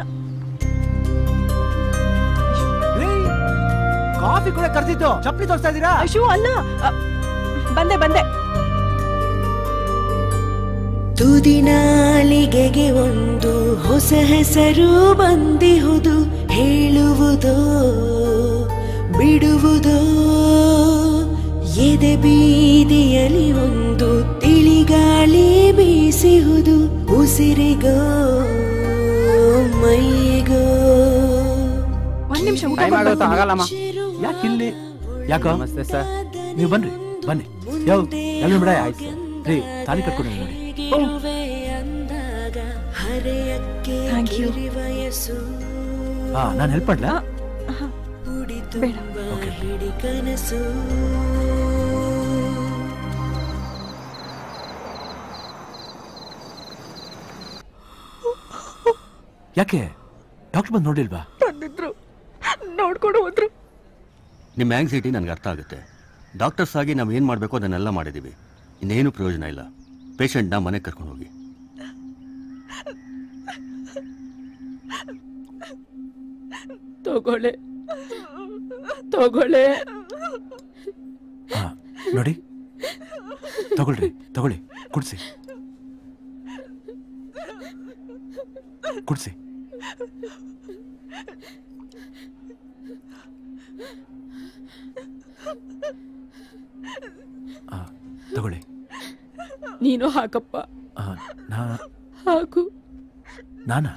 ರೀ, ಕಾಫಿ ಕೂಡ ಕರ್ತಿತ್ತು ಚಪ್ಪಲಿ ತೋರಿಸ್ತಾ ಇದ್ದೀರಾ ಅಯ್ಯೋ ಅಲ್ಲ ಅ, ಬಂದೆ ಬಂದೆ ತುದಿನಾಲಿಗೆಗೆ ಒಂದು ಹೊಸ ಹೆಸರು ಬಂದಿಹುದು ಹೇಳುವುದೋ ಬಿಡುವುದೋ ಎದೆ ಬೀದಿಯಲ್ಲಿ ಒಂದು ತಿಳಿಗಾಳಿ ಬೀಸಿಹುದು ಉಸಿರಿಗೋ ಮೈಗೋ ಒಂದ್ ನಿಮಿಷ ಊಟ ಟೈಮ್ ಆಗುತ್ತೆ ಆಗಲ್ಲಮ್ಮ ಯಾಕಿಲ್ಲಿ ಯಾಕೋ ನಮಸ್ತೆ ಸರ್ ನೀವು ಬನ್ರಿ ಬನ್ನಿ ಯಾವ ಎಲ್ಲ ಬಿಡ ಆಯ್ತು ರೀ ತಾಲಿ ಕಟ್ಕೊಂಡು ನೋಡಿ ಹರೆಯಕ್ಕೆ Thank you. ವಯಸ್ಸು ಹಾ ನಾನು ಹೆಲ್ಪ್ ಮಾಡ್ಲಾ ಬೇಡ ಹಿಡಿ ಕನಸು ಯಾಕೆ ಡಾಕ್ಟರ್ ಬಂದು ನೋಡಿಲ್ವಾ ಬಂದಿದ್ರು ನೋಡ್ಕೊಂಡು ಹೋದ್ರು ನಿಮ್ಮ ಆಂಗ್ಸೈಟಿ ನನಗೆ ಅರ್ಥ ಆಗುತ್ತೆ ಡಾಕ್ಟರ್ಸ್ ಆಗಿ ನಾವು ಏನು ಮಾಡಬೇಕು ಅದನ್ನೆಲ್ಲ ಮಾಡಿದ್ದೀವಿ ಇನ್ನೇನು ಪ್ರಯೋಜನ ಇಲ್ಲ ಪೇಷಂಟ್ನ ಮನೆಗೆ ಕರ್ಕೊಂಡು ಹೋಗಿ ತಗೊಳ್ಳೆ ತಗೊಳ್ಳೆ ನೋಡಿ ತಗೊಳ್ರಿ ತಗೊಳ್ಳಿ ಕುಡ್ಸಿ ಕುಡ್ಸಿ ಆ, ತಗೊಳ್ಳಿ ನೀನು ಹಾಕಪ್ಪ ಆ, ನಾ ಹಾಕು ನಾನಾ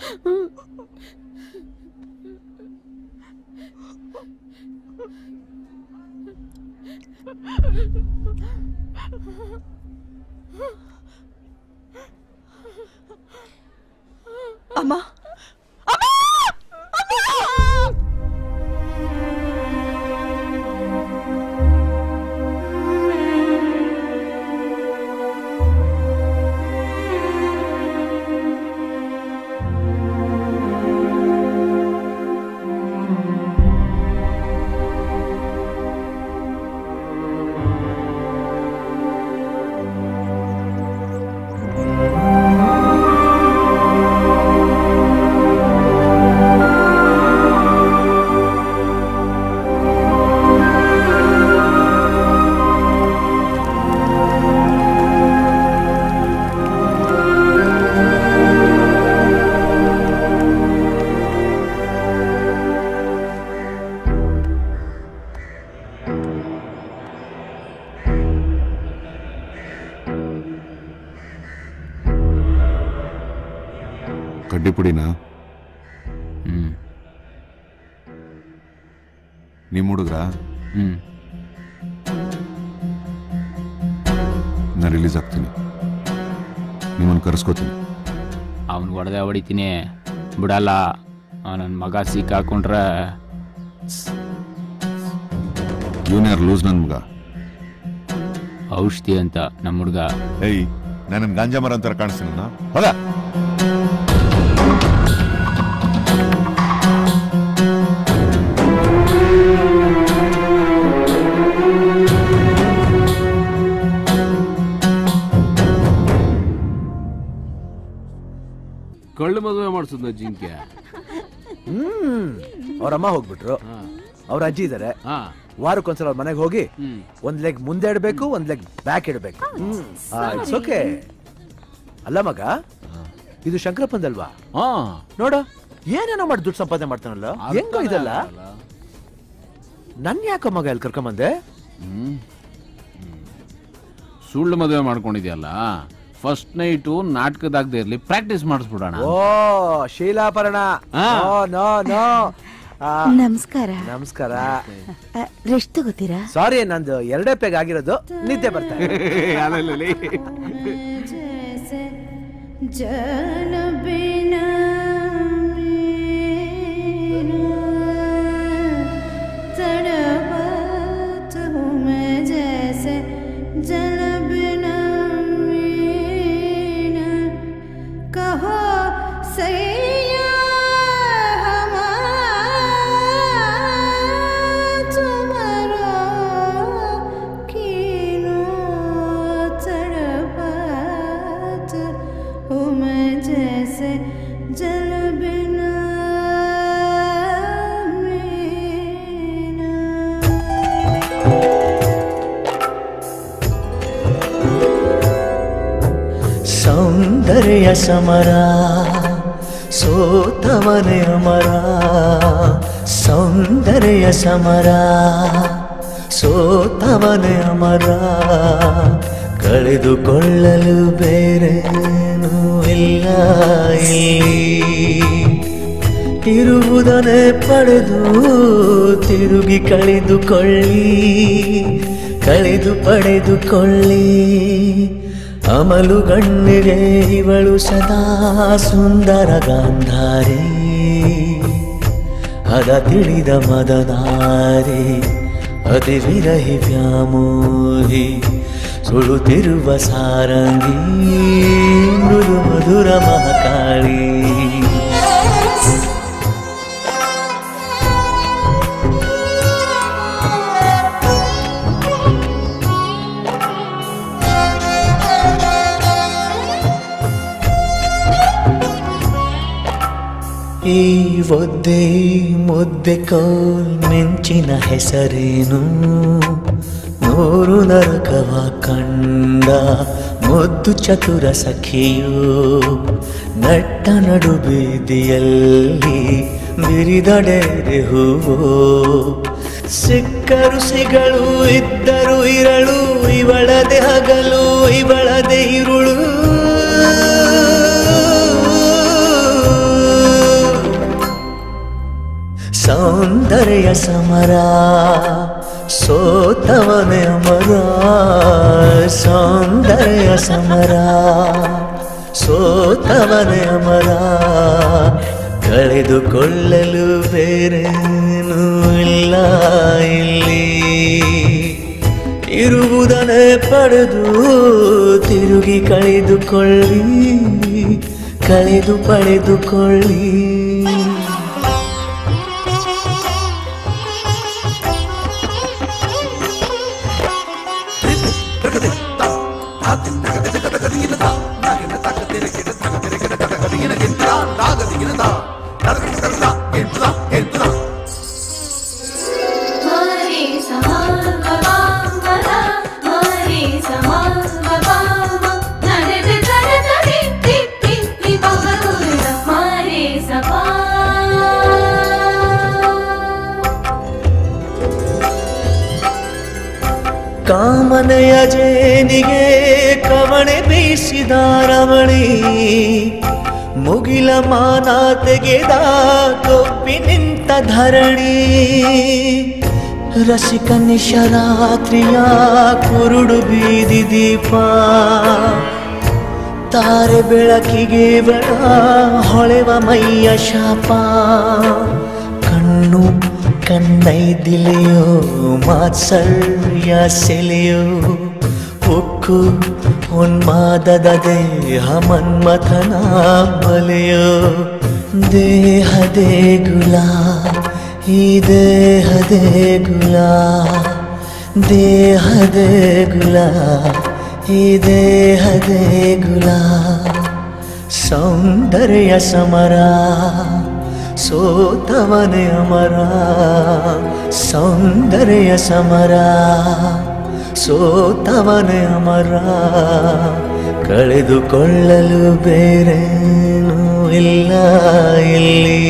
ಅಮ್ಮ ಅಮ್ಮ! ಅಮ್ಮ! ಕಡ್ಡಿ ಪುಡಿನಾ ಹ್ಮ್ ನಿಮ್ಮ ಹುಡುಗ್ರ ಹ್ಮ್ ನಾನು ರಿಲೀಸ್ ಆಗ್ತೀನಿ ನಿಮ್ಮನ್ನು ಕರೆಸ್ಕೋತೀನಿ ಅವ್ನು ಹೊಡೆದೇ ಹೊಡಿತೀನಿ ಬಿಡಲ್ಲ ನನ್ನ ಮಗ ಸಿಕ್ಕಾಕೊಂಡ್ರೆ ಜೂನಿಯರ್ ಲೂಸ್ ನನ್ನ ಮಗ ಔಷಧಿ ಅಂತ ನಮ್ಮ ಹುಡುಗ ಏಯ್ ನಾನು ಗಾಂಜಾ ಮರ ಅಂತಾರ ಕಾಣಿಸ್ತೀನಿ ಹೋಗ ಕಳ್ಳು ಮದುವೆ ಮಾಡಿಸಿದ್ನ ಜಿಂಕೆ ಹ್ಮ್ ಅವ್ರಮ್ಮ ಹೋಗ್ಬಿಟ್ರು ಅವ್ರ ಅಜ್ಜಿ ಇದಾರೆ ವಾರಕ್ಕೊಂದ್ಸಲ ಅವ್ರ ಮನೆಗೆ ಹೋಗಿ ಒಂದ್ ಲೆಗ್ ಮುಂದೆ ಇಡಬೇಕು ಒಂದ್ ಲೆಗ್ ಬ್ಯಾಕ್ ಇಡಬೇಕು ಇಟ್ಸ್ ಓಕೆ ಅಲ್ಲ ಮಗ ಇದು ಶಂಕರಪ್ಪಂದಲ್ವಾ ನೋಡ ಏನೇನೋ ಮಾಡಿ ದುಡ್ಡು ಸಂಪಾದನೆ ಮಾಡ್ತಾನಲ್ಲ ಹೆಂಗೋ ಇದಲ್ಲ ನನ್ ಯಾಕೋ ಮಗ ಇಲ್ಲಿ ಕರ್ಕೊಂಬಂದೆ ಸುಳ್ಳು ಮದುವೆ ಮಾಡ್ಕೊಂಡಿದ್ಯಲ್ಲ ಫಸ್ಟ್ ನೈಟು ನಾಟಕದಾಗದೇ ಇರ್ಲಿ ಪ್ರಾಕ್ಟೀಸ್ ಮಾಡಿಸ್ಬಿಡೋಣ ಓ ಶೀಲಾಪರಣ ಆ. ನೋ ನೋ ನೋ ಆ, ನಮಸ್ಕಾರ ನಮಸ್ಕಾರ ರೆಸ್ಟ್ ತಗೋತೀರಾ ಸಾರಿ ನಂದು ಎರಡೇ ಪೆಗ್ ಆಗಿರೋದು ನಿದ್ದೆ ಬರ್ತಾ ಇದೆ. जल बिना तड़पत हूँ मैं जैसे जल बिना मीना कहो सैया तुम्हारा कीनो तड़पत हूँ मैं जैसे जल बिना ಸೌಂದರ್ಯ ಸಮರ ಸೋತವನೇ ಅಮರ ಸೌಂದರ್ಯ ಸಮರ ಸೋತವನೇ ಅಮರ ಕಳೆದುಕೊಳ್ಳಲು ಬೇರೇನೂ ಇಲ್ಲ ಇಲ್ಲಿ ಇರುವುದನ್ನೇ ಪಡೆದು ತಿರುಗಿ ಕಳೆದುಕೊಳ್ಳಿ ಕಳೆದು ಪಡೆದುಕೊಳ್ಳಿ ಅಮಲು ಗಣ್ಣಿಗೆ ಇವಳು ಸದಾ ಸುಂದರ ಗಾಂಧಾರಿ ಅದ ತಿಳಿದ ಮದನಾರಿ ಅತಿ ವಿರಹಿ ವ್ಯಾಮೋಹಿ ಸುಳುತ್ತಿರುವ ಸಾರಂಗಿ ಮೃದು ಮಧುರ ಮಹಾಕಾಳಿ ಈ ಒದ್ದೆ ಮುದ್ದೆ ಕೋಲ್ ಮಿಂಚಿನ ಹೆಸರೇನು ನೂರು ನರಕವ ಕಂಡ ಮುದ್ದು ಚತುರ ಸಖಿಯು ನಟ್ಟ ನಡು ಬೀದಿಯಲ್ಲಿ ಬಿರಿದಡೆರೆ ಹೂವು ಸಿಕ್ಕರು ಸಿಗಳು ಇದ್ದರು ಇರಳು ಇವಳದೆ ಹಗಲು ಇವಳದೆ ಇರುಳು ಸೌಂದರ್ಯ ಸಮರ ಸೋತವನೇ ಅಮರ ಸೌಂದರ್ಯ ಸಮರ ಸೋತವನೇ ಅಮರ ಕಳೆದುಕೊಳ್ಳಲು ಬೇರೇನೂ ಇಲ್ಲ ಇಲ್ಲಿ ಇರುವುದನ್ನೇ ಪಡೆದು ತಿರುಗಿ ಕಳೆದುಕೊಳ್ಳಿ ಕಳೆದು ಪಡೆದುಕೊಳ್ಳಿ हरे समा गमा गदा हरे समा गमा नरे रे तरे तरे ति ति ति बगरुर हरे सपा ಕಾಮನೆಯ ಜೇನಿಗೆ ಕವಣೆ ಬೀಸಿದ ರಮಣಿ ಮುಗಿಲ ಮಾನ ತೆಗೆದ ಕೊಪ್ಪಿ ನಿಂತ ಧರಣಿ ರಸಿಕ ನಿಶರಾತ್ರಿಯ ಕುರುಡು ಬೀದಿ ದೀಪ ತಾರೆ ಬೆಳಕಿಗೆ ಬೆಳ ಹೊಳೆವ ಮೈಯ ಶಾಪ ಕಣ್ಣು ಕಣ್ಣೈದಿಲೆಯೋ ಮಾತ್ಸರ್ಯ ಸೆಲೆಯೋ ಉಕ್ಕು ಉನ್ಮಾದದ ದೇಹ ಮನ್ಮಥನ ಬಲೆಯೋ ದೇಹ ದೇಗುಲ ಈ ದೇಹ ದೇಗುಲ ದೇಹ ದೇಗುಲ ಈ ದೇಹ ದೇಗುಲ ಸೌಂದರ್ಯ ಸಮರ ಸೋತವನೇ ಅಮರ ಸೌಂದರ್ಯ ಸಮರ ಸೋತವನೇ ಅಮರ ಕಳೆದುಕೊಳ್ಳಲು ಬೇರೇನೂ ಇಲ್ಲ ಇಲ್ಲಿ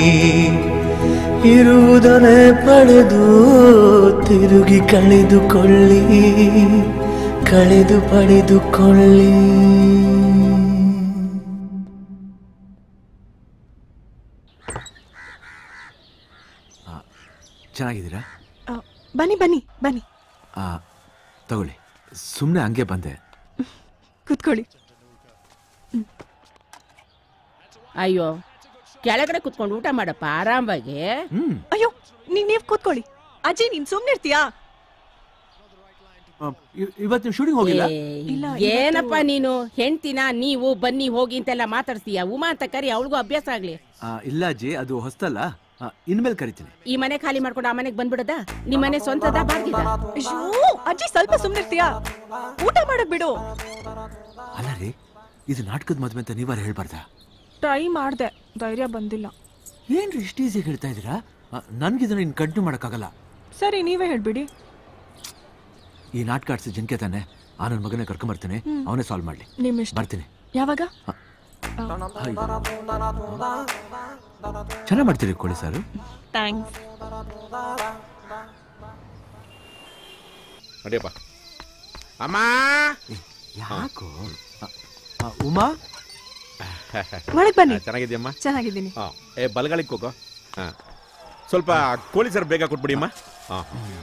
ಇರುವುದನ್ನೇ ಪಡೆದು ತಿರುಗಿ ಕಳೆದುಕೊಳ್ಳಿ ಕಳೆದು ಪಡೆದುಕೊಳ್ಳಿ ಚೆನ್ನಾಗಿದ್ದೀರಾ ಆ, ಬನ್ನಿ ಬನ್ನಿ ಬನ್ನಿ ಆ, ತಗೊಳ್ಳಿ ಸುಮ್ಮನೆ ಹಂಗೆ ಬಂದೆ ಕೂತ್ಕೊಳ್ಳಿ ಅಯ್ಯೋ ಕೆಳಗಡೆ ಕುತ್ಕೊಂಡು ಊಟ ಮಾಡಪ್ಪ ಆರಾಮಾಗಿ ಅಯ್ಯೋ ನೀವ್ ನೀವ್ ಕೂತ್ಕೊಳ್ಳಿ ಅಜ್ಜಿ ನೀನ್ ಸುಮ್ನಿರ್ತೀಯಾ ಇವತ್ತು ನೀವು ಶೂಟಿಂಗ್ ಹೋಗಿಲ್ಲ ಏ, ಏನಪ್ಪ ನೀನು ಹೆಂಡ್ತಿನ ನೀವು ಬನ್ನಿ ಹೋಗಿ ಅಂತೆಲ್ಲ ಮಾತಾಡ್ತೀಯ ಉಮಾ ಅಂತ ಕರಿ ಅವಳಿಗೂ ಅಭ್ಯಾಸ ಆಗ್ಲಿ ಆ, ಇಲ್ಲ ಅಜ್ಜಿ ಅದು ಹೊಸ್ತಲ್ಲ ಆ, ಇನ್ಮೇಲೆ ಕರಿತೀನಿ ಈ ಮನೆ ಖಾಲಿ ಮಾಡ್ಕೊಂಡು ಆ ಮನೆಗ್ ಬಂದ್ಬಿಡದ ನಿಮ್ ಮನೆ ಸ್ವಂತದ ಬಾಡ್ಗಿದ ಅಯ್ಯೋ ಅಜ್ಜಿ ಸ್ವಲ್ಪ ಸುಮ್ನಿರ್ತೀಯಾ ಊಟ ಮಾಡಕ್ ಬಿಡು ಅಲ್ಲ ರೀ ಇದು ನಾಟಕದ ಮದ್ವೆ ಅಂತ ನೀವಾರ ಹೇಳ್ಬಾರ್ದ ಟ್ರೈ ಮಾಡ್ದೆ ಧೈರ್ಯ ಬಂದಿಲ್ಲ ಏನ್ರಿ ಇಷ್ಟು ಈಸಿ ಹೇಳ್ತಾ ಇದ್ದೀರಾ ನನ್ಗಿದನ್ನ ಇನ್ನು ಕಂಟಿನ್ಯೂ ಮಾಡೋಕ್ಕಾಗಲ್ಲ ಸರಿ ನೀವೇ ಹೇಳ್ಬಿಡಿ ಈ ನಾಟಕ ಆಡ್ಸಿ ಜಂಕೆ ತಾನೆ ಆ ನನ್ನ ಮಗನೇ ಕರ್ಕೊಂಬರ್ತೀನಿ ಹ್ಮ್. ಅವನೇ ಸಾಲ್ವ್ ಮಾಡ್ಲಿ ನಿಮ್ ಇಷ್ಟ ಬರ್ತೀನಿ ಯಾವಾಗ ಚೆನ್ನಾಗಿ ಮಾಡ್ತೀರಿ ಕೋಳಿ ಸಾರು ಥ್ಯಾಂಕ್ಸ್ ನಡಿಯಪ್ಪ ಅಮ್ಮ ಯಾಕೋ ಆ, ಉಮಾ ಒಳಗ್ ಬನ್ನಿ. ಚೆನ್ನಾಗಿದ್ಯಮ್ಮ ಚೆನ್ನಾಗಿದ್ದೀನಿ ಹಾ ಏ ಬಲಗಾಲಿಗೆ ಹೋಗೋ ಹಾ ಸ್ವಲ್ಪ ಕೋಳಿ ಸರ್ ಬೇಗ ಕೊಟ್ಬಿಡಿ ಅಮ್ಮ ಹಾ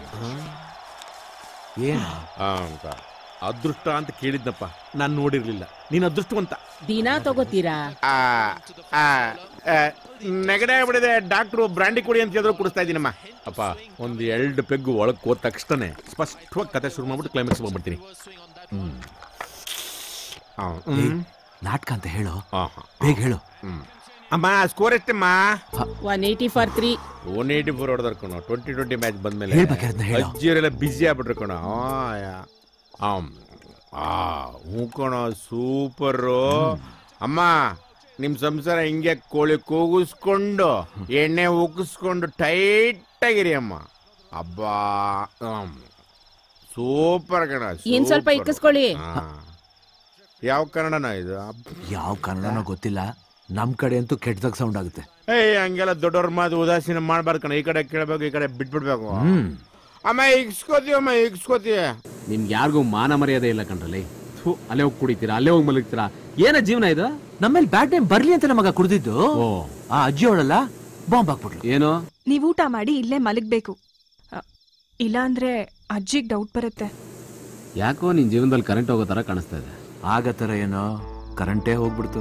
ಏನು ಆ, ಅಂತ. ಅದೃಷ್ಟ ಅಂತ ಕೇಳಿದ್ನಪ್ಪ ನಾನು ನೋಡಿರ್ಲಿಲ್ಲ ನೀನ್ ಅದೃಷ್ಟವಂತ ದಿನ ತಗೋತೀರಾ ಆ, ಆ, ಆ, ನೆಗಡೆ ಆಗ್ಬಿಡಿದೆ ಡಾಕ್ಟ್ರು ಬ್ರಾಂಡಿ ಕೊಡಿ ಅಂತ ಹೇಳಿದ್ರು ಕುಡಿಸ್ತಾ ಇದ್ದೀನಮ್ಮ ಅಪ್ಪ ಒಂದು ಎರಡು ಪೆಗ್ಗು ಒಳಗೆ ಹೋದ ತಕ್ಷಣ ಸ್ಪಷ್ಟವಾಗಿ ಕತೆ ಶುರು ಮಾಡ್ಬಿಟ್ಟು ಕ್ಲೈಮ್ಯಾಕ್ಸ್ ಬಂದ್ಬಿಡ್ತೀನಿ ಹ್ಮ್ ಆ, ಏ, ಹ್ಮ್. ನಾಟಕ ಅಂತ ಹೇಳು ಆಹಾ. ಬೇಗ ಹೇಳು ಅಮ್ಮ ಸ್ಕೋರ್ ಎಷ್ಟಮ್ಮ one eighty four three one eighty four ಹೊಡೆದ್ರು ಕಣೋ ಟ್ವೆಂಟಿ ಟ್ವೆಂಟಿ ಮ್ಯಾಚ್ ಬಂದ್ಮೇಲೆ ಹೇಳ್ಬೇಕಾದ್ರೆ ಹೇಳು. ಅಜ್ಜಿಯರೆಲ್ಲ ಬಿಸಿ ಆಗ್ಬಿಟ್ರು ಕಣೋ ಆ, ಯಾ. ಆಮ್. ಆ ಹ್ಞೂ ಕಣೋ ಸೂಪರು ಅಮ್ಮ ನಿಮ್ ಸಂಸಾರ ಹಿಂಗೆ ಕೋಳಿ ಕೂಗಿಸ್ಕೊಂಡು ಎಣ್ಣೆ ಉಗಿಸ್ಕೊಂಡು ಟೈಟ್ ಆಗಿರಿ ಅಮ್ಮ ಅಬ್ಬಾ ಆಮ್. ಸೂಪರ್ ಕಣ ಇನ್ ಸ್ವಲ್ಪ ಸೂಪರ್. ಇಕ್ಕಿಸ್ಕೊಳ್ಳಿ. ಆ. ಯಾವ ಕನ್ನಡನ ಇದು ಯಾವ ಕನ್ನಡನೋ ಗೊತ್ತಿಲ್ಲ ನಮ್ ಕಡೆ ಅಂತೂ ಕೆಟ್ಟದಾಗ ಸೌಂಡ್ ಆಗುತ್ತೆ ಏಯ್ ಹಂಗೆಲ್ಲ ದೊಡ್ಡವ್ರ ಮಾತು ಉದಾಸೀನ ಮಾಡ್ಬಾರ್ದು ಕಣ ಈ ಕಡೆ ಕೇಳಬೇಕು ಈ ಕಡೆ ಬಿಟ್ಬಿಡ್ಬೇಕು ಹ್ಮ್. ಅಮ್ಮ ಇಕ್ಸ್ಕೋತೀವಿ ಅಮ್ಮ ಇಕ್ಸ್ಕೋತೀವಿ ನಿಮ್ಗೆ ಯಾರಿಗೂ ಮಾನ ಮರ್ಯಾದೆ ಇಲ್ಲ ಕಣ್ರಲ್ಲಿ ಥು, ಅಲ್ಲೇ ಹೋಗಿ ಕುಡಿತೀರಾ ಅಲ್ಲೇ ಹೋಗಿ ಮಲಗ್ತೀರಾ ಏನ ಜೀವನ ಇದು ನಮ್ಮೇಲೆ ಬ್ಯಾಡ್ ಟೈಮ್ ಬರ್ಲಿ ಅಂತ ಮಗ ಕುಡ್ದಿದ್ದು ಆ ಅಜ್ಜಿ ಅವಳಲ್ಲ ಬಾಂಬ್ ಹಾಕ್ಬಿಟ್ಲು ಏನು ನೀವ್ ಊಟ ಮಾಡಿ ಇಲ್ಲೇ ಮಲಗ್ಬೇಕು ಅ, ಇಲ್ಲ ಅಂದ್ರೆ ಅಜ್ಜಿಗ್ ಡೌಟ್ ಬರುತ್ತೆ ಯಾಕೋ ನಿನ್ ಜೀವನದಲ್ಲಿ ಕರೆಂಟ್ ಹೋಗೋ ತರ ಕಾಣಿಸ್ತಾ ಇದೆ ಆಗ ತರ ಏನೋ ಕರೆಂಟೇ ಹೋಗ್ಬಿಡ್ತು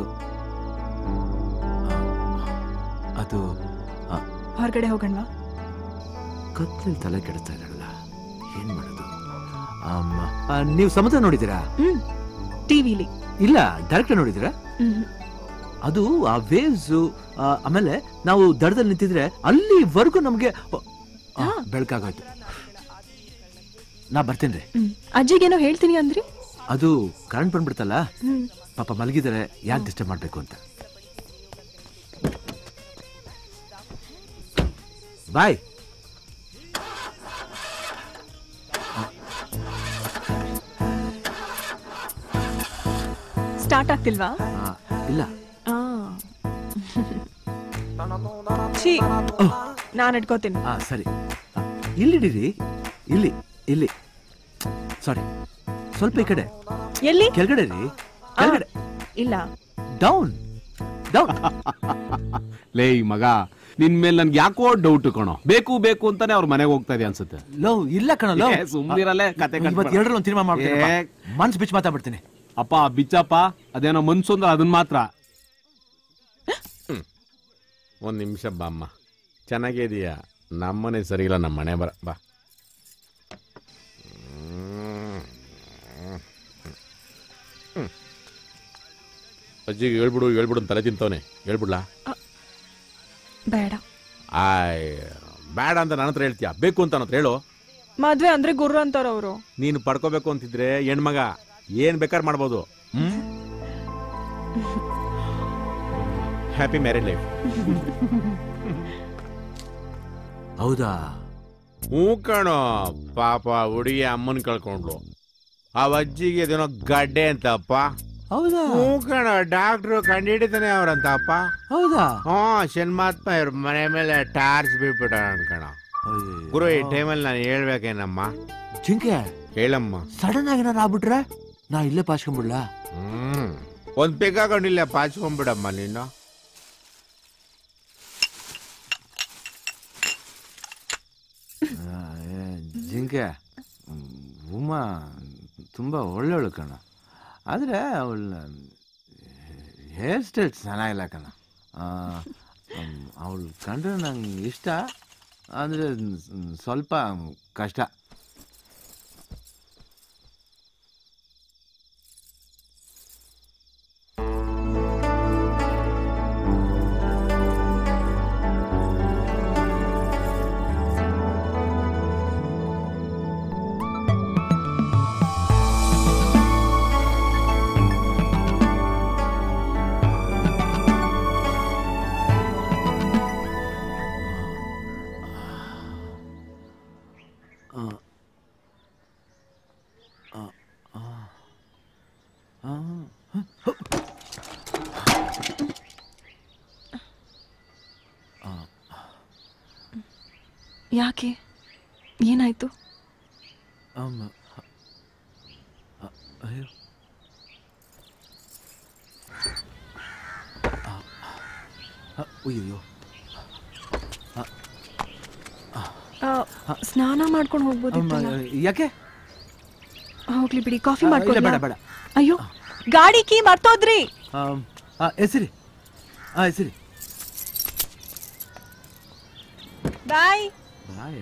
ಅದು ಆ, ಹೊರಗಡೆ ಹೋಗಣ್ವಾ ಕತ್ಲಲ್ಲಿ ತಲೆ ಕೆಡ್ತಾ ಇರಲ್ಲ ಏನ್ ಮಾಡೋದು ಆಮ್, ಆ, ನೀವು ಸಮುದ್ರ ನೋಡಿದ್ದೀರಾ ಹ್ಮ್ ಟಿವಿಲಿ ಇಲ್ಲ ಡೈರೆಕ್ಟ್ ನೋಡಿದ್ದೀರಾ ಹ್ಮ್ ಅದು ಆ ವೇವ್ಸ್ ಆಮೇಲೆ ನಾವು ದಡದಲ್ಲಿ ನಿಂತಿದ್ರೆ ಅಲ್ಲಿವರೆಗೂ ನಮ್ಗೆ ಆ, ಬೆಳಕಾಗೋಯ್ತು ನಾ ಬರ್ತೀನಿ ಹ್ಮ್ ಅಜ್ಜಿಗೇನೋ ಹೇಳ್ತೀನಿ ಅಂದ್ರಿ ಅದು ಕರೆಂಟ್ ಬಂದ್ಬಿಡ್ತಲ್ಲ ಹ್ಮ್ ಪಾಪ ಮಲಗಿದರೆ ಯಾಕೆ ಡಿಸ್ಟರ್ಬ್ ಮಾಡಬೇಕು ಅಂತ ಬಾಯ್ ಸ್ಟಾರ್ಟ್ ಆಗ್ತಿಲ್ವಾ ಇಲ್ಲ ಆ. ಛೀ ನಾನ್ ಇಟ್ಕೋತೀನಿ ಹಾ ಸರಿ ಆ, ಇಲ್ಲಿಡಿರಿ ಇಲ್ಲಿ ಇಲ್ಲಿ ಸಾರಿ ಸ್ವಲ್ಪ ಈ ಕಡೆ ಎಲ್ಲಿ ಕೆಳಗಡೆ ರೀ ಕೆಳಗಡೆ ಇಲ್ಲ ಡೌನ್ ಲೇ ಮಗ ನಿನ್ ಮೇಲೆ ನನ್ಗೆ ಯಾಕೋ ಡೌಟ್ ಕಣೋ ಬೇಕು ಬೇಕು ಅಂತಾನೆ ಅವ್ರ ಮನೆಗೆ ಹೋಗ್ತಾ ಇದೆ ಅನ್ಸುತ್ತೆ ಲೋ ಇಲ್ಲ ಕಣ ಲೋ ಏ, ಸುಮ್ನಿರಲ್ಲೇ ಕತೆ ಕಟ್ಬೇಡ. ಇವತ್ತು ಎರಡರಲ್ಲಿ ಒಂದು ತೀರ್ಮಾನ ಮಾಡ್ತೀನಿ ಏ. ಮನ್ಸ್ ಬಿಚ್ಚಿ ಮಾತಾಡ್ಬಿಡ್ತೀನಿ ಅಪ್ಪ ಬಿಚ್ಚಪ್ಪ ಅದೇನೋ ಮನ್ಸು ಅಂದ್ರೆ ಅದನ್ನ ಮಾತ್ರ ಒಂದು ನಿಮಿಷ ಬಾಮ್ಮ ಚೆನ್ನಾಗೇ ಇದೆಯಾ ನಮ್ಮನೆ ಸರಿ ಇಲ್ಲ ನಮ್ಮ ಮನೆ ಬರ ಬಾ ಅಜ್ಜಿಗೆ ಹೇಳ್ಬಿಡು ಹೇಳ್ಬಿಡು ಅಂತ ತಲೆ ತಿಂತವನೆ ಹೇಳ್ಬಿಡ್ಲಾ ಬೇಡ ಆಯ್ ಬೇಡ ಅಂತ ನನ್ನ ಹತ್ರ ಹೇಳ್ತೀಯ ಬೇಕು ಅಂತ ನನ್ನ ಹತ್ರ ಹೇಳು ಮದ್ವೆ ಅಂದ್ರೆ ಗುರ್ರ ಅಂತಾರ ಅವರು ನೀನು ಪಡ್ಕೋಬೇಕು ಅಂತಿದ್ರೆ ಹೆಣ್ಮಗ ಏನ್ ಬೇಕಾದ್ರೆ ಮಾಡ್ಬೋದು ಹ್ಯಾಪಿ ಮ್ಯಾರೇಡ್ ಲೈಫ್ ಹೌದಾ ಹ್ಞೂ ಕಣೋ ಪಾಪ ಹುಡುಗಿ ಅಮ್ಮನ್ ಕಳ್ಕೊಂಡ್ಲು ಆ ಅಜ್ಜಿಗೆ ಅದೇನೋ ಗಡ್ಡೆ ಅಂತಪ್ಪ ಹೌದಾ ಹ್ಞೂ ಕಣೋ ಡಾಕ್ಟ್ರು ಕಂಡಿಡಿತಾನೆ ಅವ್ರಂತಪ್ಪ ಹೌದಾ ಹ್ಞೂ ಶನ್ಮಾತ್ಮ ಇವ್ರ ಮನೆ ಮೇಲೆ ಟಾರ್ಚ್ ಬಿಟ್ಬಿಟ್ಟ ಕಣ ಗುರು ಈ ಟೈಮಲ್ಲಿ ನಾನು ಹೇಳ್ಬೇಕೇನಮ್ಮ ಜಿಂಕೆ ಹೇಳಮ್ಮ ಸಡನ್ ಆಗಿ ಏನಾರು ಆಗ್ಬಿಟ್ರೆ ನಾ ಇಲ್ಲೇ ಪಾಚ್ಕೊಂಡ್ಬಿಡ್ಲಾ ಹ್ಮ್ ಒಂದ್ ಬೇಕಾಕೊಂಡಿಲ್ಲ ಪಾಚ್ಕೊಂಡ್ಬಿಡಮ್ಮ ನೀನು ಆ, ಏ, ಜಿಂಕೆ ಹ್ಮ್, ಉಮಾ ತುಂಬ ಒಳ್ಳೆಯವಳು ಕಣ ಆದರೆ ಅವಳ ಹೇರ್ ಸ್ಟೈಲ್ ಚೆನ್ನಾಗಿಲ್ಲ ಕಣ ಅವಳು ಕಂಡ್ರೆ ನಂಗೆ ಇಷ್ಟ ಅಂದರೆ ಸ್ವಲ್ಪ ಕಷ್ಟ ಆ, ಆ, ಆ, ಆ, ಯಾಕೆ ಏನಾಯ್ತು ಅಮ್ಮ. ಅ, ಅಯ್ಯೋ ಆ, ಆ, ಅಯ್ಯಯ್ಯೋ ಆ, ಸ್ನಾನ ಮಾಡ್ಕೊಂಡು ಹೋಗ್ಬೋದಿತ್ತಲ್ಲ ಅಮ್ಮ, ಯಾಕೆ ಹೋಗ್ಲಿ ಬಿಡಿ ಕಾಫಿ ಆ, ಇಲ್ಲ, ಮಾಡ್ಕೊಳ್ಳಿ ಬೇಡ, ಬೇಡ. ಅಯ್ಯೋ ಗಾಡಿ ಕೀ ಮರ್ತೋದ್ರಿ ಆಮ್, ಆ, ಹೆಸರಿ ಆ ಹೆಸರಿ ಬಾಯ್ ಬಾಯ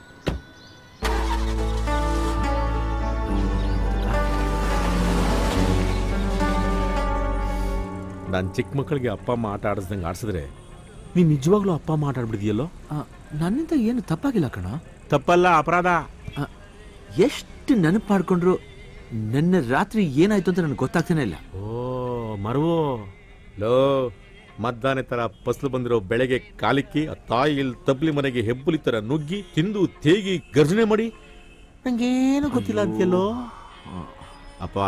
ನಾನು ಚಿಕ್ಕ ಮಕ್ಕಳಿಗೆ ಅಪ್ಪ ಅಮ್ಮ ಆಟ ಆಡಿಸ್ದಂಗೆ ಆಡಿಸಿದ್ರೆ ನೀನು ನಿಜವಾಗ್ಲೂ ಅಪ್ಪ ಅಮ್ಮ ಆಟ ಆಡ್ಬಿಡಿದೆಯಲ್ಲೋ ನನ್ನಿಂದ ಏನು ತಪ್ಪಾಗಿಲ್ಲ ಕಣ ತಪ್ಪಲ್ಲ ಅಪರಾಧ ಎಷ್ಟು ನೆನಪು ಮಾಡ್ಕೊಂಡ್ರು ನಿನ್ನೆ ರಾತ್ರಿ ಏನಾಯ್ತು ಅಂತ ನನಗೆ ಗೊತ್ತಾಗ್ತಾನೆ ಇಲ್ಲ ಓ ಮರವು ಲೋ ಮಧ್ಯಾಹ್ನ ತರ ಫಸಲು ಬಂದಿರೋ ಬೆಳೆಗೆ ಕಾಲಿಕ್ಕಿ ಆ ತಾಯಿ ಇಲ್ಲಿ ತಬ್ಲಿ ಮನೆಗೆ ಹೆಬ್ಬುಲಿ ತರ ನುಗ್ಗಿ ತಿಂದು ತೇಗಿ ಗರ್ಜನೆ ಮಾಡಿ ನಂಗೇನು ಗೊತ್ತಿಲ್ಲ ಅಂತೀಯಲ್ಲೋ ಅಪ್ಪ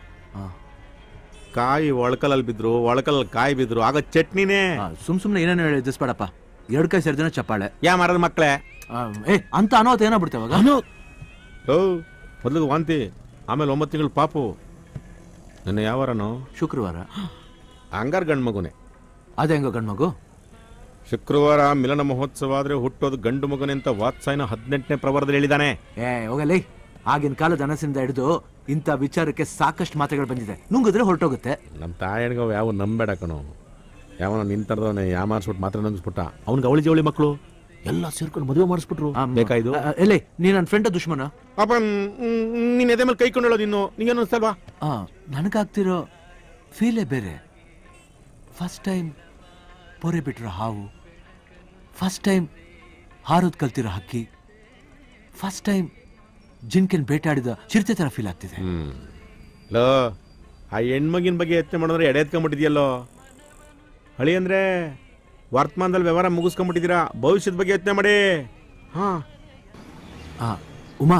ಕಾಯಿ ಒಳಕಲಲ್ಲಿ ಬಿದ್ರು ಒಳಕಲಲ್ಲಿ ಕಾಯಿ ಬಿದ್ರು ಆಗ ಚಟ್ನಿನೇ ಸುಮ್ ಸುಮ್ನೆ ಏನೇನು ಹೇಳಿ ಎದುರಿಸ್ಬೇಡಪ್ಪ ಎರಡು ಕೈ ಸೇರಿದ್ರೆ ಚಪ್ಪಾಳೆ ಯಾ ಮರದ ಮಕ್ಕಳೇ ಏ ಅಂತ ಅನಾಹುತ ಏನಾಗ್ಬಿಡ್ತೇವೆ ಅವಾಗ ಓ ಮೊದಲು ವಾಂತಿ ಆಮೇಲೆ ಒಂಬತ್ತು ತಿಂಗಳು ಪಾಪು ನನ್ನ ಯಾವಾರನೋ ಶುಕ್ರವಾರ ಹಂಗಾರ್ ಗಂಡು ಮಗುನೆ ಅದೇ ಹೆಂಗೋ ಗಂಡ್ಮಗು ಶುಕ್ರವಾರ ಮಿಲನ ಮಹೋತ್ಸವ ಆದ್ರೆ ಹುಟ್ಟೋದು ಗಂಡು ಮಗನೆ ಅಂತ ವಾತ್ಸಾಯನ ಹದಿನೆಂಟನೇ ಪ್ರವರದಲ್ಲಿ ಹೇಳಿದಾನೆ ಏ ಹೋಗಲಿ ಆಗಿನ ಕಾಲದ ಅನಸಿಂದ ಹಿಡಿದು ಇಂಥ ವಿಚಾರಕ್ಕೆ ಸಾಕಷ್ಟು ಮಾತುಗಳು ಬಂದಿದೆ ನುಂಗಿದ್ರೆ ಹೊರಟೋಗುತ್ತೆ ನಮ್ಮ ತಾಯಣ್ಗ ಯಾವ ನಂಬೇಡ ಕಣೋ ಯಾವನ ನಿಂತರ್ದವನೆ ಯಾಮಾರ್ಸ್ಬಿಟ್ಟು ಮಾತ್ರ ನಂಗಿಸ್ಬಿಟ್ಟ ಅವ್ನಿಗೆ ಅವಳಿ ಜವಳಿ ಮಕ್ಕಳು ಎಲ್ಲ ಸೇರ್ಕೊಂಡು ಮದುವೆ ಮಾಡಿಸ್ಬಿಟ್ರು ಬೇಕಾಯ್ತು ಎಲ್ಲಿ ನೀ ನನ್ನ ಫ್ರೆಂಡ್ ದುಶ್ಮನ ಅಪ್ಪ ನೀನ್ ಎದೆ ಮೇಲೆ ಕೈಕೊಂಡೋಳು ನೀನು ನಿಂಗೇನು ಅನ್ಸಲ್ವಾ ಆ ನನಗಾಗ್ತಿರೋ ಫೀಲೇ ಬೇರೆ ಫಸ್ಟ್ ಟೈಮ್ ಪೊರೆ ಬಿಟ್ಟಿರೋ ಹಾವು ಫಸ್ಟ್ ಟೈಮ್ ಹಾರೋದು ಕಲ್ತಿರೋ ಹಕ್ಕಿ ಫಸ್ಟ್ ಟೈಮ್ ಜಿಂಕೆನ್ ಬೇಟಾಡಿದ ಚಿರತೆ ಥರ ಫೀಲ್ ಆಗ್ತಿದೆ ಲೋ ಆ ಹೆಣ್ಮಗಿನ ಬಗ್ಗೆ ಯತ್ನೆ ಮಾಡಿದ್ರೆ ಎಡೆ ಎತ್ಕೊಂಡ್ಬಿಟ್ಟಿದ್ಯಲ್ಲೋ ಹಳಿ ಅಂದ್ರೆ ವರ್ತಮಾನದಲ್ಲಿ ವ್ಯವಹಾರ ಮುಗಿಸ್ಕೊಂಡ್ಬಿಟ್ಟಿದ್ದೀರಾ ಭವಿಷ್ಯದ ಬಗ್ಗೆ ಯತ್ನೆ ಮಾಡಿ ಹಾ ಆ ಉಮಾ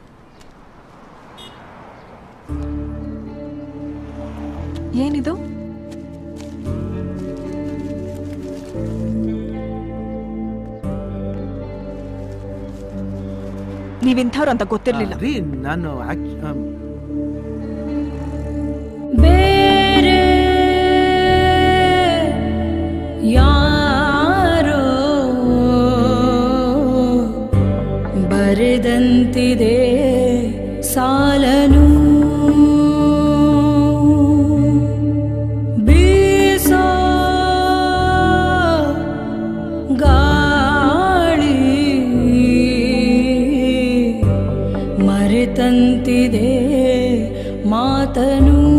ಏನಿದು ನೀವಿಂಥವ್ರು ಅಂತ ಗೊತ್ತಿರ್ಲಿಲ್ಲ ರೀ ನಾನು ಆಕ್- ಆಮ್, ಬೇರೆ ಮರೆತಂತಿದೆ ಸಾಲನು ಬೀಸೋ ಗಾಳಿ ಮರೆತಂತಿದೆ ಮಾತನು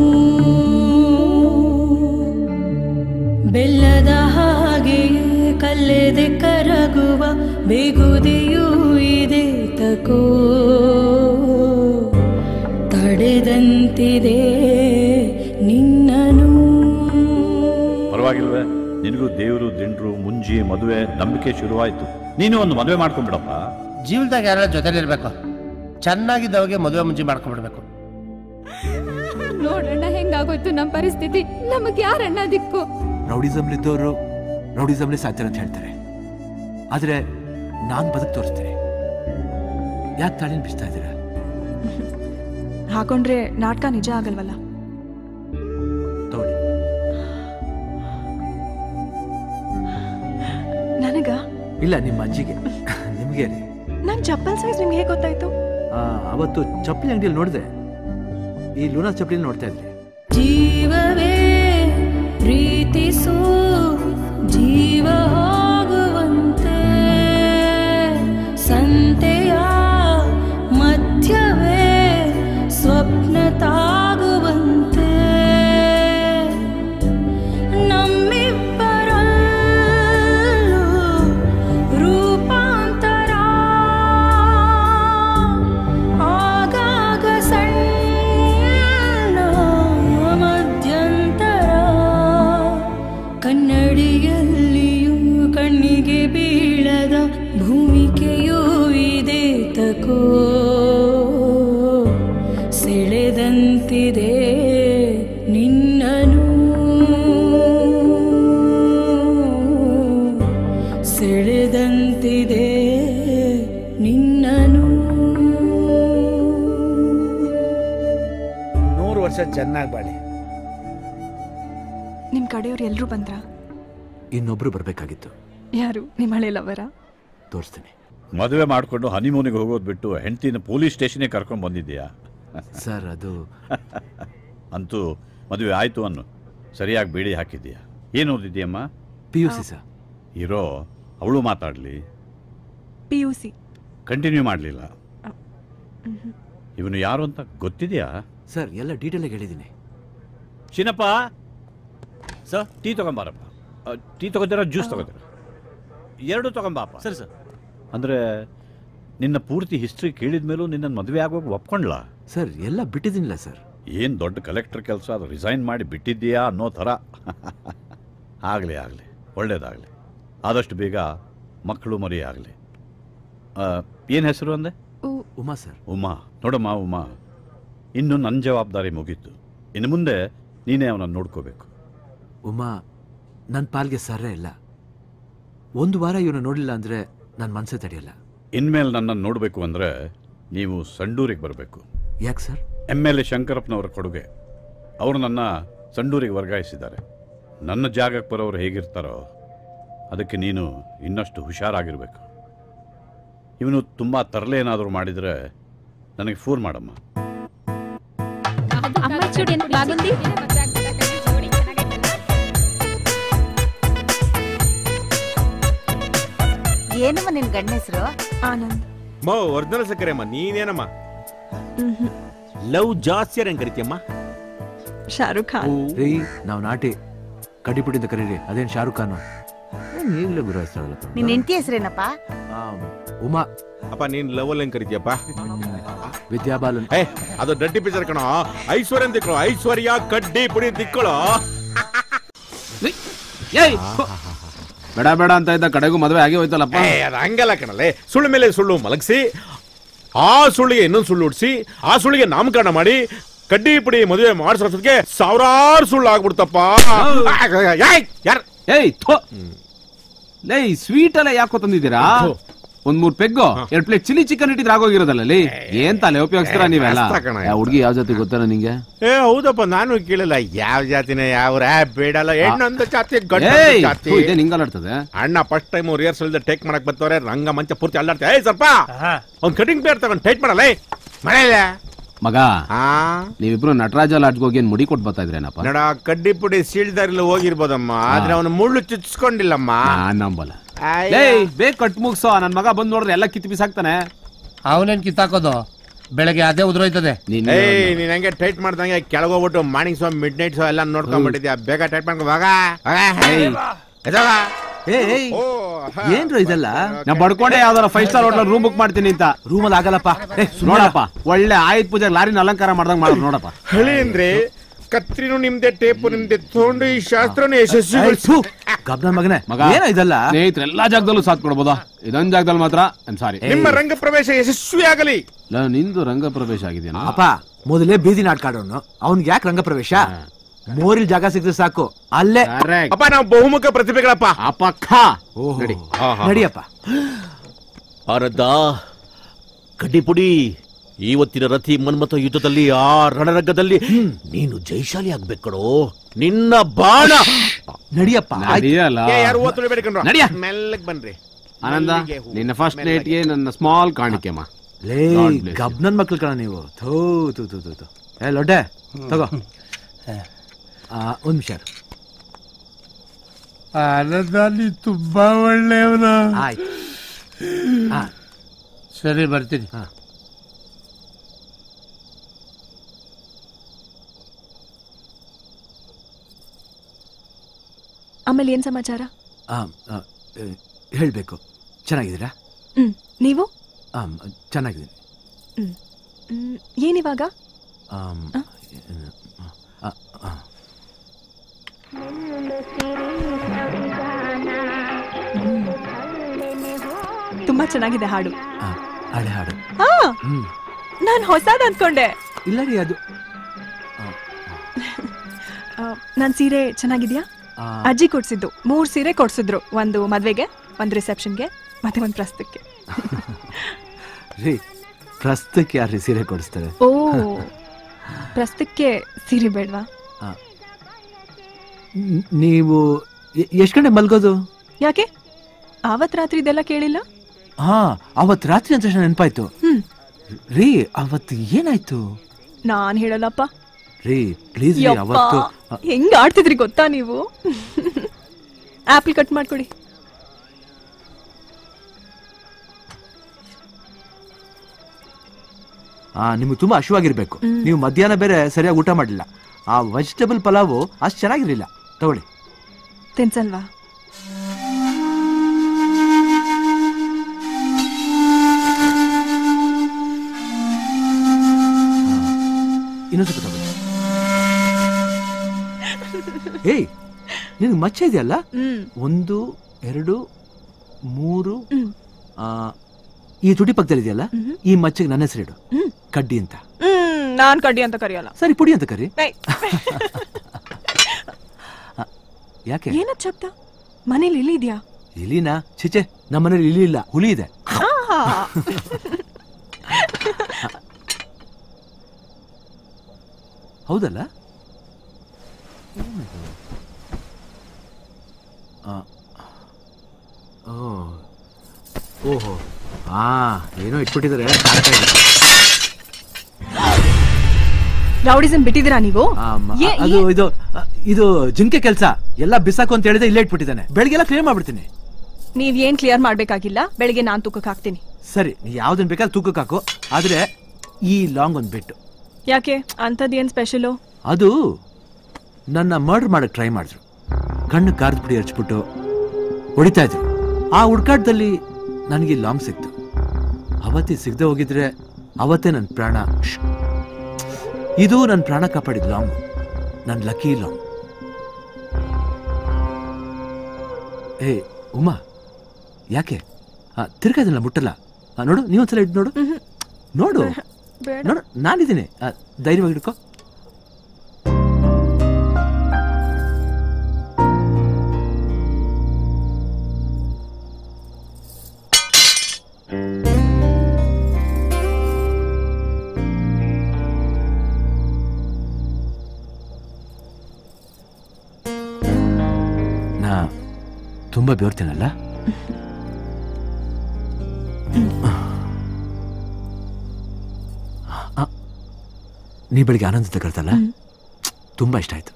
ಬೆಲ್ಲದ ಹಾಗೆ ಕಲ್ಲೆದೆ ಕರಗುವ ಬೇಗುದಿಯೂ ಇದೆ ತಕೋ ತಡೆದಂತಿದೆ ನಿನ್ನನು ಪರವಾಗಿಲ್ವೇ ನಿನಗೂ ದೇವರು ದಿಂಡ್ರು ಮುಂಜಿ ಮದುವೆ ನಂಬಿಕೆ ಶುರುವಾಯ್ತು ನೀನು ಒಂದು ಮದುವೆ ಮಾಡ್ಕೊಂಡ್ಬಿಡಪ್ಪ ಜೀವನದಾಗ ಯಾರ ಜೊತೆಲಿರ್ಬೇಕು ಚೆನ್ನಾಗಿದ್ದವಗೆ ಮದುವೆ ಮುಂಚೆ ಮಾಡ್ಕೊಂಡ್ಬಿಡ್ಬೇಕು ನೋಡಣ್ಣ ಹೆಂಗಾಗೋಯ್ತು ನಮ್ಮ ಪರಿಸ್ಥಿತಿ ನಮಗ್ ಯಾರಣ್ಣ ದಿಕ್ಕು ರೌಡಿಸಮ್ಲಿದ್ದವರು ರೌಡಿಸಮ್ಲಿ ಸಾಧ್ಯ ಅಂತ ಹೇಳ್ತಾರೆ ಆದ್ರೆ ನಾನ್ ಬದುಕು ತೋರಿಸ್ತೇನೆ ಯಾಕೆ ತಾಳಿನ ಬಿಸ್ತಾ ಇದ್ದೀರಾ ಹಾಕೊಂಡ್ರೆ ನಾಟಕ ನಿಜ ಆಗಲ್ವಲ್ಲ ತಗೊಳ್ಳಿ ನನಗ ಇಲ್ಲ ನಿಮ್ಮ ಅಜ್ಜಿಗೆ ನಿಮ್ಗೆ ರೀ ನನ್ ಚಪ್ಪಲ್ ಸೈಜ್ ನಿಮ್ಗೆ ಹೇಗೆ ಗೊತ್ತಾಯ್ತು ಆ, ಅವತ್ತು ಚಪ್ಪಲಿ ಅಂಗಡಿಯಲ್ಲಿ ನೋಡಿದೆ ಈ ಲೂನಾ ಚಪ್ಪಲಿ ನೋಡ್ತಾ ಇದ್ರಿ ಜೀವವೇ ಪ್ರೀತಿಸು ಜೀವ ಹೋಗುವಂತೆ ಸಂತೆಯ ಮಧ್ಯವೇ ಸ್ವಪ್ನ ತಾಗುವಂತೆ ನಮ್ಮಿಬ್ಬರಲ್ಲೂ ರೂಪಾಂತರ ಆಗಾಗ ಸಣ್ಣ ಮಧ್ಯಂತರ ಕನ್ನಡಿಯಲ್ಲಿಯೂ ಕಣ್ಣಿಗೆ ಬೀಳದ ಭೂಮಿಕೆಯೂ ಇದೆ ತಕೋ ಸೆಳೆದಂತಿದೆ ನಿನ್ನನು ಸೆಳೆದಂತಿದೆ ನಿನ್ನನು ನೂರು ವರ್ಷ ಚೆನ್ನಾಗಿ ಬಾಳಿ ನಿಮ್ ಕಡೆಯವ್ರು ಎಲ್ರೂ ಬಂದ್ರ ಇನ್ನೊಬ್ರು ಬರ್ಬೇಕಾಗಿತ್ತು ಯಾರು ನಿಮ್ಮ ಹಳೆ ಲವರ ತೋರಿಸ್ತೀನಿ ಮದುವೆ ಮಾಡಿಕೊಂಡು ಹನಿಮೂನಿಗೆ ಹೋಗೋದು ಬಿಟ್ಟು ಹೆಂಡತಿನ ಪೊಲೀಸ್ ಸ್ಟೇಷನ್ಗೆ ಕರ್ಕೊಂಡು ಬಂದಿದ್ದೀಯಾ ಸರ್ ಅದು ಅಂತೂ ಮದುವೆ ಆಯ್ತು ಅನ್ನು ಸರಿಯಾಗಿ ಬೇಡಿ ಹಾಕಿದ್ದೀಯಾ ಏನು ಓದಿದ್ಯಮ್ಮ ಪಿ ಯು ಸಿ ಸರ್ ಇರೋ ಅವಳು ಮಾತಾಡಲಿ ಪಿ ಯು ಸಿ ಕಂಟಿನ್ಯೂ ಮಾಡಲಿಲ್ಲ ಇವನು ಯಾರು ಅಂತ ಗೊತ್ತಿದೆಯಾ ಸರ್ ಎಲ್ಲ ಡೀಟೇಲಾಗಿ ಹೇಳಿದ್ದೀನಿ ಚಿನ್ನಪ್ಪ ಸರ್ ಟೀ ತಗೊಂಬಾರಪ್ಪ ಅ, ಟೀ ತಗೋತೀರಾ ಜ್ಯೂಸ್ ತಗೋತೀರಾ ಎರಡು ತಗೊಂಬಾಪ ಸರಿ ಸರ್ ಅಂದರೆ ನಿನ್ನ ಪೂರ್ತಿ ಹಿಸ್ಟ್ರಿ ಕೇಳಿದ ಮೇಲೂ ನಿನ್ನ ಮದುವೆ ಆಗೋಗಿ ಒಪ್ಕೊಂಡ್ಲಾ ಸರ್ ಎಲ್ಲ ಬಿಟ್ಟಿದ್ದೀನಿಲ್ಲ ಸರ್ ಏನು ದೊಡ್ಡ ಕಲೆಕ್ಟರ್ ಕೆಲಸ ಅದು ರಿಸೈನ್ ಮಾಡಿ ಬಿಟ್ಟಿದ್ದೀಯಾ ಅನ್ನೋ ಥರ ಆಗಲಿ ಆಗಲಿ ಒಳ್ಳೇದಾಗಲಿ ಆದಷ್ಟು ಬೇಗ ಮಕ್ಕಳು ಮರಿ ಆಗಲಿ ಏನು ಹೆಸರು ಅಂದೆ ಉಮಾ ಸರ್ ಉಮಾ ನೋಡಮ್ಮ ಉಮಾ ಇನ್ನು ನನ್ನ ಜವಾಬ್ದಾರಿ ಮುಗೀತು ಇನ್ನು ಮುಂದೆ ನೀನೇ ಅವನನ್ನು ನೋಡ್ಕೋಬೇಕು ಉಮಾ ನನ್ನ ಪಾಲ್ಗೆ ಸರ್ರೇ ಇಲ್ಲ ಒಂದು ವಾರ ಇವನು ನೋಡಲಿಲ್ಲ ಅಂದರೆ ನನ್ನ ಮನಸ್ಸೇ ತಡೆಯಲ್ಲ ಇನ್ಮೇಲೆ ನನ್ನನ್ನು ನೋಡಬೇಕು ಅಂದರೆ ನೀವು ಸಂಡೂರಿಗೆ ಬರಬೇಕು ಯಾಕೆ ಸರ್ ಎಮ್ ಎಲ್ ಎ ಶಂಕರಪ್ಪನವರ ಕೊಡುಗೆ ಅವರು ನನ್ನ ಸಂಡೂರಿಗೆ ವರ್ಗಾಯಿಸಿದ್ದಾರೆ ನನ್ನ ಜಾಗಕ್ಕೆ ಬರೋರು ಹೇಗಿರ್ತಾರೋ ಅದಕ್ಕೆ ನೀನು ಇನ್ನಷ್ಟು ಹುಷಾರಾಗಿರಬೇಕು ಇವನು ತುಂಬ ತರಲೆ ಏನಾದರೂ ಮಾಡಿದರೆ ನನಗೆ ಫೋನ್ ಮಾಡಮ್ಮ ಅಮ್ಮ ಚೂಡಿ ಅಂತ ಬಾಗುಂದಿ ಏನಮ್ಮ ನಿನ್ ಗಂಡ ಹೆಸರು ಆನಂದ್ ಮೋ ಒರಿಜಿನಲ್ ಸಕ್ಕರೆ ಅಮ್ಮ ನೀನೇನಮ್ಮ ಲವ್ ಜಾಸ್ತಿ ಹೆಂಗ್ ಕರಿತೀಯಮ್ಮ ಶಾರುಖ್ ಖಾನ್ ರೀ ನಾವು ನಾಟಿ ಕಡಿಪುಡಿಂದ ಕರೀರಿ ಅದೇನು ಶಾರುಖ್ ಖಾನ್ ಈಗಲೇ ಗುರಾಯಿಸ್ತಾಳಲ್ಲ ನಿನ್ ಹೆಂಡತಿ ಹೆಸರೇನಪ್ಪ ಉಮಾ ಅಪ್ಪ ನೀನ್ ಲವ್ ಅಲ್ಲಿ ಹೆಂಗ್ ಕರಿತೀಯಪ್ಪ ವಿದ್ಯಾಬಾಲನ್ ಏ ಅದು ಡಡ್ಡಿ ಪಿಕ್ಚರ್ ಕಣೋ ಐಶ್ವರ್ಯ ಅಂತ ಇಟ್ಕೊಳ್ಳೋ ಐಶ್ವರ್ಯ ಕಡ್ಡಿ ಪುಡಿ ಅಂತ ಇಟ್ಕೊಳ್ಳೋ ಏಯ್ ಬೇಡ ಬೇಡ ಅಂತ ಇದ್ದ ಕಡೆಗೂ ಮದುವೆ ಆಗಿ ಹೋಯ್ತಲ್ಲಪ್ಪ ಏ, ಅದು ಹಂಗಲ್ಲ ಕಣಲೆ ಸುಳ್ಳು ಮೇಲೆ ಸುಳ್ಳು ಮಲಗಿಸಿ ಆ ಸುಳ್ಳಿಗೆ ಇನ್ನೊಂದು ಸುಳ್ಳು ಉಡ್ಸಿ ಆ ಸುಳ್ಳಿಗೆ ನಾಮಕರಣ ಮಾಡಿ ಕಡ್ಡಿ ಪುಡಿ ಮದುವೆ ಮಾಡಿಸೋದಕ್ಕೆ ಸಾವಿರಾರು ಸುಳ್ಳು ಆಗ್ಬಿಡ್ತಪ್ಪ ಏಯ್, ಯಾರ್ ಏಯ್ ಥೋ ಲೇ ಸ್ವೀಟ್ ಎಲ್ಲ ಯಾಕೋ ತಂದಿದ್ದೀರಾ ಒಂದ್ ಮೂರ್ ಪೆಗ್ಗು ಎರಡ್ ಪ್ಲೇಟ್ ಚಿಲ್ಲಿ ಚಿಕನ್ ಇಟ್ಟಿದ್ರೆ ಆಗೋಗಿರೋದಲ್ಲ ಅಲ್ಲಿ ಏನ್ ತಲೆ ಉಪಯೋಗಿಸ್ತೀರಾ ಏ, ನೀವೆಲ್ಲ ಮಸ್ತ್ ಕಣ ಇದು. ಹುಡುಗಿ ಯಾವ ಜೊತೆ ಗೊತ್ತಾರ ನಿಂಗೆ ಏ ಹೌದಪ್ಪ ನಾನು ಕೇಳಿಲ್ಲ ಯಾವ ಜಾತಿನೇ ಯಾವ ಆ ಬೇಡಲ್ಲ ಹೆಣ್ಣೊಂದು ಜಾತಿ ಗಂಡ ಏಯ್, ಜಾತಿ ಥು, ಇದೇನ್ ಹಿಂಗಲಾಡ್ತದೆ ಅಣ್ಣ ಫಸ್ಟ್ ಟೈಮ್ ರಿಹರ್ಸಲ್ ಟೇಕ್ ಮಾಡಕ್ ಬರ್ತವ್ರೆ ರಂಗ ಮಂಚ ಪೂರ್ತಿ ಅಲ್ಲಾಡ್ತಾರೆ ಏಯ್ ಸ್ವಲ್ಪ ಒಂದ್ ಕಟಿಂಗ್ ಪೇರ್ ತಗೊಂಡ್ ಟೈಟ್ ಮಾಡಲ್ಲ ಏಯ್ ಮಳೆಯಲ್ಲ ಮಗ ನೀವಿಬ್ರು ನಟರಾಜ ಲಾಡ್ಗೆ ಹೋಗಿ ಏನ್ ಮುಡಿ ಕೊಟ್ಟು ಬರ್ತಾ ಇದ್ರೇನಪ್ಪ ನೋಡ ಕಡ್ಡಿ ಪುಡಿ ಸೀಳ್ದಾರಿಲ್ಲ ಹೋಗಿರ್ಬೋದಮ್ಮ ಆದ್ರೆ ಅವನು ಮುಳ್ಳು ಚುಚ್ಕೊಂಡಿಲ್ಲಮ್ಮ ನಾನ್ ನಂಬಲ್ಲ ಲೇ ಬೇಗ ಕಟ್ ಮುಗ್ಸೋ ನನ್ ಮಗ ಬಂದ್ ನೋಡ್ರೆ ಎಲ್ಲ ಕಿತ್ತು ಬಿಸಾಕ್ತಾನೆ ಅವನೇನ್ ಕಿತ್ತಾಕೋದು ಬೆಳಗ್ಗೆ ಅದೇ ಉದುರೋಯ್ತದೆ ಏಯ್ ನೀನ್ ಹಂಗೆ ಟೈಟ್ ಮಾಡ್ದಂಗೆ ಕೆಳಗೆ ಹೋಗ್ಬಿಟ್ಟು morning show midnight show ಎಲ್ಲ ನೋಡ್ಕೊಂಡ್ಬಿಟ್ಟಿದ್ಯಾ ಬೇಗ ಟೈಟ್ ಮಾಡ್ಕೊ ಹೋಗ ಎದೋಗ ಏನ್ರು ಇದೆಲ್ಲ ನಾ ಬಡ್ಕೊಂಡೆ ಯಾವ್ದಾರ five star hotel room book ಮಾಡ್ತೀನಿ ಅಂತ ರೂಮಲ್ಲಿ ಆಗಲ್ಲಪ್ಪ ಏ, ಸುಮ್ನೆ ನೋಡಪ್ಪ ಒಳ್ಳೆ ಆಯುಧ ಪೂಜೆ ಲಾರಿನ ಅಲಂಕಾರ ಮಾಡ್ದಂಗ್ ಮಾಡೋದು ನೋಡಪ್ಪ ಹಳಿ ಅಂದ್ರೆ ಕತ್ರಿನೂ ನಿಮ್ದೆ ಟೇಪು ನಿಮ್ದೆ ತಗೊಂಡು ಈ ಶಾಸ್ತ್ರನ ಯಶಸ್ವಿಗೊಳಿಸು ಗಬ್ನ ಮಗನೇ ಮಗ ಏನ ಇದಲ್ಲ ಸ್ನೇಹಿತರೆ ಎಲ್ಲಾ ಜಾಗದಲ್ಲೂ ಸಾಥ್ ಕೊಡ್ಬೋದಾ ಇದೊಂದ್ ಜಾಗದಲ್ಲಿ ಮಾತ್ರ ಐಮ್ ಸಾರಿ ನಿಮ್ಮ ರಂಗ ಪ್ರವೇಶ ಯಶಸ್ವಿ ಆಗಲಿ ನಿಂದು ರಂಗ ಪ್ರವೇಶ ಆಗಿದೆಯಾ ಅಪ್ಪ ಮೊದಲೇ ಬೀದಿ ನಾಟಕ ಆಡೋನು ಅವ್ನ್ಗೆ ಯಾಕೆ ರಂಗ ಪ್ರವೇಶ ಮೋರಿಲ್ ಜಾಗ ಸಿಕ್ಕಿದ್ರೆ ಸಾಕು ಅಲ್ಲೇ ಅಪ್ಪ ನಾವು ಬಹುಮುಖ ಪ್ರತಿಭೆಗಳಪ್ಪ ಅಪ್ಪ ನಡಿ ನಡಿಯಪ್ಪ ಭಾರತ ಕಡ್ಡಿಪುಡಿ ಇವತ್ತಿನ ರಥಿ ಮನ್ಮಥ ಯುದ್ಧದಲ್ಲಿ ಆ ರಣರಂಗದಲ್ಲಿ ನೀನು ಜೈಶಾಲಿ ಆಗ್ಬೇಕು ಕಣೋ ನಿನ್ನ ಬಾಣ ನಡಿಯಪ್ಪ ನಡಿಯಲ್ಲ ಏ, ಯಾರು ಓದ್ ತುಳಿಬೇಡಿ ಕಣ್ರೋ. ನಡಿಯ. ಮೆಲ್ಲಗ್ ಬನ್ರಿ ಆನಂದ ಮಲ್ಲಿಗೆ ಹೂ. ನಿನ್ನ ಫಸ್ಟ್ ನೈಟ್ಗೆ ನನ್ನ ಸ್ಮಾಲ್ ಕಾಣಿಕೆಮ್ಮ ಲೇ God bless you. ಗಬ್ನನ್ ಮಕ್ಳು ಕಣ ನೀವು ಥೂ ಥೂ ಥೂ ಥೂ ಥೂ ಏ ಲೊಡ್ಡೆ ತಗೋ ಆ, ಒಂದ್ ನಿಮಿಷ ಆನಂದಲ್ಲಿ ತುಂಬಾ ಒಳ್ಳೆಯವನ ಆಯ್ತು ಆ, ಸರಿ ಬರ್ತೀನಿ ಆಮೇಲೆ ಏನ್ ಸಮಾಚಾರ ಆ, ಆ, ಏ, ಹೇಳ್ಬೇಕು ಚೆನ್ನಾಗಿದ್ದೀರಾ ಹ್ಮ್ ನೀವು ಆಮ್, ಚೆನ್ನಾಗಿದ್ದೀನಿ ಹ್ಮ್ ಹ್ಮ್, ಏನಿವಾಗ ಆಮ್, ಆ? ಆ, ಆ. ತುಂಬಾ ಚೆನ್ನಾಗಿದೆ ಹಾಡು ಆ, ಹಳೆ ಹಾಡು ಹಾ ಹ್ಮ್ ನಾನ್ ಹೊಸದ್ ಅನ್ಕೊಂಡೆ ಇಲ್ಲ ರೀ ಅದು ಆ, ನನ್ ಸೀರೆ ಚೆನ್ನಾಗಿದ್ಯಾ ಆ, ಅಜ್ಜಿ ಕೊಡ್ಸಿದ್ದು ಮೂರ್ ಸೀರೆ ಕೊಡ್ಸಿದ್ರು ಒಂದು ಮದ್ವೆಗೆ ಒಂದ್ ರಿಸೆಪ್ಷನ್ಗೆ ಮತ್ತೆ ಒಂದ್ ಪ್ರಸ್ತಕ್ಕೆ ರೀ ಪ್ರಸ್ತುತಕ್ಕೆ ಯಾರ್ರಿ ಸೀರೆ ಕೊಡಿಸ್ತಾರೆ ಓ ಪ್ರಸ್ತಕ್ಕೆ ಸೀರೆ ಬೇಡ್ವಾ ನ್- ನೀವು ಎ- ಎಷ್ಟ್ ಗಂಟೆ ಮಲ್ಗೋದು ಯಾಕೆ ಆವತ್ ರಾತ್ರಿ ಇದೆಲ್ಲ ಕೇಳಿಲ್ಲ ಹಾ ಅವತ್ ರಾತ್ರಿ ಅಂತ ತಕ್ಷಣ ನೆನಪಾಯ್ತು ಹ್ಮ್ ರೀ ಅವತ್ತು ಏನಾಯ್ತು ನಾನ್ ಹೇಳಲ್ಲಪ್ಪ ರೀ ಪ್ಲೀಸ್ ರೀ ಯಪ್ಪಾ, ಅವತ್ತು ಹೆಂಗ್ ಆಡ್ತಿದ್ರಿ ಗೊತ್ತಾ ನೀವು ಆಪಲ್ ಕಟ್ ಮಾಡ್ಕೊಡಿ ಆ ನಿಮ್ಗೆ ತುಂಬಾ ಹಶುವಾಗಿರ್ಬೇಕು ಹ್ಮ್. ನೀವು ಮಧ್ಯಾಹ್ನ ಬೇರೆ ಸರಿಯಾಗಿ ಊಟ ಮಾಡಲಿಲ್ಲ ಆ ವೆಜಿಟೇಬಲ್ ಪಲಾವು ಅಷ್ಟು ಚೆನ್ನಾಗಿರ್ಲಿಲ್ಲ ತಗೊಳ್ಳಿ ತಿನ್ಸಲ್ವಾ ಇನ್ನೊಂದು ಸ್ವಲ್ಪ ತಗೊಳ್ಳಿ ಏಯ್ ನಿನ್ಗೆ ಮಚ್ಚ ಇದೆಯಲ್ಲ ಹ್ಮ್ ಒಂದು ಎರಡು ಮೂರು ಹ್ಮ್. ಆ, ಈ ತುಟಿ ಪಕ್ಕದಲ್ಲಿ ಇದೆಯಲ್ಲ ಈ ಮಚ್ಚಗೆ ನನ್ನ ಹೆಸರಿಡು ಹ್ಮ್. ಕಡ್ಡಿ ಅಂತ ಹ್ಮ್ ನಾನ್ ಕಡ್ಡಿ ಅಂತ ಕರಿಯಲ್ಲ ಸರಿ ಪುಡಿ ಅಂತ ಕರಿ ಏಯ್. ಯಾಕೆ ಏನದ್ ಶಬ್ದ ಮನೇಲಿ ಇಲಿ ಇದ್ಯಾ ಇಲಿನಾ ಚಿಚೆ ನಮ್ಮನೇಲಿ ಇಲಿ ಇಲ್ಲ ಹುಲಿ ಇದೆ ಆಹಾ. ಹೌದಲ್ಲ ಆ, ಓ ಓಹೋ ಹಾ ಏನೋ ಇಟ್ಬಿಟ್ಟಿದ್ದಾರೆ ಕಾಣ್ತಾ ಇದೆ. ರೌಡಿಸಂ ಬಿಟ್ಟಿದ್ದೀರಾ ನೀವು ಆ, ಮ- ಏ- ಅದು ಏ- ಇದು ಆ, ಇದು ಜಿಂಕೆ ಕೆಲಸ ಎಲ್ಲ ಬಿಸಾಕು ಅಂತ ಹೇಳಿದೆ ಇಲ್ಲೇ ಇಟ್ಬಿಟ್ಟಿದ್ದಾನೆ ಬೆಳಗ್ಗೆಲ್ಲ ಕ್ಲಿಯರ್ ಮಾಡ್ಬಿಡ್ತೀನಿ ನೀವ್ ಏನ್ ಕ್ಲಿಯರ್ ಮಾಡ್ಬೇಕಾಗಿಲ್ಲ ಬೆಳಿಗ್ಗೆ ನಾನ್ ತೂಕಕ್ಕೆ ಹಾಕ್ತೀನಿ ಸರಿ ನೀ ಯಾವ್ದನ್ ಬೇಕಾದ್ರೆ ತೂಕಕ್ಕೆ ಹಾಕು ಆದ್ರೆ ಈ ಲಾಂಗ್ ಒಂದು ಬಿಟ್ಟು ಯಾಕೆ ಅಂತದ್ ಏನ್ ಸ್ಪೆಷಲು ಅದು ನನ್ನ ಮರ್ಡರ್ ಮಾಡಕ್ ಟ್ರೈ ಮಾಡಿದ್ರು ಕಣ್ಣು ಕಾರ್ದ ಪುಡಿ ಹಚ್ಬಿಟ್ಟು ಹೊಡಿತಾ ಇದ್ರು ಆ ಹುಡ್ಕಾಟದಲ್ಲಿ ನನಗೆ ಲಾಂಗ್ ಸಿಕ್ತು ಅವತ್ತೇ ಸಿಗದೆ ಹೋಗಿದ್ರೆ ಅವತ್ತೇ ನನ್ನ ಪ್ರಾಣ ಶ್ಶ್. ಇದು ನನ್ನ ಪ್ರಾಣ ಕಾಪಾಡಿದ ಲಾಂಗ್ ನನ್ನ ಲಕ್ಕಿ ಲಾಂಗ್ ಏ ಉಮಾ ಯಾಕೆ ಆ, ತಿರ್ಗಾ ಇದನ್ನ ಮುಟ್ಟಲ್ಲ ಆ, ನೋಡು ನೀವೊಂದ್ಸಲ ಇಟ್ಟು ನೋಡು ನೋಡು ಬೇಡ ನೋಡು ನಾನಿದ್ದೀನಿ ಆ, ಧೈರ್ಯವಾಗಿ ಹಿಡ್ಕೋ ತುಂಬಾ ಬೇರ್ತೀನಲ್ಲ ಆ, ನೀ ಬೆಳಿಗ್ಗೆ ಆನಂದ ತಗೊಳ್ತಲ್ಲ ತುಂಬಾ ಇಷ್ಟ ಆಯ್ತು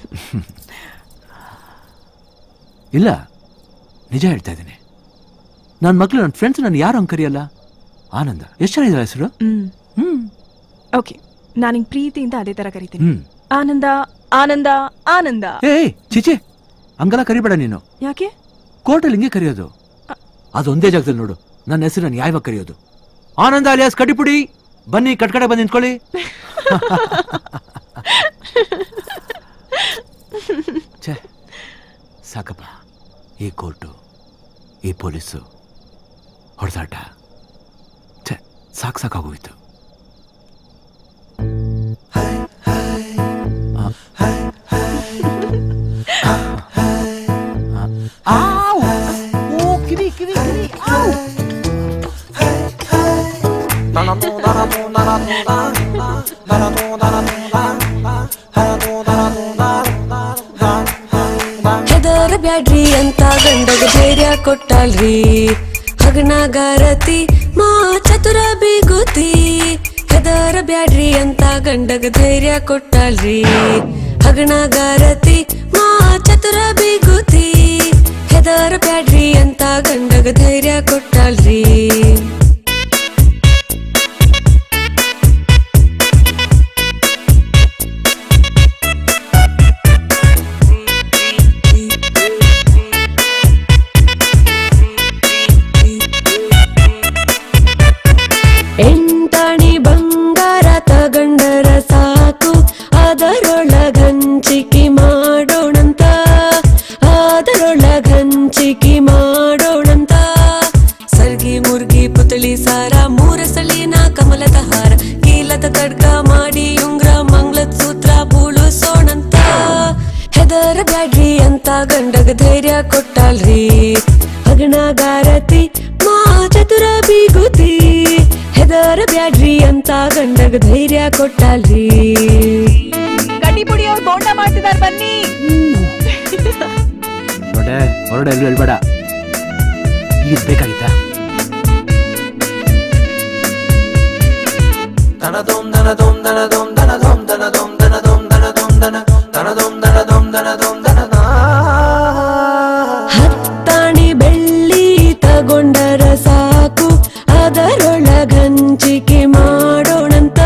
ಇಲ್ಲ ನಿಜ ಹೇಳ್ತಾ ಇದ್ದೀನಿ ನನ್ನ ಮಕ್ಳು ನನ್ನ ಫ್ರೆಂಡ್ಸ್ ನಾನು ಯಾರು ಹಂಗೆ ಕರೆಯಲ್ಲ ಆನಂದ ಎಷ್ಟು ಚೆನ್ನಾಗಿದೆ ಹೆಸರು ಹ್ಮ್ ಓಕೆ ನಾನು ಹಿಂಗ್ ಪ್ರೀತಿಯಿಂದ ಅದೇ ತರ ಕರಿತೀನಿ ಹ್ಮ್ ಆನಂದ ಆನಂದ ಆನಂದ ಏಯ್ ಚಿಚೆ ಹಂಗೆಲ್ಲ ಕರಿಬೇಡ ನೀನು ಯಾಕೆ ಕೋರ್ಟಲ್ಲಿ ಹಿಂಗೆ ಕರೆಯೋದು ಅದೊಂದೇ ಜಾಗದಲ್ಲಿ ನೋಡು ನನ್ನ ಹೆಸರು ನಾನು ಯಾವಾಗ ಕರೆಯೋದು ಆನಂದ ಅಲಿಯಾಸ್ ಕಡಿಪುಡಿ ಬನ್ನಿ ಕಟ್ಕಡೆ ಬಂದು ನಿಂತ್ಕೊಳ್ಳಿ ಛೇ ಸಾಕಪ್ಪ ಈ ಕೋರ್ಟು ಈ ಪೊಲೀಸು ಹೊಡೆದಾಟ ಛೇ ಸಾಕು ಸಾಕಾಗೋಯ್ತು ಹೆದರ ಬ್ಯಾಡ್ರಿ ಅಂತ ಗಂಡಗ ಧೈರ್ಯ ಕೊಟ್ಟಲ್ರಿ ಹಗನಾಗಾರತಿ ಮಾ ಚತುರ ಬಿಗುತಿ ಹೆದರ ಬ್ಯಾಡ್ರಿ ಅಂತ ಗಂಡಗ ಧೈರ್ಯ ಕೊಟ್ಟಲ್ರಿ ಹಗನಾಗಾರತಿ ಮಾ ಚತುರ ಬಿಗುತಿ ಹೆದರ ಬ್ಯಾಡ್ರಿ ಅಂತ ಗಂಡಗ ಧೈರ್ಯ ಕೊಟ್ಟಲ್ರಿ ಎಂಟಾಣಿ ಬಂಗಾರ ತಗಂಡರ ಸಾಕು ಅದರೊಳಗಂಚಿಕೆ ಮಾಡೋಣಂತ ಅದರೊಳಗಂಚಿಕೆ ಮಾಡೋಣಂತ ಸರ್ಗಿ ಮುರ್ಗಿ ಪುತಳಿ ಸಾರ ಮೂರ ಸಲಿನ ಕಮಲದ ಹಾರ ಕೀಲದ ತಡ್ಕ ಮಾಡಿ ಉಂಗ್ರ ಮಂಗ್ಲದ ಸೂತ್ರ ಬೂಳುಸೋಣಂತ ಹೆದರ ಬ್ಯಾಡ್ರಿ ಅಂತ ಗಂಡಗ ಧೈರ್ಯ ಕೊಟ್ಟಲ್ರಿ ಹಗಣಗಾರತಿ ಮಾ ಚತುರ ಬಿಗುತಿ ಹೆದರ ಬ್ಯಾಡ್ರಿ ಅಂತ ಗಂಡಗ ಧೈರ್ಯ ಕೊಟ್ಟಲ್ರಿ ಗಡ್ಡಿ ಪುಡಿ ಅವ್ರು ಬೋಂಡ ಮಾಡ್ತಿದಾರ ಬನ್ನಿ ನೋಡೆ ಹೊರಡೆ ಎಲ್ಲೂ ಹೇಳ್ಬೇಡ ಈಗ ಬೇಕಾಗಿತ್ತ ಹತ್ತಾಣಿ ಬೆಳ್ಳಿ ತಗೊಂಡರ ಸಾಕು ಅದರೊಳಗಂಚಿಕೆ ಮಾಡೋಣಂತ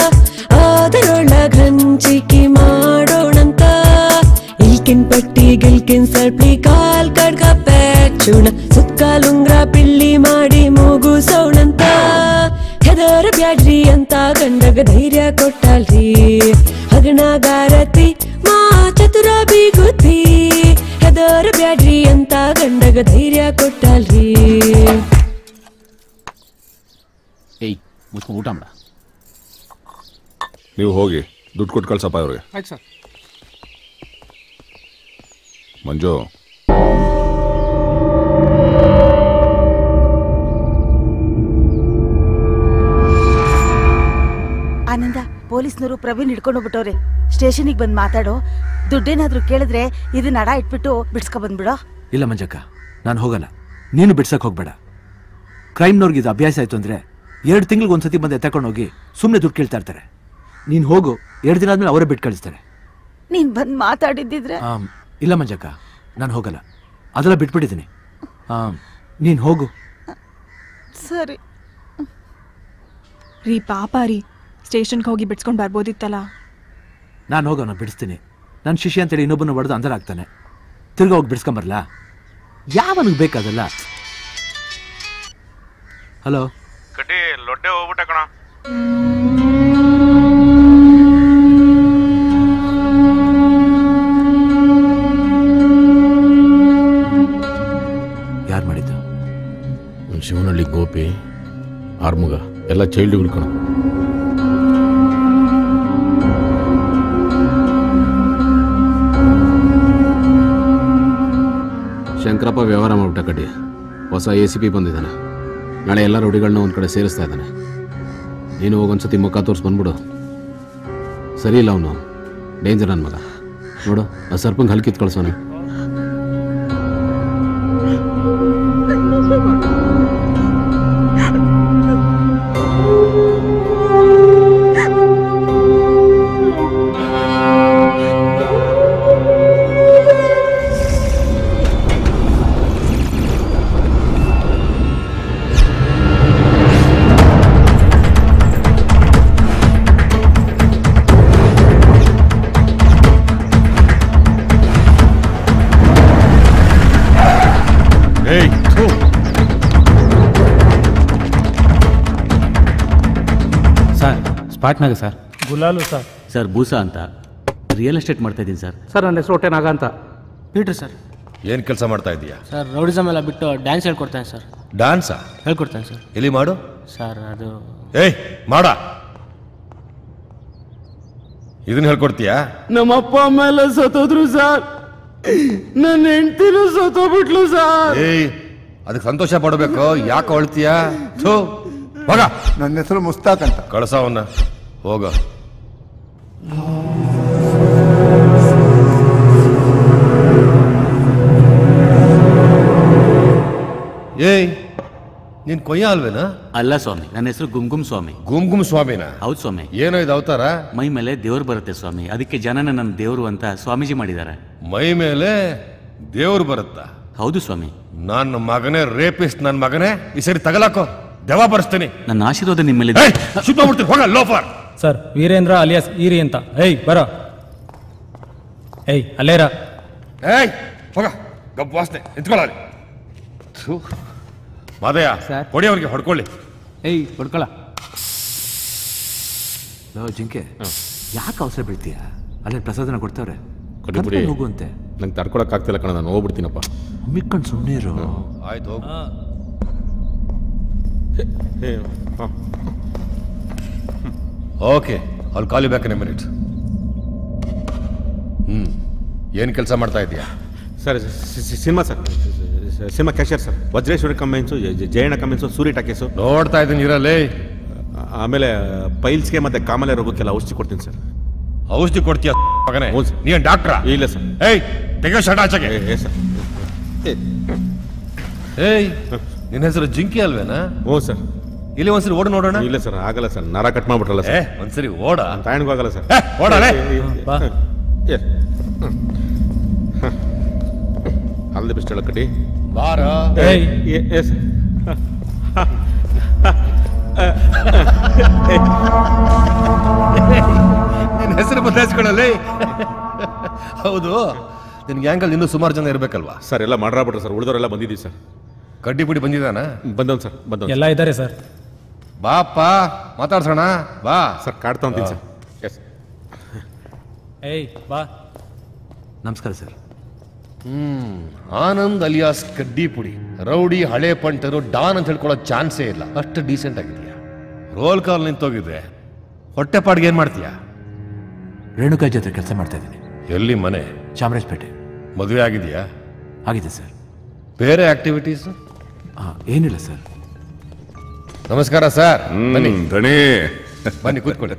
ಅದರೊಳಗಂಚಿಕೆ ಮಾಡೋಣಂತ ಇಲ್ಕಿನ್ ಪಟ್ಟಿ ಗಿಲ್ಕಿನ್ ಸರ್ಪ್ಲಿ ಕಾಲ್ ಕಡ್ಗ ಪ್ಯಾಚುಣ ಸುತ್ತಲುಂಗ್ರ ಪಿಳ್ಳಿ ಮಾಡಿ ಮುಗುಸೋಣಂತ ಹೆದರ ಬ್ಯಾಡ್ರಿ ಅಂತ ಗಂಡಗ ಧೈರ್ಯ ಕೊಟ್ಟಲ್ರಿ ಹಗಣಗಾರತಿ ಮಾ ಚತುರ ಬಿಗುತಿ ಹೆದರ ಬ್ಯಾಡ್ರಿ ಅಂತ ಗಂಡಗ ಧೈರ್ಯ ಕೊಟ್ಟಲ್ರಿ ಏಯ್ ಮುಚ್ಕೊಂಡು ಊಟ ಮಾಡ ನೀವು ಹೋಗಿ ದುಡ್ಡು ಕೊಟ್ಟು ಕಳ್ಸಪ್ಪ ಅವ್ರಿಗೆ ಆಯ್ತು ಸರ್ ಮಂಜು ಆನಂದ ಪೊಲೀಸ್ನವರು ಪ್ರವೀಣ್ ಹಿಡ್ಕೊಂಡು ಹೋಗ್ಬಿಟ್ಟವ್ರೆ ಸ್ಟೇಷನಿಗೆ ಬಂದು ಮಾತಾಡೋ ದುಡ್ಡೇನಾದ್ರೂ ಕೇಳಿದ್ರೆ ಇದನ್ನ ಅಡ ಇಟ್ಬಿಟ್ಟು ಬಿಡ್ಸ್ಕೊ ಬಂದ್ಬಿಡೋ ಇಲ್ಲ ಮಂಜಕ್ಕ ನಾನು ಹೋಗಲ್ಲ ನೀನು ಬಿಡ್ಸಕ್ ಹೋಗ್ಬೇಡ ಕ್ರೈಮ್ನವ್ರಿಗೆ ಇದು ಅಭ್ಯಾಸ ಆಯ್ತು ಅಂದ್ರೆ ಎರಡು ತಿಂಗಳಿಗೆ ಒಂದ್ಸತಿ ಬಂದು ಎತ್ತಕೊಂಡು ಹೋಗಿ ಸುಮ್ಮನೆ ದುಡ್ಡು ಕೇಳ್ತಾ ಇರ್ತಾರೆ ನೀನು ಹೋಗು ಎರಡು ದಿನ ಆದ್ಮೇಲೆ ಅವರೇ ಬಿಟ್ಟು ಕಳಿಸ್ತಾರೆ ನೀನ್ ಬಂದ್ ಮಾತಾಡಿದ್ದಿದ್ರೆ ಆಮ್, ಇಲ್ಲ ಮಂಜಕ್ಕ ನಾನು ಹೋಗಲ್ಲ ಅದೆಲ್ಲ ಬಿಟ್ಬಿಟ್ಟಿದ್ದೀನಿ ಆಮ್, ನೀನು ಹೋಗು ಸರಿ ರೀ ಪಾಪ ರೀ ಸ್ಟೇಷನ್ಗೆ ಹೋಗಿ ಬಿಡ್ಸ್ಕೊಂಡ್ ಬರ್ಬೋದಿತ್ತಲ್ಲ ನಾನು ಹೋಗೋಣ ಬಿಡಿಸ್ತೀನಿ ನನ್ನ ಶಿಷ್ಯ ಅಂತೇಳಿ ಇನ್ನೊಬ್ಬನ ಹೊಡೆದು ಅಂದರ ಆಗ್ತಾನೆ ತಿರ್ಗಾ ಹೋಗಿ ಬಿಡಿಸ್ಕೊಂಬರ್ಲಾ ಯಾವನಿಗೆ ಬೇಕಾದಲ್ಲ ಹಲೋ ಕಟ್ಟಿ ಲೊಡ್ಡೆ ಹೋಗ್ಬಿಟ್ಟ ಕಣ ಯಾರು ಮಾಡಿದ್ದು ಶಿವನಹಳ್ಳಿ ಗೋಪಿ ಆರ್ಮುಗ ಎಲ್ಲ ಚೈಲ್ಡ್ಗಳು ಕಣ ಶಂಕರಪ್ಪ ವ್ಯವಹಾರ ಮಾಡ್ಬಿಟ್ಟ ಕಡ್ಡಿ ಹೊಸ ಎ ಸಿ ಪಿ ಬಂದಿದ್ದಾನೆ ನಾಳೆ ಎಲ್ಲ ರೌಡಿಗಳನ್ನ ಒಂದು ಕಡೆ ಸೇರಿಸ್ತಾ ಇದ್ದಾನೆ ನೀನು ಹೋಗೊಂದ್ಸತಿ ಮುಖ ತೋರಿಸಿ ಬಂದ್ಬಿಡು ಸರಿ ಇಲ್ಲ ಅವನು ಡೇಂಜರ್ ನನ್ನ ಮಗ ನೋಡು ಆ ಸರ್ಪಂಗೆ ಹಲ್ಕಿತ್ ಕಳ್ಸೋನೆ ಸ್ಪಾಟ್ನಾಗ ಸರ್ ಗುಲಾಲು ಸರ್ ಸರ್ ಬೂಸಾ ಅಂತ ರಿಯಲ್ ಎಸ್ಟೇಟ್ ಮಾಡ್ತಾ ಇದ್ದೀನಿ ಸರ್ ಸರ್ ನನ್ನ ಹೆಸರು ಹೊಟ್ಟೆನಾಗ ಅಂತ ಪೀಟ್ರ್ ಸರ್ ಏನು ಕೆಲಸ ಮಾಡ್ತಾ ಇದೀಯಾ ಸರ್ ರೌಡಿಸಮ್ ಎಲ್ಲ ಬಿಟ್ಟು ಡ್ಯಾನ್ಸ್ ಹೇಳ್ಕೊಡ್ತೇನೆ ಸರ್ ಡಾನ್ಸಾ ಹೇಳ್ಕೊಡ್ತೇನೆ ಸರ್ ಎಲ್ಲಿ ಮಾಡು ಸರ್ ಅದು ಏಯ್ ಮಾಡ ಇದನ್ನ ಹೇಳ್ಕೊಡ್ತೀಯಾ ನಮ್ಮ ಅಪ್ಪ ಅಮ್ಮ ಎಲ್ಲ ಸತ್ತೋದ್ರು ಸರ್ ನನ್ನ ಹೆಂಡ್ತಿನೂ ಸತ್ತೋಗ್ಬಿಟ್ಲು ಸರ್ ಏಯ್ ಅದಕ್ಕೆ ಸಂತೋಷ ಪಡಬೇಕು ಯಾಕೆ ಅಳ್ತೀಯಾ ಥೂ ಹೋಗ ನನ್ನ ಹೆಸರು ಮುಸ್ತಾಕ್ ಅಂತ ಕಳ್ಸ ಅವನ್ನ ಹೋಗ ಏಯ್ ನೀನ್ ಕೊಯ್ಯ ಅಲ್ವೇನಾ ಅಲ್ಲ ಸ್ವಾಮಿ ನನ್ನ ಹೆಸರು ಗುಮ್ಗುಮ್ ಸ್ವಾಮಿ ಗುಮ್ಗುಮ್ ಸ್ವಾಮಿನ ಹೌದು ಸ್ವಾಮಿ ಏನೋ ಇದು ಅವತಾರ ಮೈ ಮೇಲೆ ದೇವ್ರು ಬರುತ್ತೆ ಸ್ವಾಮಿ ಅದಕ್ಕೆ ಜನನ ನನ್ನ ದೇವರು ಅಂತ ಸ್ವಾಮೀಜಿ ಮಾಡಿದ್ದಾರೆ ಮೈ ಮೇಲೆ ದೇವ್ರು ಬರುತ್ತಾ ಹೌದು ಸ್ವಾಮಿ ನನ್ನ ಮಗನೇ ರೇಪಿಸ್ಟ್ ನನ್ನ ಮಗನೇ ಈ ಸರಿ ತಗಲಾಕೋ ದೆವ ಬರ್ಸ್ತೀನಿ ನನ್ನ ಆಶೀರ್ವಾದ ನಿಮ್ಮ ಮೇಲೆ ಸುತ್ತ ಹೋಗ loafer sir Veerendra alias Eeri ಅಂತ ಏಯ್ ಬರೋ ಏಯ್ ಅಲ್ಲೇರ ಏಯ್ ಹೋಗ ಗಬ್ಬು ವಾಸನೆ ನಿಂತ್ಕೊಳ್ಳಿ ಮಾದಯ್ಯ ಕೊಡಿ ಅವ್ರಿಗೆ ಹೊಡ್ಕೊಳ್ಳಿ ಏಯ್ ಹೊಡ್ಕೊಳ ಲೋ ಜಿಂಕೆ ಯಾಕೆ ಅವಸರ ಬೀಳ್ತೀಯ ಅಲ್ಲೇ ಪ್ರಸಾದನ ಕೊಡ್ತಾವ್ರೆ ಕಡಿಬಿಡಿ ಕರ್ಕೊಂಡ್ ಹೋಗುವಂತೆ ನಂಗೆ ತಡ್ಕೊಳಕ್ ಆಗ್ತಿಲ್ಲ ಕಣ ನಾನು ಹೋಗ್ಬಿಡ್ತೀನಪ್ಪ ಮಿಕ್ಕಂಡ್ ಸುಮ್ಮನೆ ಇರು ಆಯ್ತು ಹೋಗು ಓಕೆ ಅಲ್ಲಿ ಕಾಲಿ ಬ್ಯಾಕ್ ಇನ್ ಮಿನಿಟ್ ಹ್ಮ್ ಏನು ಕೆಲಸ ಮಾಡ್ತಾ ಇದೀಯಾ sir cinema sir cinema cashier sir Vajreshwari Combines Jayanna Combines Suri Talkies ನೋಡ್ತಾ ಇದ್ದೀನಿ ಇರಲ್ಲಿ ಆಮೇಲೆ ಪೈಲ್ಸ್ಗೆ ಮತ್ತೆ ಕಾಮಲೆ ರೋಗಕ್ಕೆಲ್ಲ ಔಷಧಿ ಕೊಡ್ತೀನಿ ಸರ್ ಔಷಧಿ ಕೊಡ್ತೀಯ ಮಗನೇ ನೀನ್ ಡಾಕ್ಟ್ರಾ ಇಲ್ಲ ಸರ್ ಏಯ್ ತೆಗೋ ಶರ್ಟ್ ಆಚೆಗೆ ಸರ್ ಏಯ್ ನಿನ್ನ ಹೆಸರು ಜಿಂಕಿ ಅಲ್ವೇನಾ ಹ್ಞೂ ಸರ್ ಇಲ್ಲಿ ಒಂದ್ಸರಿ ಓಡ್ ನೋಡೋಣ ಇಲ್ಲ ಸರ್ ಆಗಲ್ಲ ಸರ್ ನರ ಕಟ್ ಮಾಡ್ಬಿಟ್ರಲ್ಲ ಏ ಸರ್ ಒಂದ್ಸರಿ ಓಡ ತಾಯಣ್ಗೂ ಆಗಲ್ಲ ಸರ್ ಓಡಲೇ ಅಲ್ದೆ ಬೆಸ್ಟ್ ಕಟ್ಟಿ ಬಾರ ಏಯ್ ಎಸ್ ನಿನ್ನ ಹೆಸರು ಬದಲಾಯಿಸ್ಕೊಳ್ಳಲ್ಲಿ ಹೌದು ನಿನ್ ಗ್ಯಾಂಗಲ್ಲಿ ಇನ್ನೂ ಸುಮಾರು ಜನ ಇರ್ಬೇಕಲ್ವಾ ಸರ್ ಎಲ್ಲ ಮಾಡ್ರಾಬಿಟ್ರು ಸರ್ ಉಳಿದವರೆಲ್ಲ ಬಂದಿದ್ದೀವಿ ಸರ್ ಕಡ್ಡಿ ಪುಡಿ ಬಂದಿದಾನ ಬಂದವ್ ಸರ್ ಬಂದವ್ ಎಲ್ಲ ಇದ್ದಾರೆ ಸರ್ ಬಾಪ್ಪ ಮಾತಾಡ್ಸೋಣ ಬಾ ಸರ್ ಕಾಡ್ತಾ ಅಂತೀನಿ ಸರ್ ಎಸ್ ಏಯ್ ಬಾ ನಮಸ್ಕಾರ ಸರ್ ಹ್ಮ್ ಆನಂದ್ ಅಲಿಯಾಸ್ ಕಡ್ಡಿ ಪುಡಿ ರೌಡಿ ಹಳೆ ಪಂಟರು ಡಾನ್ ಅಂತ ಹೇಳ್ಕೊಳ್ಳೋ ಚಾನ್ಸೇ ಇಲ್ಲ ಅಷ್ಟು ಡೀಸೆಂಟ್ ಆಗಿದೆಯಾ ರೋಲ್ ಕಾಲ್ ನಿಂತೋಗಿದ್ರೆ ಹೊಟ್ಟೆ ಪಾಡ್ಗೆ ಏನ್ ಮಾಡ್ತೀಯಾ ರೇಣುಕಾ ಜೊತೆ ಕೆಲಸ ಮಾಡ್ತಾ ಇದ್ದೀನಿ ಎಲ್ಲಿ ಮನೆ ಚಾಮರಾಜಪೇಟೆ ಮದುವೆ ಆಗಿದೆಯಾ ಆಗಿದೆ ಸರ್ ಬೇರೆ ಆಕ್ಟಿವಿಟೀಸ್ ಏನಿಲ್ಲ ಸರ್ ನಮಸ್ಕಾರ ಸರ್ ಬನ್ನಿ ದಣಿ ಬನ್ನಿ ಕೂತ್ಕೊಳ್ಳಿ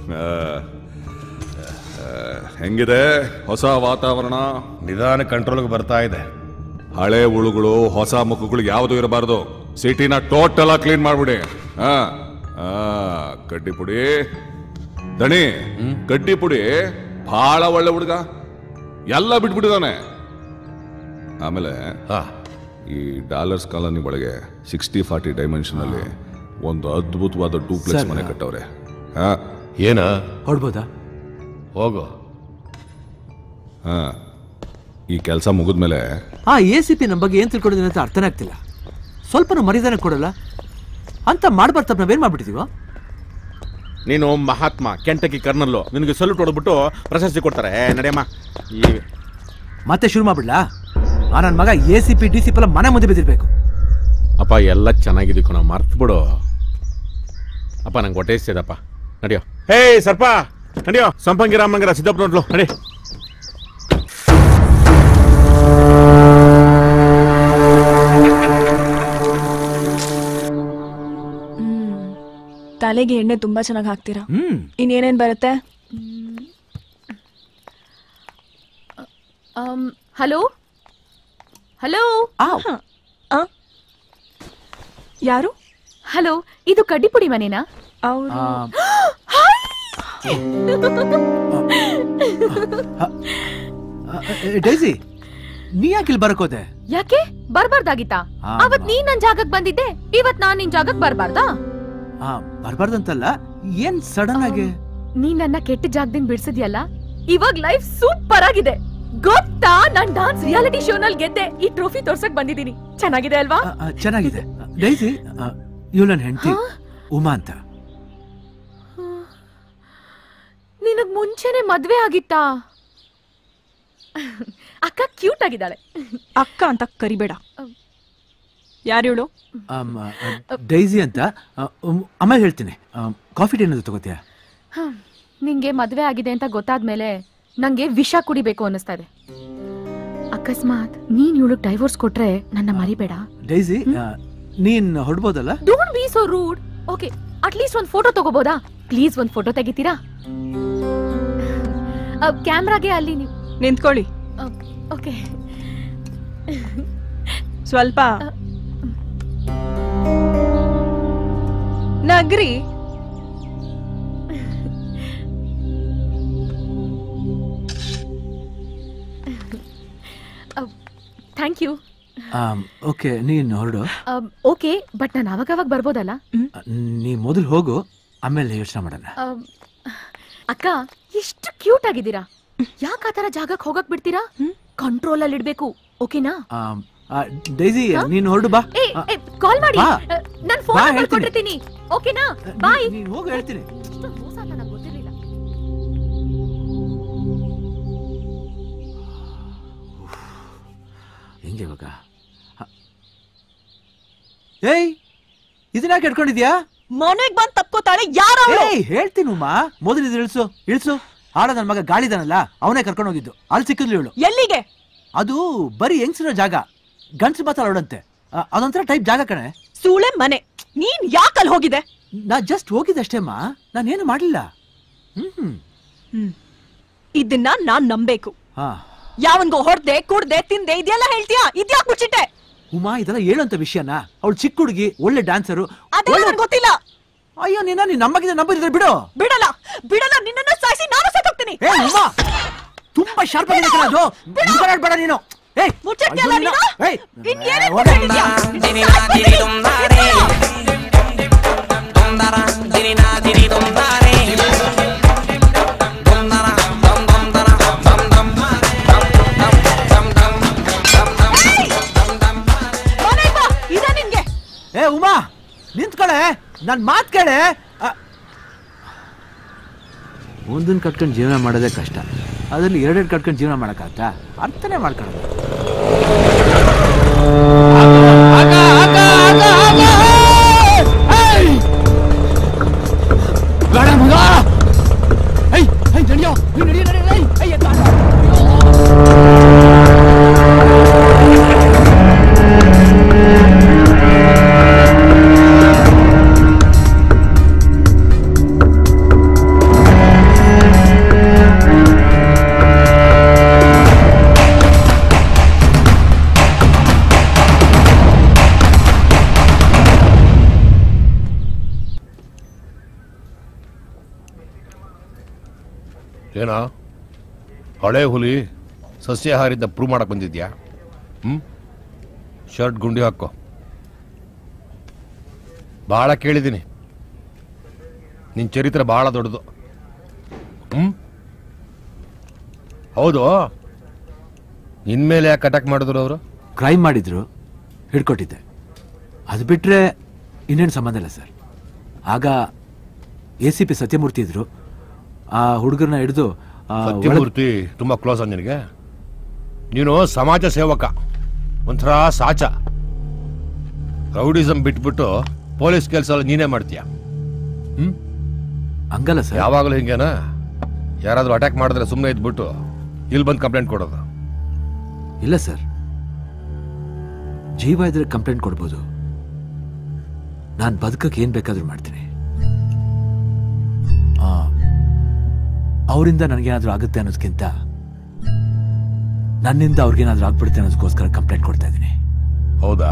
ಹೆಂಗಿದೆ ಹೊಸ ವಾತಾವರಣ ನಿಧಾನ ಕಂಟ್ರೋಲ್ಗೆ ಬರ್ತಾ ಇದೆ ಹಳೆ ಉಳುಗಳು ಹೊಸ ಮುಖಗಳಿಗೆ ಯಾವುದು ಇರಬಾರ್ದು ಸಿಟಿನ ಟೋಟಲ್ ಆಗಿ ಕ್ಲೀನ್ ಮಾಡ್ಬಿಡಿ ಹಾ ಹಾ ಕಡ್ಡಿ ಪುಡಿ ದಣಿ ಕಡ್ಡಿ ಪುಡಿ ಬಹಳ ಒಳ್ಳೆ ಹುಡುಗ ಎಲ್ಲ ಬಿಟ್ಬಿಟ್ಟಿದಾನೆ ಆಮೇಲೆ ಈ ಡಾಲರ್ಸ್ ಕಾಲನಿ ಒಳಗೆ ಸಿಕ್ಸ್ಟಿ ಫಾರ್ಟಿ ಡೈಮೆನ್ಷನ್ ಅಲ್ಲಿ ಒಂದು ಅದ್ಭುತವಾದ ಡೂಪ್ಲೆಕ್ಸ್ ಸರ್, ಮನೆ ಕಟ್ಟವ್ರೆ ಹಾ ಏನ ಹೊಡ್ಬೋದಾ ಹೋಗು ಹಾ ಈ ಕೆಲಸ ಮುಗಿದ್ಮೇಲೆ ಆ ಎ ಸಿ ಪಿ ನಮ್ಮ ಬಗ್ಗೆ ಏನ್ ತಿಳ್ಕೊಂಡಿದ್ದೀನಿ ಅಂತ ಅರ್ಥನೇ ಆಗ್ತಿಲ್ಲ ಸ್ವಲ್ಪನೂ ಮರ್ಯಾದನೆ ಕೊಡಲ್ಲ ಅಂತ ಮಾಡ್ಬಾರ್ದು ತಪ್ಪು ನಾವೇನ್ ಮಾಡ್ಬಿಟ್ಟಿದೀವ ನೀನು ಮಹಾತ್ಮ ಕೆಂಟಕಿ ಕರ್ನಲ್ಲು ನಿನಗೆ ಸಲ್ಯೂಟ್ ಹೊಡೆದ್ಬಿಟ್ಟು ಪ್ರಶಸ್ತಿ ಕೊಡ್ತಾರೆ ಏ, ನಡೆಯಮ್ಮ ಈ ಮತ್ತೆ ಶುರು ಮಾಡ್ಬಿಡ್ಲಾ ಆ ನನ್ನ ಮಗ A C P D C P ಎಲ್ಲ ಮನೆ ಮುಂದೆ ಬಿದ್ದಿರ್ಬೇಕು ಅಪ್ಪ ಎಲ್ಲ ಚೆನ್ನಾಗಿದೆ ಕಣ ಮರ್ತು ಬಿಡು ಅಪ್ಪ ನಂಗೆ ಹೊಟ್ಟೆ ಇಸ್ತಿದಪ್ಪ ನಡಿಯೋ ಹೇ ಸರ್ಪ ನಡಿಯೋ ಸಂಪಂಗಿ ರಾಮನಗರ ಸಿದ್ದಪ್ಪ ನೋಡ್ಲು ನಡಿ ತಲೆಗೆ ಎಣ್ಣೆ ತುಂಬಾ ಚೆನ್ನಾಗಿ ಹಾಕ್ತೀರಾ ಹ್ಮ್ ಇನ್ನೇನೇನ್ ಬರುತ್ತೆ ಹಲೋ ಹಲೋ ಯಾರು ಹಲೋ ಇದು ಕಡ್ಡಿಪುಡಿ ಮನೆನಾ ಅವರು ಡೈಸಿ ನೀ ಯಾಕೆ ಇಲ್ಲಿ ಬರಕೋದೆ ಯಾಕೆ ಬರ್ಬಾರ್ದಾಗಿತ್ತಾ ಆ, ಅವತ್ ನೀನ್ ನನ್ ಜಾಗಕ್ ಬಂದಿದ್ದೆ ಇವತ್ ನಾನ್ ನಿನ್ ಜಾಗಕ್ ಬರ್ಬಾರ್ದಾ ಆ ಬರ್ಬಾರ್ದಂತಲ್ಲ ಏನ್ ಸಡನ್ ಆಗಿ ನೀನ್ ನನ್ನ ಕೆಟ್ಟ ಜಾಗದಿಂದ ಬಿಡ್ಸಿದ್ಯಲ್ಲ ಇವಾಗ ಲೈಫ್ ಸೂಪರ್ ಆಗಿದೆ ಗೊತ್ತಾ ನಾನ್ ಡಾನ್ಸ್ ರಿಯಾಲಿಟಿ ಶೋ ನಲ್ಲಿ ಗೆದ್ದೆ ಈ ಟ್ರೋಫಿ ತೋರ್ಸಕ್ ಬಂದಿದ್ದೀನಿ ಚೆನ್ನಾಗಿದೆ ಅಲ್ವಾ ಆ, ಆ, ಚೆನ್ನಾಗಿದೆ ಡೈಸಿ ಇವಳು ನನ್ನ ಹೆಂಡತಿ ಉಮಾ ಅಂತ ನಿನಗ್ ಮುಂಚೆನೆ ಮದ್ವೆ ಆಗಿತ್ತಾ ಅಕ್ಕ ಕ್ಯೂಟ್ ಆಗಿದ್ದಾಳೆ ಅಕ್ಕ ಅಂತ ಕರಿಬೇಡ ಯಾರು ಹೇಳು ಆಮ್, ಆ, ಡೈಸಿ ಅಂತ ಆ, ಉಮ್, ಆಮೇಲೆ ಹೇಳ್ತೀನಿ ಕಾಫಿ ಟೀ ಏನಾದ್ರು ತಗೋತೀಯಾ ಹ್ಮ್. ನಿಂಗೆ ಮದ್ವೆ ಆಗಿದೆ ಅಂತ ಗೊತ್ತಾದ್ಮೇಲೆ ನಂಗೆ ವಿಷ ಕುಡಿಬೇಕು ಅನ್ನಿಸ್ತಾ ಇದೆ ಅಕಸ್ಮಾತ್ ನೀನ್ ಇವಳು ಡೈವೋರ್ಸ್ ಕೊಟ್ರೆ ನನ್ನ ಮರಿಬೇಡ ಡೈಸಿ ಆ, ನೀನ್ ಹೊಡ್ಬೋದಲ್ಲ don't be so rude okay at least ಒಂದ್ ಫೋಟೋ ತಗೋಬೋದಾ ಪ್ಲೀಸ್ ಒಂದ್ ಫೋಟೋ ತೆಗಿತೀರಾ ಕ್ಯಾಮ್ರಾಗೆ ಅಲ್ಲಿ ನೀವು ನಿಂತ್ಕೊಳ್ಳಿ ಓಕೆ ಸ್ವಲ್ಪ ನಗ್ರಿ ಥ್ಯಾಂಕ್ ಯು ಓಕೆ ನೀನ್ ಹೊರಡು ಓಕೆ ಬಟ್ ನಾನು ಅವಾಗವಾಗ ಬರ್ಬೋದಲ್ಲ ನೀ ಮೊದಲು ಹೋಗು ಆಮೇಲೆ ಯೋಚನೆ ಮಾಡೋಣ ಅಮ್, ಅಕ್ಕ ಎಷ್ಟು ಕ್ಯೂಟ್ ಆಗಿದ್ದೀರಾ ಯಾಕೆ ಆ ಥರ ಜಾಗಕ್ಕೆ ಹೋಗಕ್ ಬಿಡ್ತೀರಾ ಕಂಟ್ರೋಲ್ ಅಲ್ಲಿ ಇಡ್ಬೇಕು ಓಕೆನಾ ಆಮ್, ಆ, ಡೈಸಿ ನೀನ್ ಹೊರಡು ಬಾ ಏ ಕಾಲ್ ಮಾಡಿ ಬಾ. ನಾನು ಬಾ, ಫೋನ್ ನಂಬರ್ ಹೇಳ್ತೀನಿ. ಕೊಟ್ಟಿರ್ತೀನಿ ಓಕೆನಾ ಬಾಯ್ ನೀನ್ ಹೋಗು ಹೇಳ್ತೀನಿ ಇಷ್ಟೊಂದ್ ಮೋಸ ಅಂತ ನಂಗೆ ಗೊತ್ತಿರ್ಲಿಲ್ಲ ಹೆಂಗೆ ಇವಾಗ ಹ. ಏಯ್ ಇದನ್ನ ಕೆಟ್ಕೊಂಡಿದ್ಯಾ ಮನೆಗ್ ಬಂದ್ ತಪ್ಕೋತಾಳೆ ಯಾರ ಏಯ್ ಹೇಳ್ತೀನಿ ಉಮಾ ಮೊದಲು ಇದು ಇಳಿಸು ಇಳಿಸು ಆಡ ನನ್ನ ಮಗ ಗಾಳಿದಾನಲ್ಲ ಅವನೇ ಕರ್ಕೊಂಡು ಹೋಗಿದ್ದು ಅಲ್ಲಿ ಸಿಕ್ಕಿದ್ಲು ಇವಳು ಎಲ್ಲಿಗೆ ಅದು ಬರೀ ಹೆಂಗ್ಸಿರೋ ಜಾಗ ಗಂಡ್ಸ್ ಮಾತಾಡೋಡಂತೆ ಅದೊಂಥರ ಟೈಪ್ ಜಾಗ ಕಣೆ ಸೂಳೆ ಮನೆ ನೀನ್ ಯಾಕಲ್ ಹೋಗಿದೆ ನಾ ಜಸ್ಟ್ ಹೋಗಿದ್ದಷ್ಟೇ ಅಮ್ಮ ನಾನೇನು ಮಾಡಲಿಲ್ಲ ಹ್ಮ್ ಹ್ಮ್ ಇದನ್ನ ನಾನ್ ನಂಬೇಕು ಹಾ ಯಾವನ್ಗೋ ಹೊಡ್ದೆ ಕುಡ್ದೆ ತಿಂದೆ ಇದೆಲ್ಲ ಹೇಳ್ತೀಯಾ ಇದ್ಯಾಕ್ ಮುಚ್ಚಿಟ್ಟೆ ಉಮಾ ಇದೆಲ್ಲ ಹೇಳೋಂತ ವಿಷಯನ ಅವಳು ಚಿಕ್ಕ ಹುಡುಗಿ ಒಳ್ಳೆ ಡ್ಯಾನ್ಸರು ಅದೆಲ್ಲ ನಂಗ್ ಗೊತ್ತಿಲ್ಲ ಅಯ್ಯೋ ನಿನ್ನ ನೀನ್ ನಮ್ಮಗಿದೆ ನಂಬಿದ್ರೆ ಬಿಡು ಬಿಡಲ್ಲ ಬಿಡಲ್ಲ ನಿನ್ನನ್ನ ಸಾಯಿಸಿ ನಾನು ಸತ್ತೋಗ್ತೀನಿ ಏ ಉಮಾ ತುಂಬಾ ಶಾರ್ಪ್ ಆಗಿದೆ ಕಣ ಅದು ಮುಗ್ಗರಾಡ್ಬೇಡ ನೀನು ಏಯ್ ಮುಚ್ಚಿಡ್ತೀಯಲ್ಲ ಅಯ್ಯೋ ನೀನು? ನಿನ್ನ- ಏಯ್ ಇನ್ಯೇನೇನ್ ಹೋಗೆ. ಮುಚ್ಚಿಡ್ತೀಯ? ಮನೆಗ್ ಬಾ, ಇದೆ ನಿನ್ಗೆ ಏ ಉಮಾ ನಿಂತ್ಕೊಳೆ ನನ್ ಮಾತ್ ಕೇಳೆ ಅ- ಒಂದನ್ ಕಟ್ಕೊಂಡು ಜೀವನ ಮಾಡೋದೇ ಕಷ್ಟ ಅದ್ರಲ್ಲಿ ಎರಡೆರಡು ಕಟ್ಕೊಂಡು ಜೀವನ ಮಾಡಕ್ಕಾಗತ್ತಾ ಅರ್ಥನೇ ಮಾಡ್ಕೊಳ್ಳೋದು ಬೇಡ ಮಗ ಐ ಐ ನಡಿಯೋ ಐ ನಡಿಯೋ ನಡಿಯೋ ಐ ಐ ಎತ್ತ ಏನ ಹಳೆ ಹುಲಿ ಸಸ್ಯಾಹಾರಿದ್ದ ಪ್ರೂವ್ ಮಾಡಕ್ ಬಂದಿದ್ಯಾ ಹ್ಮ್ ಶರ್ಟ್ ಗುಂಡಿ ಹಾಕೋ ಬಹಳ ಕೇಳಿದ್ದೀನಿ ನಿನ್ ಚರಿತ್ರೆ ಬಹಳ ದೊಡ್ಡದು ಹ್ಮ್ ಹೌದು ಇನ್ಮೇಲೆ ಯಾಕೆ ಅಟ್ಯಾಕ್ ಮಾಡಿದ್ರು ಅವರು ಕ್ರೈಮ್ ಮಾಡಿದ್ರು ಹಿಡ್ಕೊಟ್ಟಿದ್ದೆ ಅದು ಬಿಟ್ರೆ ಇನ್ನೇನು ಸಂಬಂಧ ಇಲ್ಲ ಸರ್ ಆಗ ಎ ಸಿ ಪಿ ಸತ್ಯಮೂರ್ತಿ ಇದ್ರು ಆ ಹುಡುಗರನ್ನ ಹಿಡಿದು ಸತ್ಯಮೂರ್ತಿ ತುಂಬಾ ಕ್ಲೋಸ್ ನಿನಗೆ ನೀನು ಸಮಾಜ ಸೇವಕ ಒಂಥರ ಸಾಚ ರೌಡಿಸಮ್ ಬಿಟ್ಬಿಟ್ಟು ಪೊಲೀಸ್ ಕೆಲಸ ಎಲ್ಲ ನೀನೇ ಮಾಡ್ತೀಯ ಹ್ಮ್ ಹಂಗಲ್ಲ ಸರ್ ಯಾವಾಗಲೂ ಹಿಂಗೇನಾ ಯಾರಾದ್ರೂ ಅಟ್ಯಾಕ್ ಮಾಡಿದ್ರೆ ಸುಮ್ಮನೆ ಇದ್ಬಿಟ್ಟು ಇಲ್ಲಿ ಬಂದು ಕಂಪ್ಲೇಂಟ್ ಕೊಡೋದು ಇಲ್ಲ ಸರ್ ಜೀವ ಇದ್ರೆ ಕಂಪ್ಲೇಂಟ್ ಕೊಡ್ಬೋದು ನಾನು ಬದುಕಕ್ಕೆ ಏನ್ ಬೇಕಾದ್ರೂ ಮಾಡ್ತೀನಿ ಆ, ಅವರಿಂದ ನನಗೇನಾದ್ರೂ ಆಗುತ್ತೆ ಅನ್ನೋದಕ್ಕಿಂತ ನನ್ನಿಂದ ಅವ್ರಿಗೇನಾದ್ರೂ ಆಗ್ಬಿಡುತ್ತೆ ಅನ್ನೋದಕ್ಕೋಸ್ಕರ ಕಂಪ್ಲೇಂಟ್ ಕೊಡ್ತಾ ಇದ್ದೀನಿ ಹೌದಾ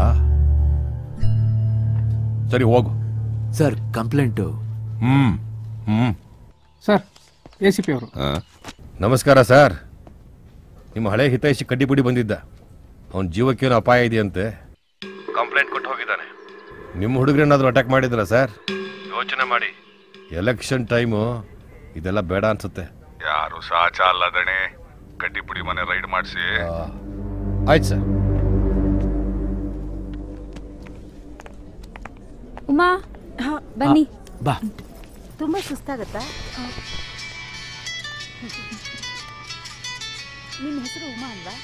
ಸರಿ ಹೋಗು ಸರ್ ಕಂಪ್ಲೇಂಟು ಹ್ಮ್ ಹ್ಮ್ ಸರ್ ಎ ಸಿ ಪಿ ಅವರು ಆ, ನಮಸ್ಕಾರ ಸರ್ ನಿಮ್ಮ ಹಳೆ ಹಿತೈಷಿ ಕಡ್ಡಿಪುಡಿ ಬಂದಿದ್ದ ಅವನ ಜೀವಕ್ಕೇನು ಅಪಾಯ ಇದೆಯಂತೆ ಕಂಪ್ಲೇಂಟ್ ಕೊಟ್ಟು ಹೋಗಿದ್ದಾನೆ ನಿಮ್ಮ ಹುಡುಗರೇನಾದ್ರೂ ಅಟ್ಯಾಕ್ ಮಾಡಿದ್ರ ಸರ್ ಯೋಚನೆ ಮಾಡಿ ಎಲೆಕ್ಷನ್ ಟೈಮು ಇದೆಲ್ಲ ಬೇಡ ಅನ್ಸುತ್ತೆ ಯಾರು ಸಾಚ ಅಲ್ಲ ದಣೆ ಕಡ್ಡಿಪುಡಿ ಮನೆ ರೈಡ್ ಮಾಡಿಸಿ ಆಯ್ತು ಸರ್ ಉಮಾ ಬನ್ನಿ ಬಾ ತುಂಬಾ ಸುಸ್ತಾಗತ್ತಾ ನಿನ್ನ ಹೆಸರು ಉಮಾ ಅಲ್ವಾ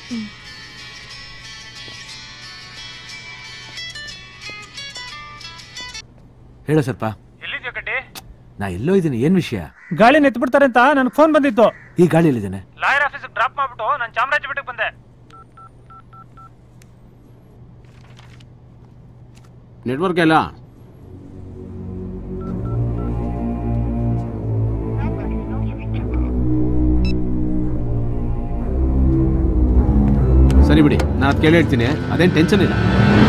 ಹೇಳೋ ಸ್ವಲ್ಪ ಎಲ್ಲಿದ್ಯಾ ಕಡ್ಡಿ ನಾ ಎಲ್ಲೋ ಇದ್ದೀನಿ ಏನ್ ವಿಷಯ ಗಾಳಿ ನೆತ್ಬಿಡ್ತಾರೆ ಅಂತ ನನಗೆ ಫೋನ್ ಬಂದಿತ್ತು ಈ ಗಾಳಿಯಲ್ಲಿದ್ದೇನೆ ಲಾಯರ್ ಆಫೀಸಿಗೆ ಡ್ರಾಪ್ ಮಾಡ್ಬಿಟ್ಟು ನಾನು ಚಾಮರಾಜಪೇಟೆಗೆ ಬಂದೆ ನೆಟ್ವರ್ಕ್ ಇಲ್ಲ ಸರಿ ಬಿಡಿ ನಾನು ಅದು ಕೇಳಿ ಹೇಳ್ತೀನಿ ಅದೇನು ಟೆನ್ಷನ್ ಇಲ್ಲ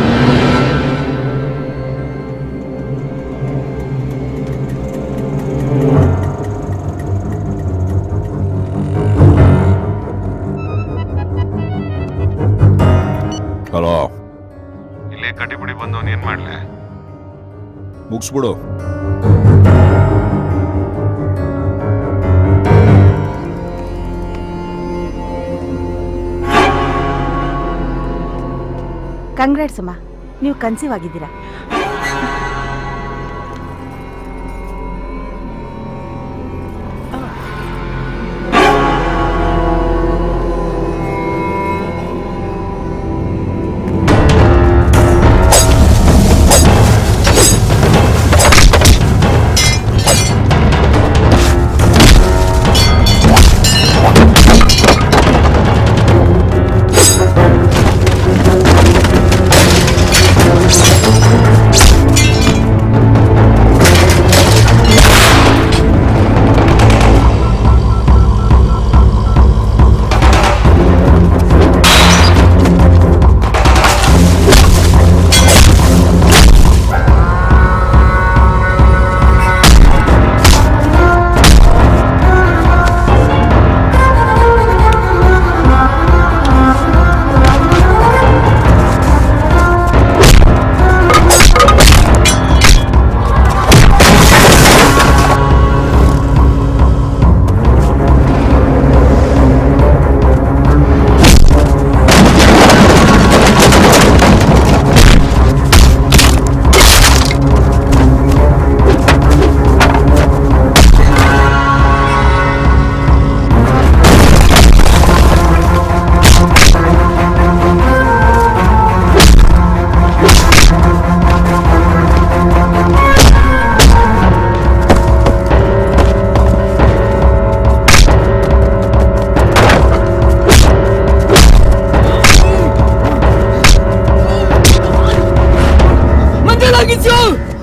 ಹಲೋ ಇಲ್ಲೇ ಕಟಿಪುಡಿ ಬಂದವನು ಏನ್ ಮಾಡ್ಲೆ ಮುಗಿಸ್ಬಿಡು ಕಂಗ್ರಾಟ್ಸ್ ಅಮ್ಮ ನೀವು ಕನ್ಸೀವ್ ಆಗಿದ್ದೀರಾ ಮಂಜುಳಾಗಿಸು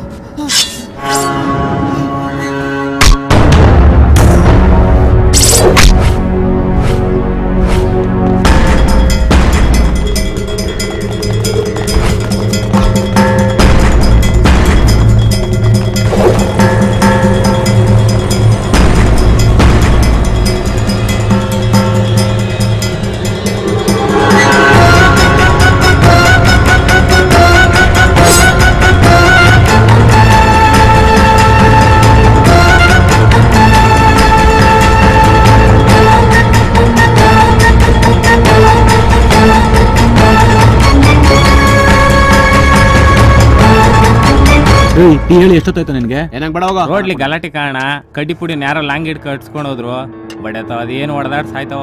ಈ ಹೇಳಿ ಎಷ್ಟೊತ್ತಾಯ್ತು ನಿನ್ಗೆ ಏನಾಗ ಬೇಡ ಹೋಗೋ ರೋಡ್ಲಿ ಗಲಾಟೆ ಕಾರಣ ಕಡ್ಡಿ ಪುಡಿ ಯಾರೋ ಲಾಂಗ್ ಹಿಡ್ ಕಟ್ಸ್ಕೊಂಡು ಹೋದ್ರು ಬಡತಾವ ಅದೇನು ಹೊಡೆದಾಡ್ ಸಾಯ್ತಾವ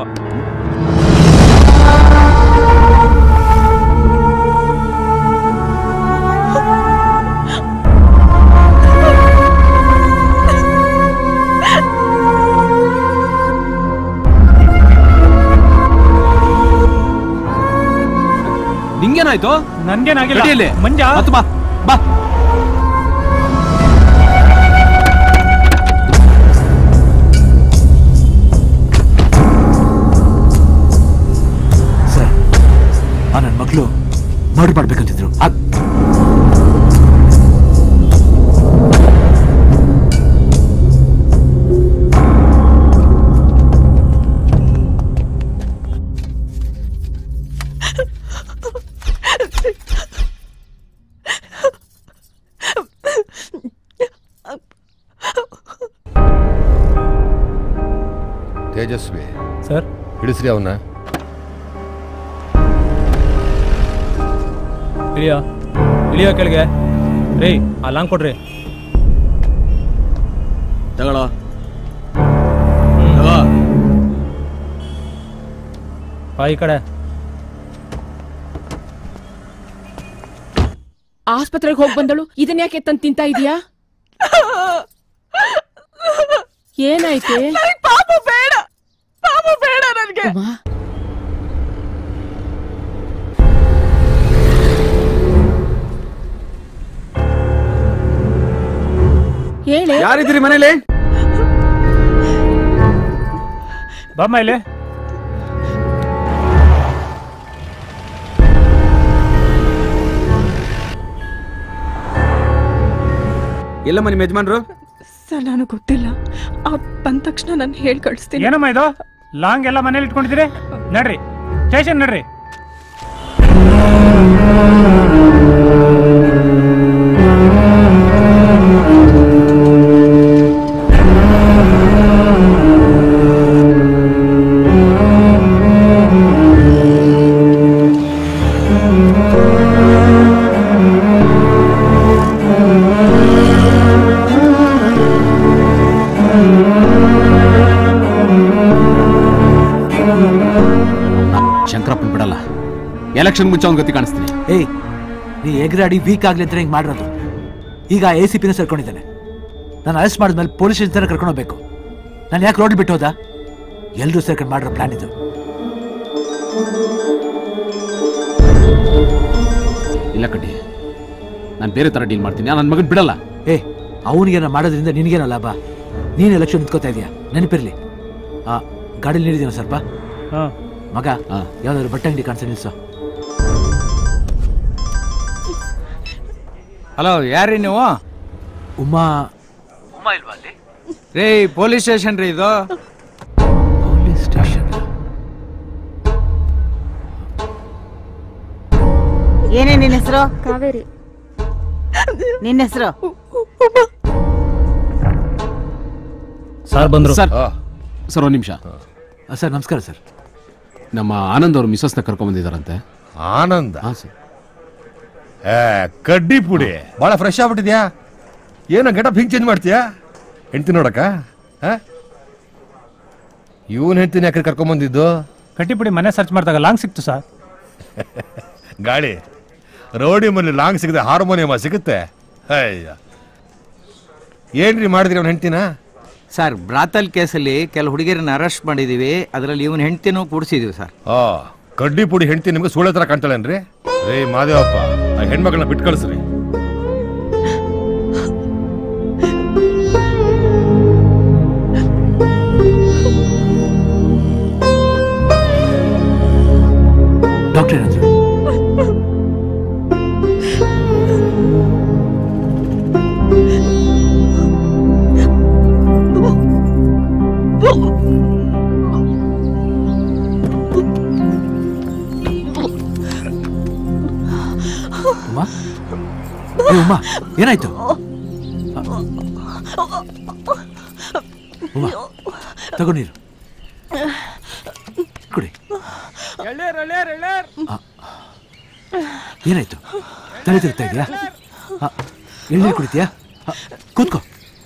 ನಿಂಗೇನಾಯ್ತು ನನ್ಗೇನಾಗಿಲ್ಲ ರೆಡಿಯಲ್ಲಿ ಮಂಜ ಹತ್ತು ಬಾ ಬಾ ಸರ್ ಆ ನನ್ನ ಮಗಳು ಮರ್ಡರ್ ಮಾಡ್ಬೇಕಂತಿದ್ರು ಅದ್ ತೇಜಸ್ವಿ ಸರ್ ಹಿಡಿಸ್ರಿ ಅವನ್ನ ಇಳಿಯೋ ಇಳಿಯೋ ಕೆಳಗೆ ರೀ ಆ ಲಾಂಗ್ ಕೊಡ್ರಿ ತಗೊಳ್ಳೋ ಹ್ಮ್. ಬಾ ಈ ಕಡೆ ಆಸ್ಪತ್ರೆಗೆ ಹೋಗಿ ಬಂದಳು ಇದನ್ನ ಯಾಕೆ ತಂದು ತಿಂತಾ ಇದೀಯಾ ಏನಾಯ್ತೆ ಪಾಪು ಬೇಡ ಪಾಪು ಬೇಡ ನನ್ಗೆ ಹೇಳೆ ಯಾರಿದ್ದೀರಿ ಮನೇಲಿ ಬಾಮ್ಮ ಇಲ್ಲಿ ಎಲ್ಲಮ್ಮ ನಿಮ್ಮ ಯಜಮಾನ್ರು ಸರ್ ನಾನು ಗೊತ್ತಿಲ್ಲ ಆ ಬಂದ ತಕ್ಷಣ ನಾನು ಹೇಳಿ ಕಳಿಸ್ತೀನಿ ಏನಮ್ಮ ಇದು ಲಾಂಗ್ ಎಲ್ಲ ಮನೇಲಿ ಇಟ್ಕೊಂಡಿದ್ದೀರಿ ನಡ್ರಿ ಸ್ಟೇಷನ್ ನಡ್ರಿ ಶಂಕರಪ್ಪನ್ ಬಿಡಲ್ಲ ಎಲೆಕ್ಷನ್ ಮುಂಚೆ ಅವ್ನ ಗತಿ ಕಾಣಿಸ್ತೀನಿ ಏಯ್ ನೀ ಎಗರಾಡಿ ವೀಕ್ ಆಗ್ಲಿ ಅಂತ ಹಿಂಗೆ ಮಾಡಿರೋದು ಈಗ ಎ ಸಿ ಪಿನ ಸೇರ್ಕೊಂಡಿದ್ದಾನೆ ನಾನು ಅರೆಸ್ಟ್ ಮಾಡಿದ್ಮೇಲೆ ಪೊಲೀಸ್ ಸ್ಟೇಷನ್ ಕರ್ಕೊಂಡು ಹೋಗ್ಬೇಕು ನಾನು ಯಾಕೆ ರೋಡ್ ಬಿಟ್ಟು ಹೋದ ಎಲ್ಲರೂ ಸೇರ್ಕೊಂಡು ಮಾಡಿರೋ ಪ್ಲಾನ್ ಇದು ಇಲ್ಲ ಕಡ್ಡಿ ನಾನು ಬೇರೆ ತರ ಡೀಲ್ ಮಾಡ್ತೀನಿ ನನ್ನ ಮಗನ್ ಬಿಡಲ್ಲ ಏ ಅವನಿಗೇನ ಮಾಡೋದ್ರಿಂದ ನಿನಗೇನೋ ಲಾಭ ನೀನು ಎಲೆಕ್ಷನ್ ನಿಂತ್ಕೋತಾ ಇದೀಯಾ ನೆನಪಿರ್ಲಿ ಆ ಗಾಡಿಲಿ ನೀಡಿದ್ದೀನ ಸ್ವಲ್ಪ ಮಗ ಯಾವ್ದಾದ್ರು ಬಟ್ಟೆ ಅಂಗಡಿ ಕಾಣಿಸ ನಿಲ್ಸೋ ಹಲೋ ಯಾರ್ರಿ ನೀವು ಉಮಾ ರೀ ಪೊಲೀಸ್ ಸ್ಟೇಷನ್ ರೀ ಇದು ಪೊಲೀಸ್ ಸ್ಟೇಷನ್ ಏನೇ ನಿನ್ನ ಹೆಸರು ಕಾವೇರಿ ನಿನ್ನ ಹೆಸರು ಸರ್ ಬಂದ್ರು ಸರ್ ಸರ್ ಒಂದು ನಿಮಿಷ ಸರ್ ನಮಸ್ಕಾರ ಸರ್ ನಮ್ಮ ಆನಂದ್ ಅವರು ಮಿಸಸ್ನ ಕರ್ಕೊಂಡ್ ಬಂದಿದ್ದಾರಂತೆ ಆನಂದ ಹಾಂ ಸರ್ ಏ ಕಡ್ಡಿ ಪುಡಿ ಭಾಳ ಫ್ರೆಶ್ ಆಗ್ಬಿಟ್ಟಿದ್ಯಾ ಏನೋ ಗೆಟಪ್ ಹಿಂಗೆ ಚೇಂಜ್ ಮಾಡ್ತೀಯಾ ಹೆಂಡ್ತಿ ನೋಡಕ್ಕ ಇವನ್ ಹೆಂಡ್ತಿನ ಯಾಕೆ ಕರ್ಕೊಂಬಂದಿದ್ದು ಕಟ್ಟಿಪುಡಿ ಮನೆ ಸರ್ಚ್ ಮಾಡಿದಾಗ ಲಾಂಗ್ ಸಿಕ್ತು ಸರ್ ಗಾಳಿ ರೋಡಿ ಮನೆ ಲಾಂಗ್ ಸಿಗದೆ ಹಾರ್ಮೋನಿಯಮ ಸಿಗುತ್ತೆ ಅಯ್ಯ ಏನ್ರಿ ಮಾಡಿದ್ರಿ ಅವ್ನ ಹೆಂಡ್ತಿನ ಸರ್ ಬ್ರಾತಲ್ ಕೇಸಲ್ಲಿ ಕೆಲ ಹುಡುಗಿರನ್ನ ಅರೆಸ್ಟ್ ಮಾಡಿದೀವಿ ಅದರಲ್ಲಿ ಇವನ್ ಹೆಂಡ್ತಿನೂ ಕೂಡಿಸಿದೀವಿ ಸರ್ ಆ ಕಡ್ಡಿ ಪುಡಿ ಹೆಂಡ್ತಿ ನಿಮ್ಗೆ ಸುಳ್ಳೆ ತರ ಕಾಣ್ತಾಳೇನ್ರಿ ರೇ ಮಾದೇವಪ್ಪ ಆ ಹೆಣ್ಮಗಳನ್ನ ಬಿಟ್ಟು ಕಳಿಸ್ರಿ ಡಾಕ್ಟರ್ ಏನಂದ್ರು ಉಮಾ ಏ ಉಮಾ ಏನಾಯ್ತು ಉಮಾ ತಗೋ ನೀರು ಕುಡಿ ಏನಾಯ್ತು ತಲೆ ತಿರುಗ್ತಾ ಇದೆಯಾ ಎಳ್ನೀರು ಕುಡಿತೀಯಾ ಆ, ಕೂತ್ಕೋ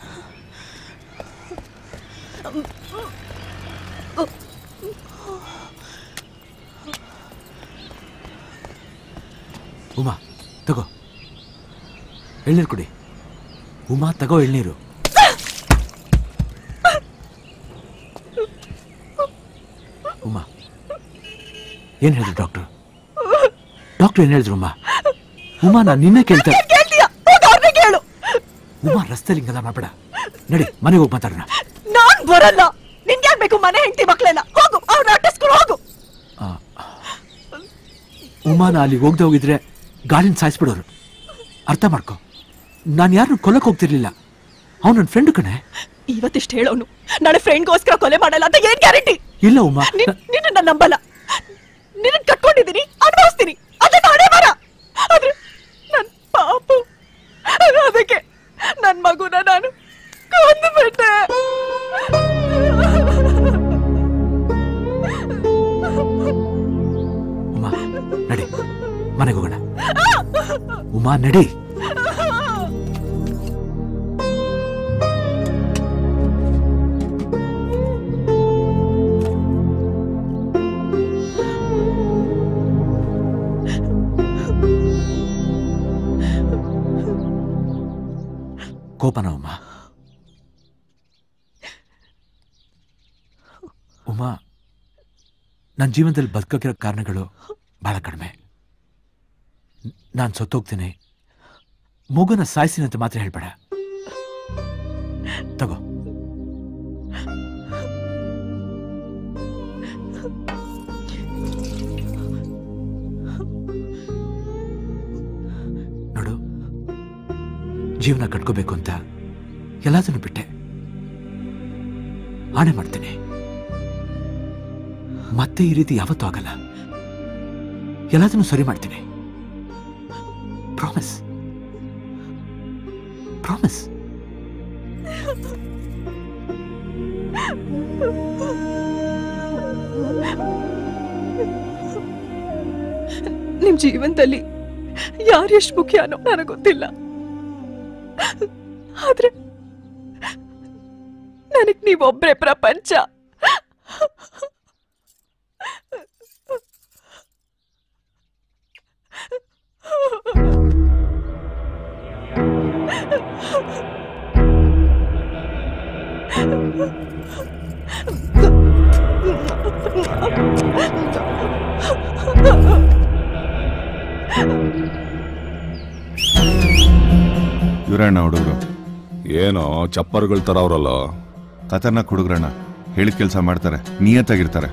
ಉಮಾ ತಗೋ ಎಳ್ನೀರು ಕುಡಿ ಉಮಾ ತಗೋ ಎಳ್ನೀರು ಉಮಾ ಏನ್ ಹೇಳಿದ್ರು ಡಾಕ್ಟರ್ ಡಾಕ್ಟರ್ ಏನ್ ಹೇಳಿದ್ರು ಉಮಾ ಉಮಾ ನಾನು ನಿನ್ನೆ ಕೇಳ್ತಾ ಕೇಳು ಉಮಾ ರಸ್ತೆಲಿ ಹಿಂಗೆಲ್ಲ ಮಾಡಬೇಡ ನಡಿ ಮನೆಗೆ ಹೋಗಿ ಮಾತಾಡೋಣ ನಾನ್ ಬರಲ್ಲ ನಿನ್ಗೆ ಯಾಕ್ ಬೇಕು ಮನೆ ಹೆಂಡತಿ ಮಕ್ಳೆಲ್ಲ ಹೋಗು ಅವ್ರನ್ನ ಅಟ್ಟಿಸ್ಕೊಂಡು ಹೋಗು ಉಮಾನ ಅಲ್ಲಿಗೆ ಹೋಗ್ದೆ ಹೋಗಿದ್ರೆ ಗಾಡಿನ ಸಾಯಿಸ್ಬಿಡೋರು ಅರ್ಥ ಮಾಡ್ಕೊ ನಾನು ಯಾರನ್ನು ಕೊಲ್ಲಕ್ಕೆ ಹೋಗ್ತಿರ್ಲಿಲ್ಲ ಅವ್ನು ನನ್ನ ಫ್ರೆಂಡ್ ಕಣೆ ಇವತ್ತಿಷ್ಟು ಹೇಳೋನು ನಾಳೆ ಫ್ರೆಂಡ್ಗೋಸ್ಕರ ಕೊಲೆ ಮಾಡಲ್ಲ ಅಂತ ಏನ್ ಗ್ಯಾರಂಟಿ ಇಲ್ಲ ಉಮಾ ನಿನ್ನ ನಾನು ನಂಬಲ್ಲ ನಿನ್ನ ಕಟ್ಕೊಂಡಿದ್ದೀನಿ ಅನುಭವಿಸ್ತೀನಿ ಅದೇ ನಾನೇ ಬರ ಆದ್ರೆ ನನ್ ಪಾಪು ಅದಕ್ಕೆ ನನ್ ಮಗುನ ನಾನು ಕೊಂದ್ಬಿಟ್ಟೆ ಉಮಾ ನಡಿ ಮನೆಗೆ ಹೋಗೋಣ ಉಮಾ ನಡಿ ಕೋಪನ ಉಮಾ ಉಮಾ ನನ್ನ ಜೀವನದಲ್ಲಿ ಬದುಕೋಕಿರೋ ಕಾರಣಗಳು ಬಹಳ ಕಡಿಮೆ ನಾನು ಸತ್ತೋಗ್ತೀನಿ ಮಗುನ ಸಾಯಿಸಿನ ಅಂತ ಮಾತ್ರ ಹೇಳ್ಬೇಡ ತಗೋ ನೋಡು ಜೀವನ ಕಟ್ಕೋಬೇಕು ಅಂತ ಎಲ್ಲದನ್ನು ಬಿಟ್ಟೆ ಆಣೆ ಮಾಡ್ತೀನಿ ಮತ್ತೆ ಈ ರೀತಿ ಯಾವತ್ತೂ ಆಗಲ್ಲ ಎಲ್ಲದನ್ನು ಸರಿ ಮಾಡ್ತೀನಿ ಪ್ರಾಮಿಸ್ ಪ್ರಾಮಿಸ್ ನಿಮ್ ಜೀವನದಲ್ಲಿ ಯಾರೆಷ್ಟು ಮುಖ್ಯನೋ ನನಗೆ ಗೊತ್ತಿಲ್ಲ ಆದ್ರೆ ನನಗ್ ನೀವೊಬ್ರೇ ಪ್ರಪಂಚ ಇವರಣ್ಣ ಹುಡುಗರು ಏನೋ ಚಪ್ಪರ್ಗಳ ತರ ಅವರಲ್ಲ ಖತರ್ನಾಕ್ ಹುಡುಗ್ರಣ್ಣ ಹೇಳಿದ ಕೆಲಸ ಮಾಡ್ತಾರೆ ನಿಯತ್ತಾಗಿರ್ತಾರೆ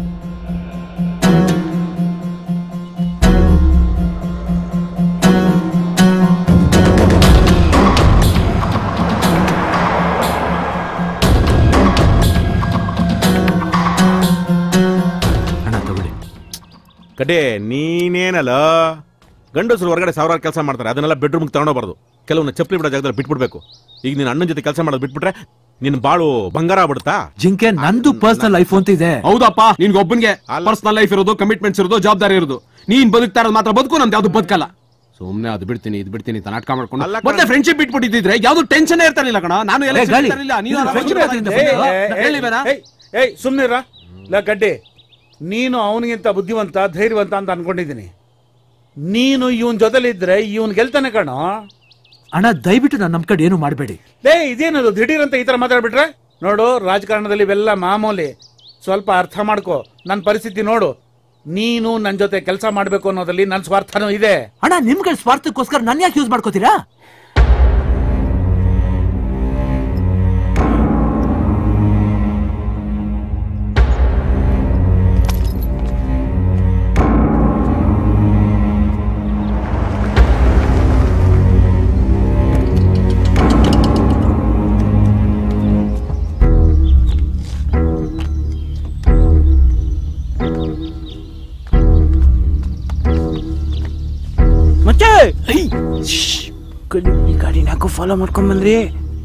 ಹಣ ತಗೊಳ್ಳಿ ಕಡೆ ನೀನೇನಲ್ಲ ಗಂಡಸರು ಹೊರಗಡೆ ಸಾವಿರಾರು ಕೆಲಸ ಮಾಡ್ತಾರೆ ಅದನ್ನೆಲ್ಲ ಬೆಡ್ರೂಮ್ಗೆ ತಗೊಂಡೋಗ್ಬಾರ್ದು ಕೆಲವನ್ನ ಚಪ್ಪಲಿ ಬಿಡೋ ಜಾಗದಲ್ಲಿ ಬಿಟ್ಬಿಡ್ಬೇಕು ಈಗ ನಿನ್ನ ಅಣ್ಣನ ಜೊತೆ ಕೆಲಸ ಮಾಡೋದು ಬಿಟ್ಬಿಟ್ರೆ ನಿನ್ನ ಬಾಳು ಬಂಗಾರ ಆಗ್ಬಿಡುತ್ತಾ ಜಿಂಕೆ ನಂದು ಪರ್ಸನಲ್ ಲೈಫ್ ಅಂತ ಇದೆ ಹೌದಪ್ಪ ನಿನ್ಗೊಬ್ಬನಿಗೆ ಪರ್ಸನಲ್ ಲೈಫ್ ಇರೋದು ಕಮಿಟ್ಮೆಂಟ್ಸ್ ಇರೋದು ಜವಾಬ್ದಾರಿ ಇರೋದು ನೀನ್ ಬದುಕ್ತಾ ಇರೋದು ಮಾತ್ರ ಬದುಕು ನಮ್ದು ಯಾವ್ದು ಬದುಕಲ್ಲ ಸುಮ್ನೆ ಅದು ಬಿಡ್ತೀನಿ ಇದು ಬಿಡ್ತೀನಿ ಅಂತ ನಾಟಕ ಮಾಡ್ಕೊಂಡು ಅಲ್ಲ ಕಣ. ಮತ್ತೆ ಫ್ರೆಂಡ್ಶಿಪ್ ಬಿಟ್ಬಿಟ್ಟಿದ್ರೆ ಯಾವ್ದು ಟೆನ್ಷನ್ ಇರ್ತಾನಿಲ್ಲ ಕಣ ನಾನು ಎಲ್ಲ ಏ, ಗಾಳಿ. ಇರ್ತಾನಿಲ್ಲ ನೀನು ಇದು friendship ಯಾವ್ದ್ರಿಂದ ಏ, ಬಂತು? ಏ, ಏ, ಹೇಳಿವೇನಾ? ಏಯ್ ಏಯ್ ಸುಮ್ಮನಿರ ಲ ಗಡ್ಡೆ ನೀನು ಅವನಿಗಿಂತ ಬುದ್ಧಿವಂತ ಧೈರ್ಯವಂತ ಅಂತ ಅನ್ಕೊಂಡಿದ್ದೀನಿ ನೀನು ಇವನ್ ಜೊತೆಲಿದ್ರೆ ಇವನ್ ಗೆಲ್ತಾನೆ ಕಣೋ ಅಣ್ಣ ದಯವಿಟ್ಟು ನಾನು ನಮ್ ಕಡೆ ಏನು ಮಾಡಬೇಡಿ ಲೇ ಇದೇನದು ದಿಢೀರ್ ಅಂತ ಈ ತರ ಮಾತಾಡ್ಬಿಟ್ರೆ ನೋಡು ರಾಜಕಾರಣದಲ್ಲಿ ಇವೆಲ್ಲ ಮಾಮೂಲಿ ಸ್ವಲ್ಪ ಅರ್ಥ ಮಾಡ್ಕೋ ನನ್ನ ಪರಿಸ್ಥಿತಿ ನೋಡು ನೀನು ನನ್ನ ಜೊತೆ ಕೆಲಸ ಮಾಡ್ಬೇಕು ಅನ್ನೋದ್ರಲ್ಲಿ ನನ್ನ ಸ್ವಾರ್ಥನೂ ಇದೆ ಅಣ್ಣ ನಿಮ್ಗಳ ಸ್ವಾರ್ಥಕ್ಕೋಸ್ಕರ ನನ್ ಯಾಕೆ ಯೂಸ್ ಮಾಡ್ಕೋತೀರಾ ಮಚ್ಚೆ ಈ ಗಾಡಿನ ಯಾಕೋ ಫಾಲೋ ಮಾಡ್ಕೊಂಡ್ ಬಂದ್ರಿ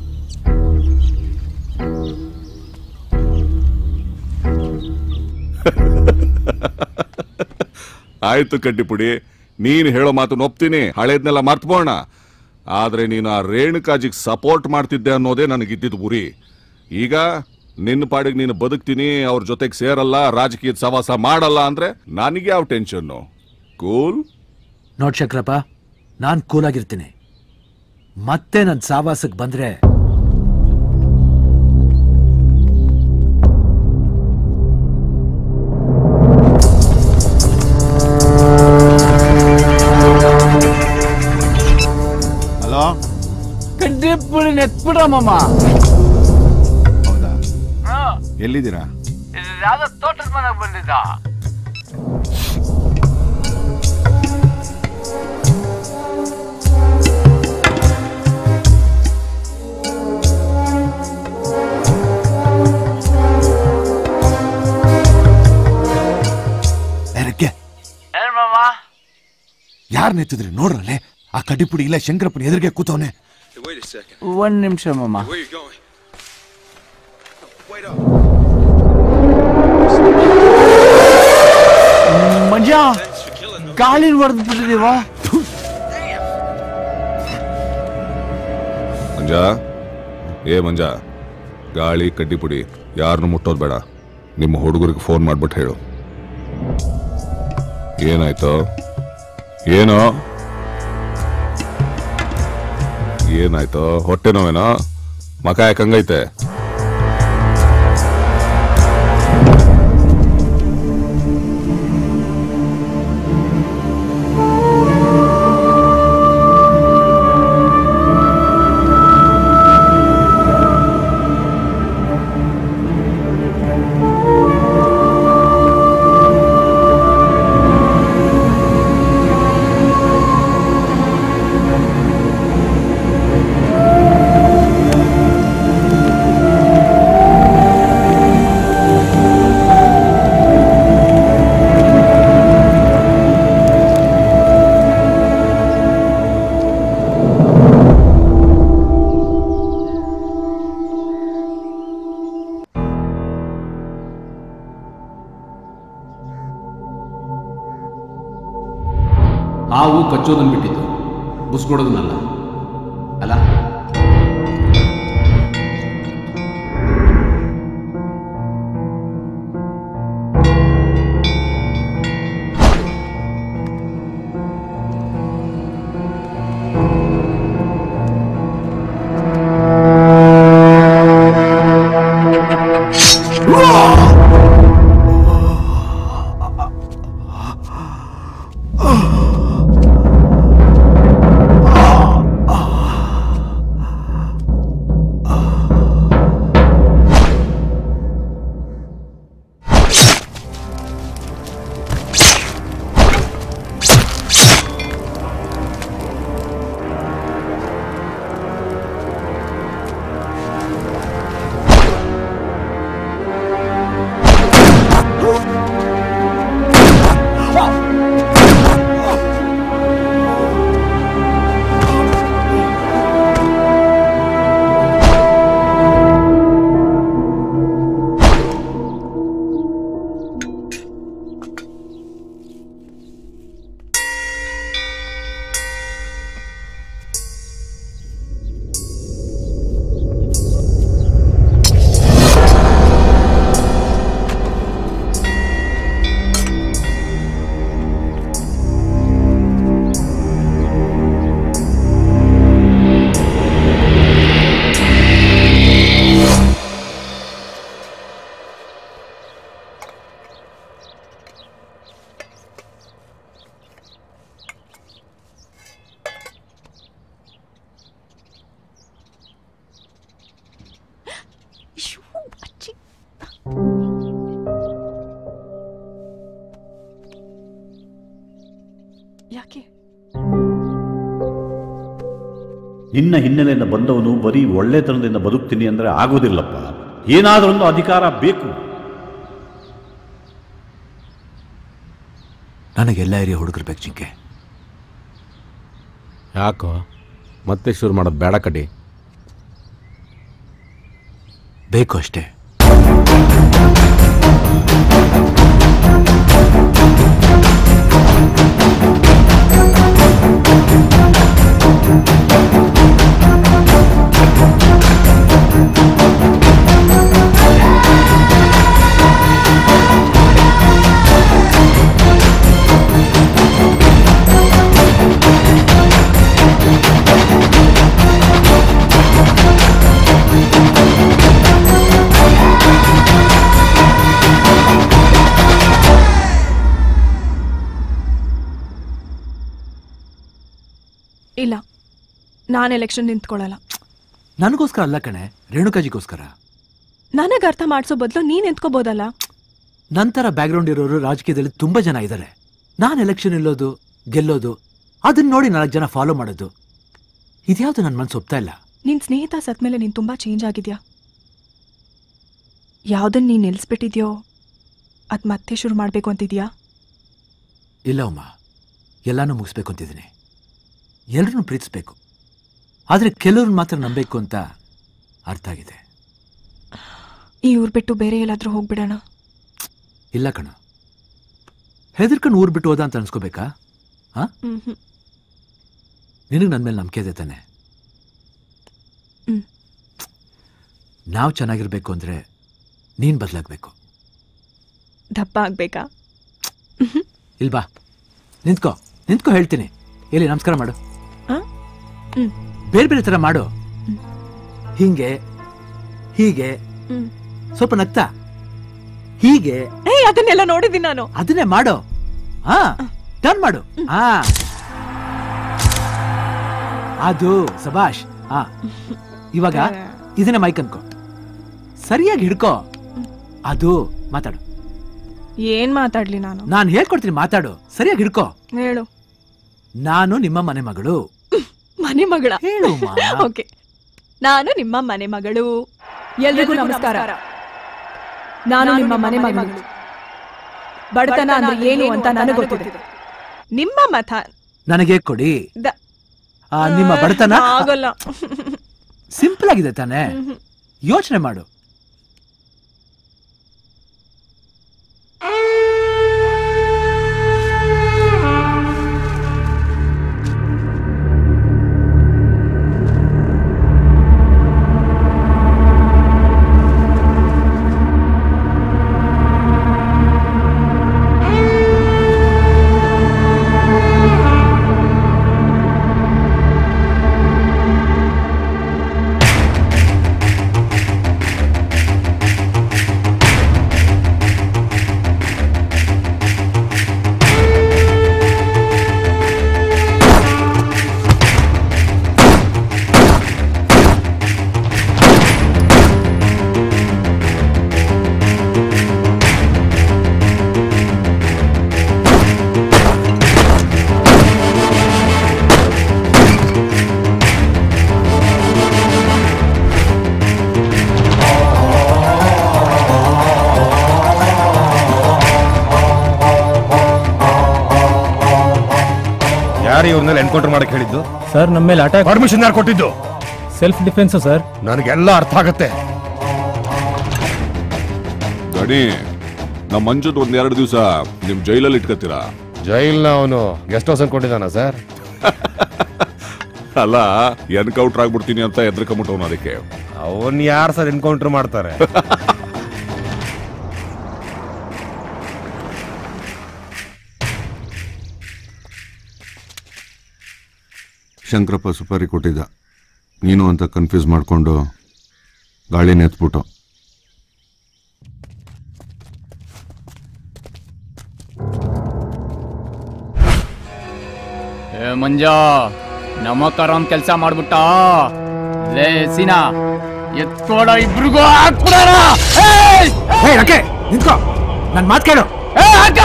ಆಯ್ತು ಕಡ್ಡಿಪುಡಿ ನೀನು ಹೇಳೋ ಮಾತು ಒಪ್ತೀನಿ ಹಳೇದ್ನೆಲ್ಲ ಮರ್ತ್ಬೋಣ ಆದ್ರೆ ನೀನು ಆ ರೇಣುಕಾಜಿಗೆ ಸಪೋರ್ಟ್ ಮಾಡ್ತಿದ್ದೆ ಅನ್ನೋದೇ ನನಗಿದ್ದಿದ್ದು ಗುರಿ ಈಗ ನಿನ್ನ ಪಾಡಿಗೆ ನೀನು ಬದುಕ್ತೀನಿ ಅವ್ರ ಜೊತೆಗೆ ಸೇರಲ್ಲ ರಾಜಕೀಯದ ಸವಾಸ ಮಾಡಲ್ಲ ಅಂದ್ರೆ ನನಗೆ ಯಾವ ಟೆನ್ಷನ್ನು ಕೂಲ್ ನೋಡ್ ಶಂಕರಪ್ಪ ನಾನ್ ಕೂಲ್ ಆಗಿರ್ತೀನಿ ಮತ್ತೆ ನನ್ ಸಾವಾಸಕ್ ಬಂದ್ರೆ ಹಲೋ ಕಡ್ಡಿ ಪುಳಿ ನೆತ್ಬಿಡ್ರಮ್ಮ ಎಲ್ಲಿದ್ದೀರಾ ಯಾವ್ದೋ ತೋಟದ ಮನೆಗೆ ಬಂದಿದ್ದ ಎರಕ್ಕೆ ಯಾರು ನೆತ್ತಿದ್ರಿ ನೋಡ್ರಲ್ಲೇ ಆ ಕಡ್ಡಿಪುಡಿ ಇಲ್ಲ ಶಂಕರಪ್ಪನ ಎದುರಿಗೆ ಕೂತವನೆ ಒಂದ್ ನಿಮಿಷ ಮಮ್ಮ ಮಂಜ ಗಾಳಿ ಹೊಡೆದು ಬಿಟ್ಟಿದೀವ ಮಂಜ ಏ ಮಂಜ ಗಾಳಿ ಕಡ್ಡಿಪುಡಿ ಯಾರನ್ನು ಮುಟ್ಟೋದು ಬೇಡ ನಿಮ್ಮ ಹುಡುಗರಿಗೆ ಫೋನ್ ಮಾಡ್ಬಿಟ್ಟು ಹೇಳು ಏನಾಯ್ತು ಏನೋ ಏನಾಯ್ತು ಹೊಟ್ಟೆ ನೋವೇನೋ ಮಕ ಯಾಕಂಗೈತೆ ಹಾವು ಕಚ್ಚೋದನ್ನ ಬಿಟ್ಟಿದ್ದು ಬುಸ್ಕೊಡೋದನ್ನಲ್ಲ ಅಲ್ಲ ಯಾಕೆ ನಿನ್ನ ಹಿನ್ನೆಲೆಯಿಂದ ಬಂದವನು ಬರೀ ಒಳ್ಳೆತನದಿಂದ ಬದುಕ್ತೀನಿ ಅಂದ್ರೆ ಆಗೋದಿಲ್ಲಪ್ಪ ಏನಾದರೊಂದು ಅಧಿಕಾರ ಬೇಕು ನನಗೆಲ್ಲ ಏರಿಯಾ ಹುಡುಗರು ಬೇಕು ಜಿಂಕೆ ಯಾಕೋ ಮತ್ತೆ ಶುರು ಮಾಡೋದು ಬೇಡ ಕಡಿ ಬೇಕು ಅಷ್ಟೇ ಇಲ್ಲ ನಾನು ಎಲೆಕ್ಷನ್ ನಿಂತ್ಕೊಳ್ಳಲ್ಲ ನನಗೋಸ್ಕರ ಅಲ್ಲ ಕಣೆ ರೇಣುಕಾಜಿಗೋಸ್ಕರ ನನಗೆ ಅರ್ಥ ಮಾಡಿಸೋ ಬದಲು ನೀನ್ ನಿಂತ್ಕೋಬೋದಲ್ಲ ನಂತರ ಬ್ಯಾಕ್ಗ್ರೌಂಡ್ ಇರೋರು ರಾಜಕೀಯದಲ್ಲಿ ತುಂಬಾ ಜನ ಇದ್ದಾರೆ ನಾನು ಎಲೆಕ್ಷನ್ ಇಲ್ಲೋದು ಗೆಲ್ಲೋದು ಅದನ್ನ ನೋಡಿ ನಾಲ್ಕು ಜನ ಫಾಲೋ ಮಾಡೋದು ಇದ್ಯಾವುದು ನನ್ನ ಮನಸ್ಸು ಒಪ್ತಾ ಇಲ್ಲ ನಿನ್ ಸ್ನೇಹಿತ ಸತ್ಮೇಲೆ ನೀನ್ ತುಂಬಾ ಚೇಂಜ್ ಆಗಿದ್ಯಾ ಯಾವ್ದನ್ನ ನೀನ್ ನಿಲ್ಸ್ಬಿಟ್ಟಿದ್ಯೋ ಅದ್ ಮತ್ತೆ ಶುರು ಮಾಡ್ಬೇಕು ಅಂತಿದ್ಯಾ ಇಲ್ಲ ಉಮ್ಮ ಎಲ್ಲಾನು ಮುಗಿಸ್ಬೇಕು ಅಂತಿದ್ದೀನಿ ಎಲ್ಲರನ್ನೂ ಪ್ರೀತಿಸ್ಬೇಕು ಆದರೆ ಕೆಲವ್ರನ್ನ ಮಾತ್ರ ನಂಬೇಕು ಅಂತ ಅರ್ಥ ಆಗಿದೆ ಈ ಊರ್ ಬಿಟ್ಟು ಬೇರೆ ಎಲ್ಲಾದ್ರೂ ಹೋಗ್ಬಿಡೋಣ ಇಲ್ಲ ಕಣ ಹೆದರ್ಕೊಂಡು ಊರ್ ಬಿಟ್ಟು ಹೋದ ಅಂತ ಅನ್ಸ್ಕೋಬೇಕಾ ಹಾ ಹ್ಮ್ ನಿನಗೆ ನನ್ನ ಮೇಲೆ ನಂಬಿಕೆ ಇದೆ ತಾನೆ ಹ್ಮ್. ನಾವು ಚೆನ್ನಾಗಿರ್ಬೇಕು ಅಂದ್ರೆ ನೀನ್ ಬದಲಾಗಬೇಕು ದಪ್ಪ ಆಗ್ಬೇಕಾ ಇಲ್ಬಾ ನಿಂತ್ಕೋ ನಿಂತ್ಕೋ ಹೇಳ್ತೀನಿ ಎಲ್ಲಿ ನಮಸ್ಕಾರ ಮಾಡು ಹಾ? ಹ್ಮ್ ಬೇರೆ ಬೇರೆ ತರ ಮಾಡು ಹಿಂಗೆ ಹೀಗೆ ಹ್ಮ್. ಸ್ವಲ್ಪ ನಗ್ತಾ ಹೀಗೆ ಏ ಅದನ್ನೆಲ್ಲ ನೋಡಿದ್ದೀನಿ ನಾನು ಅದನ್ನೇ ಮಾಡು ಹಾ ಟರ್ನ್ ಮಾಡು ಹಾ ಅದು ಸಬಾಷ್ ಹಾ ಇವಾಗ ಇದನ್ನ ಮೈಕ್ ಅನ್ಕೋ ಸರಿಯಾಗಿ ಹಿಡ್ಕೋ ಅದು ಮಾತಾಡು ಏನ್ ಮಾತಾಡ್ಲಿ ನಾನು ನಾನು ಹೇಳ್ಕೊಡ್ತೀನಿ ಮಾತಾಡು ಸರಿಯಾಗಿ ಹಿಡ್ಕೋ ಹೇಳು ನಾನು ನಿಮ್ಮ ಮನೆ ಮಗಳು ಮನೆ ಮಗಳ ಹೇಳು ಓಕೆ ನಾನು ನಿಮ್ಮ ಮನೆ ಮಗಳು ಎಲ್ರಿಗೂ ನಮಸ್ಕಾರ ನಾನು ನಿಮ್ಮ ಮನೆ ಮಗಳು ಬಡತನ ಅಂದ್ರೆ ಏನು ಅಂತ ನನಗೆ ಗೊತ್ತಿದೆ ನಿಮ್ಮ ಮತ ನನಗೆ ಕೊಡಿ ದ- ಆ, ನಿಮ್ಮ ಬಡತನ ಆಗಲ್ಲ ಸಿಂಪಲ್ ಆಗಿದೆ ತಾನೇ ಯೋಚನೆ ಮಾಡು ಯಾರು ಇವ್ರನ್ನೆಲ್ಲ ಎನ್ಕೌಂಟರ್ ಮಾಡಕ್ ಹೇಳಿದ್ದು ಸರ್ ನಮ್ಮ ಮೇಲೆ ಅಟ್ಯಾಕ್ ಪರ್ಮಿಷನ್ ಯಾರು ಕೊಟ್ಟಿದ್ದು ಸೆಲ್ಫ್ ಡಿಫೆನ್ಸ್ ಸರ್ ನನಗೆಲ್ಲ ಅರ್ಥ ಆಗತ್ತೆ ದಣಿ ನಮ್ಮ ಮಂಜುದ್ ಒಂದ್ ಎರಡು ದಿವಸ ನಿಮ್ ಜೈಲಲ್ಲಿ ಇಟ್ಕತ್ತೀರಾ ಜೈಲ್ನ ಅವನು ಗೆಸ್ಟ್ ಹೌಸ್ ಅನ್ಕೊಂಡಿದ್ದಾನ ಸರ್ ಅಲ್ಲ ಎನ್ಕೌಂಟರ್ ಆಗ್ಬಿಡ್ತೀನಿ ಅಂತ ಎದ್ರಕೊಂಬಿಟ್ಟವನು ಅದಕ್ಕೆ ಅವನ್ ಯಾರು ಸರ್ ಎನ್ಕೌಂಟರ್ ಮಾಡ್ತಾರೆ ಶಂಕರಪ್ಪ ಸುಪಾರಿ ಕೊಟ್ಟಿದ್ದ ನೀನು ಅಂತ ಕನ್ಫ್ಯೂಸ್ ಮಾಡ್ಕೊಂಡು ಗಾಳಿನ ಎತ್ಬಿಟ್ಟು ಏ ಮಂಜ ನಮಕರ ಒಂದ್ ಕೆಲ್ಸ ಮಾಡ್ಬಿಟ್ಟ ಲೇ ಸೀನಾ ಎತ್ಕೊಡ ಇಬ್ರಿಗೂ ಹಾಕ್ಬಿಡೋಣ ಹೇ ರಕೆ ನಿಂತ್ಕೋ ನನ್ ಮಾತ್ ಕೇಳು ಏ ಹಾಕ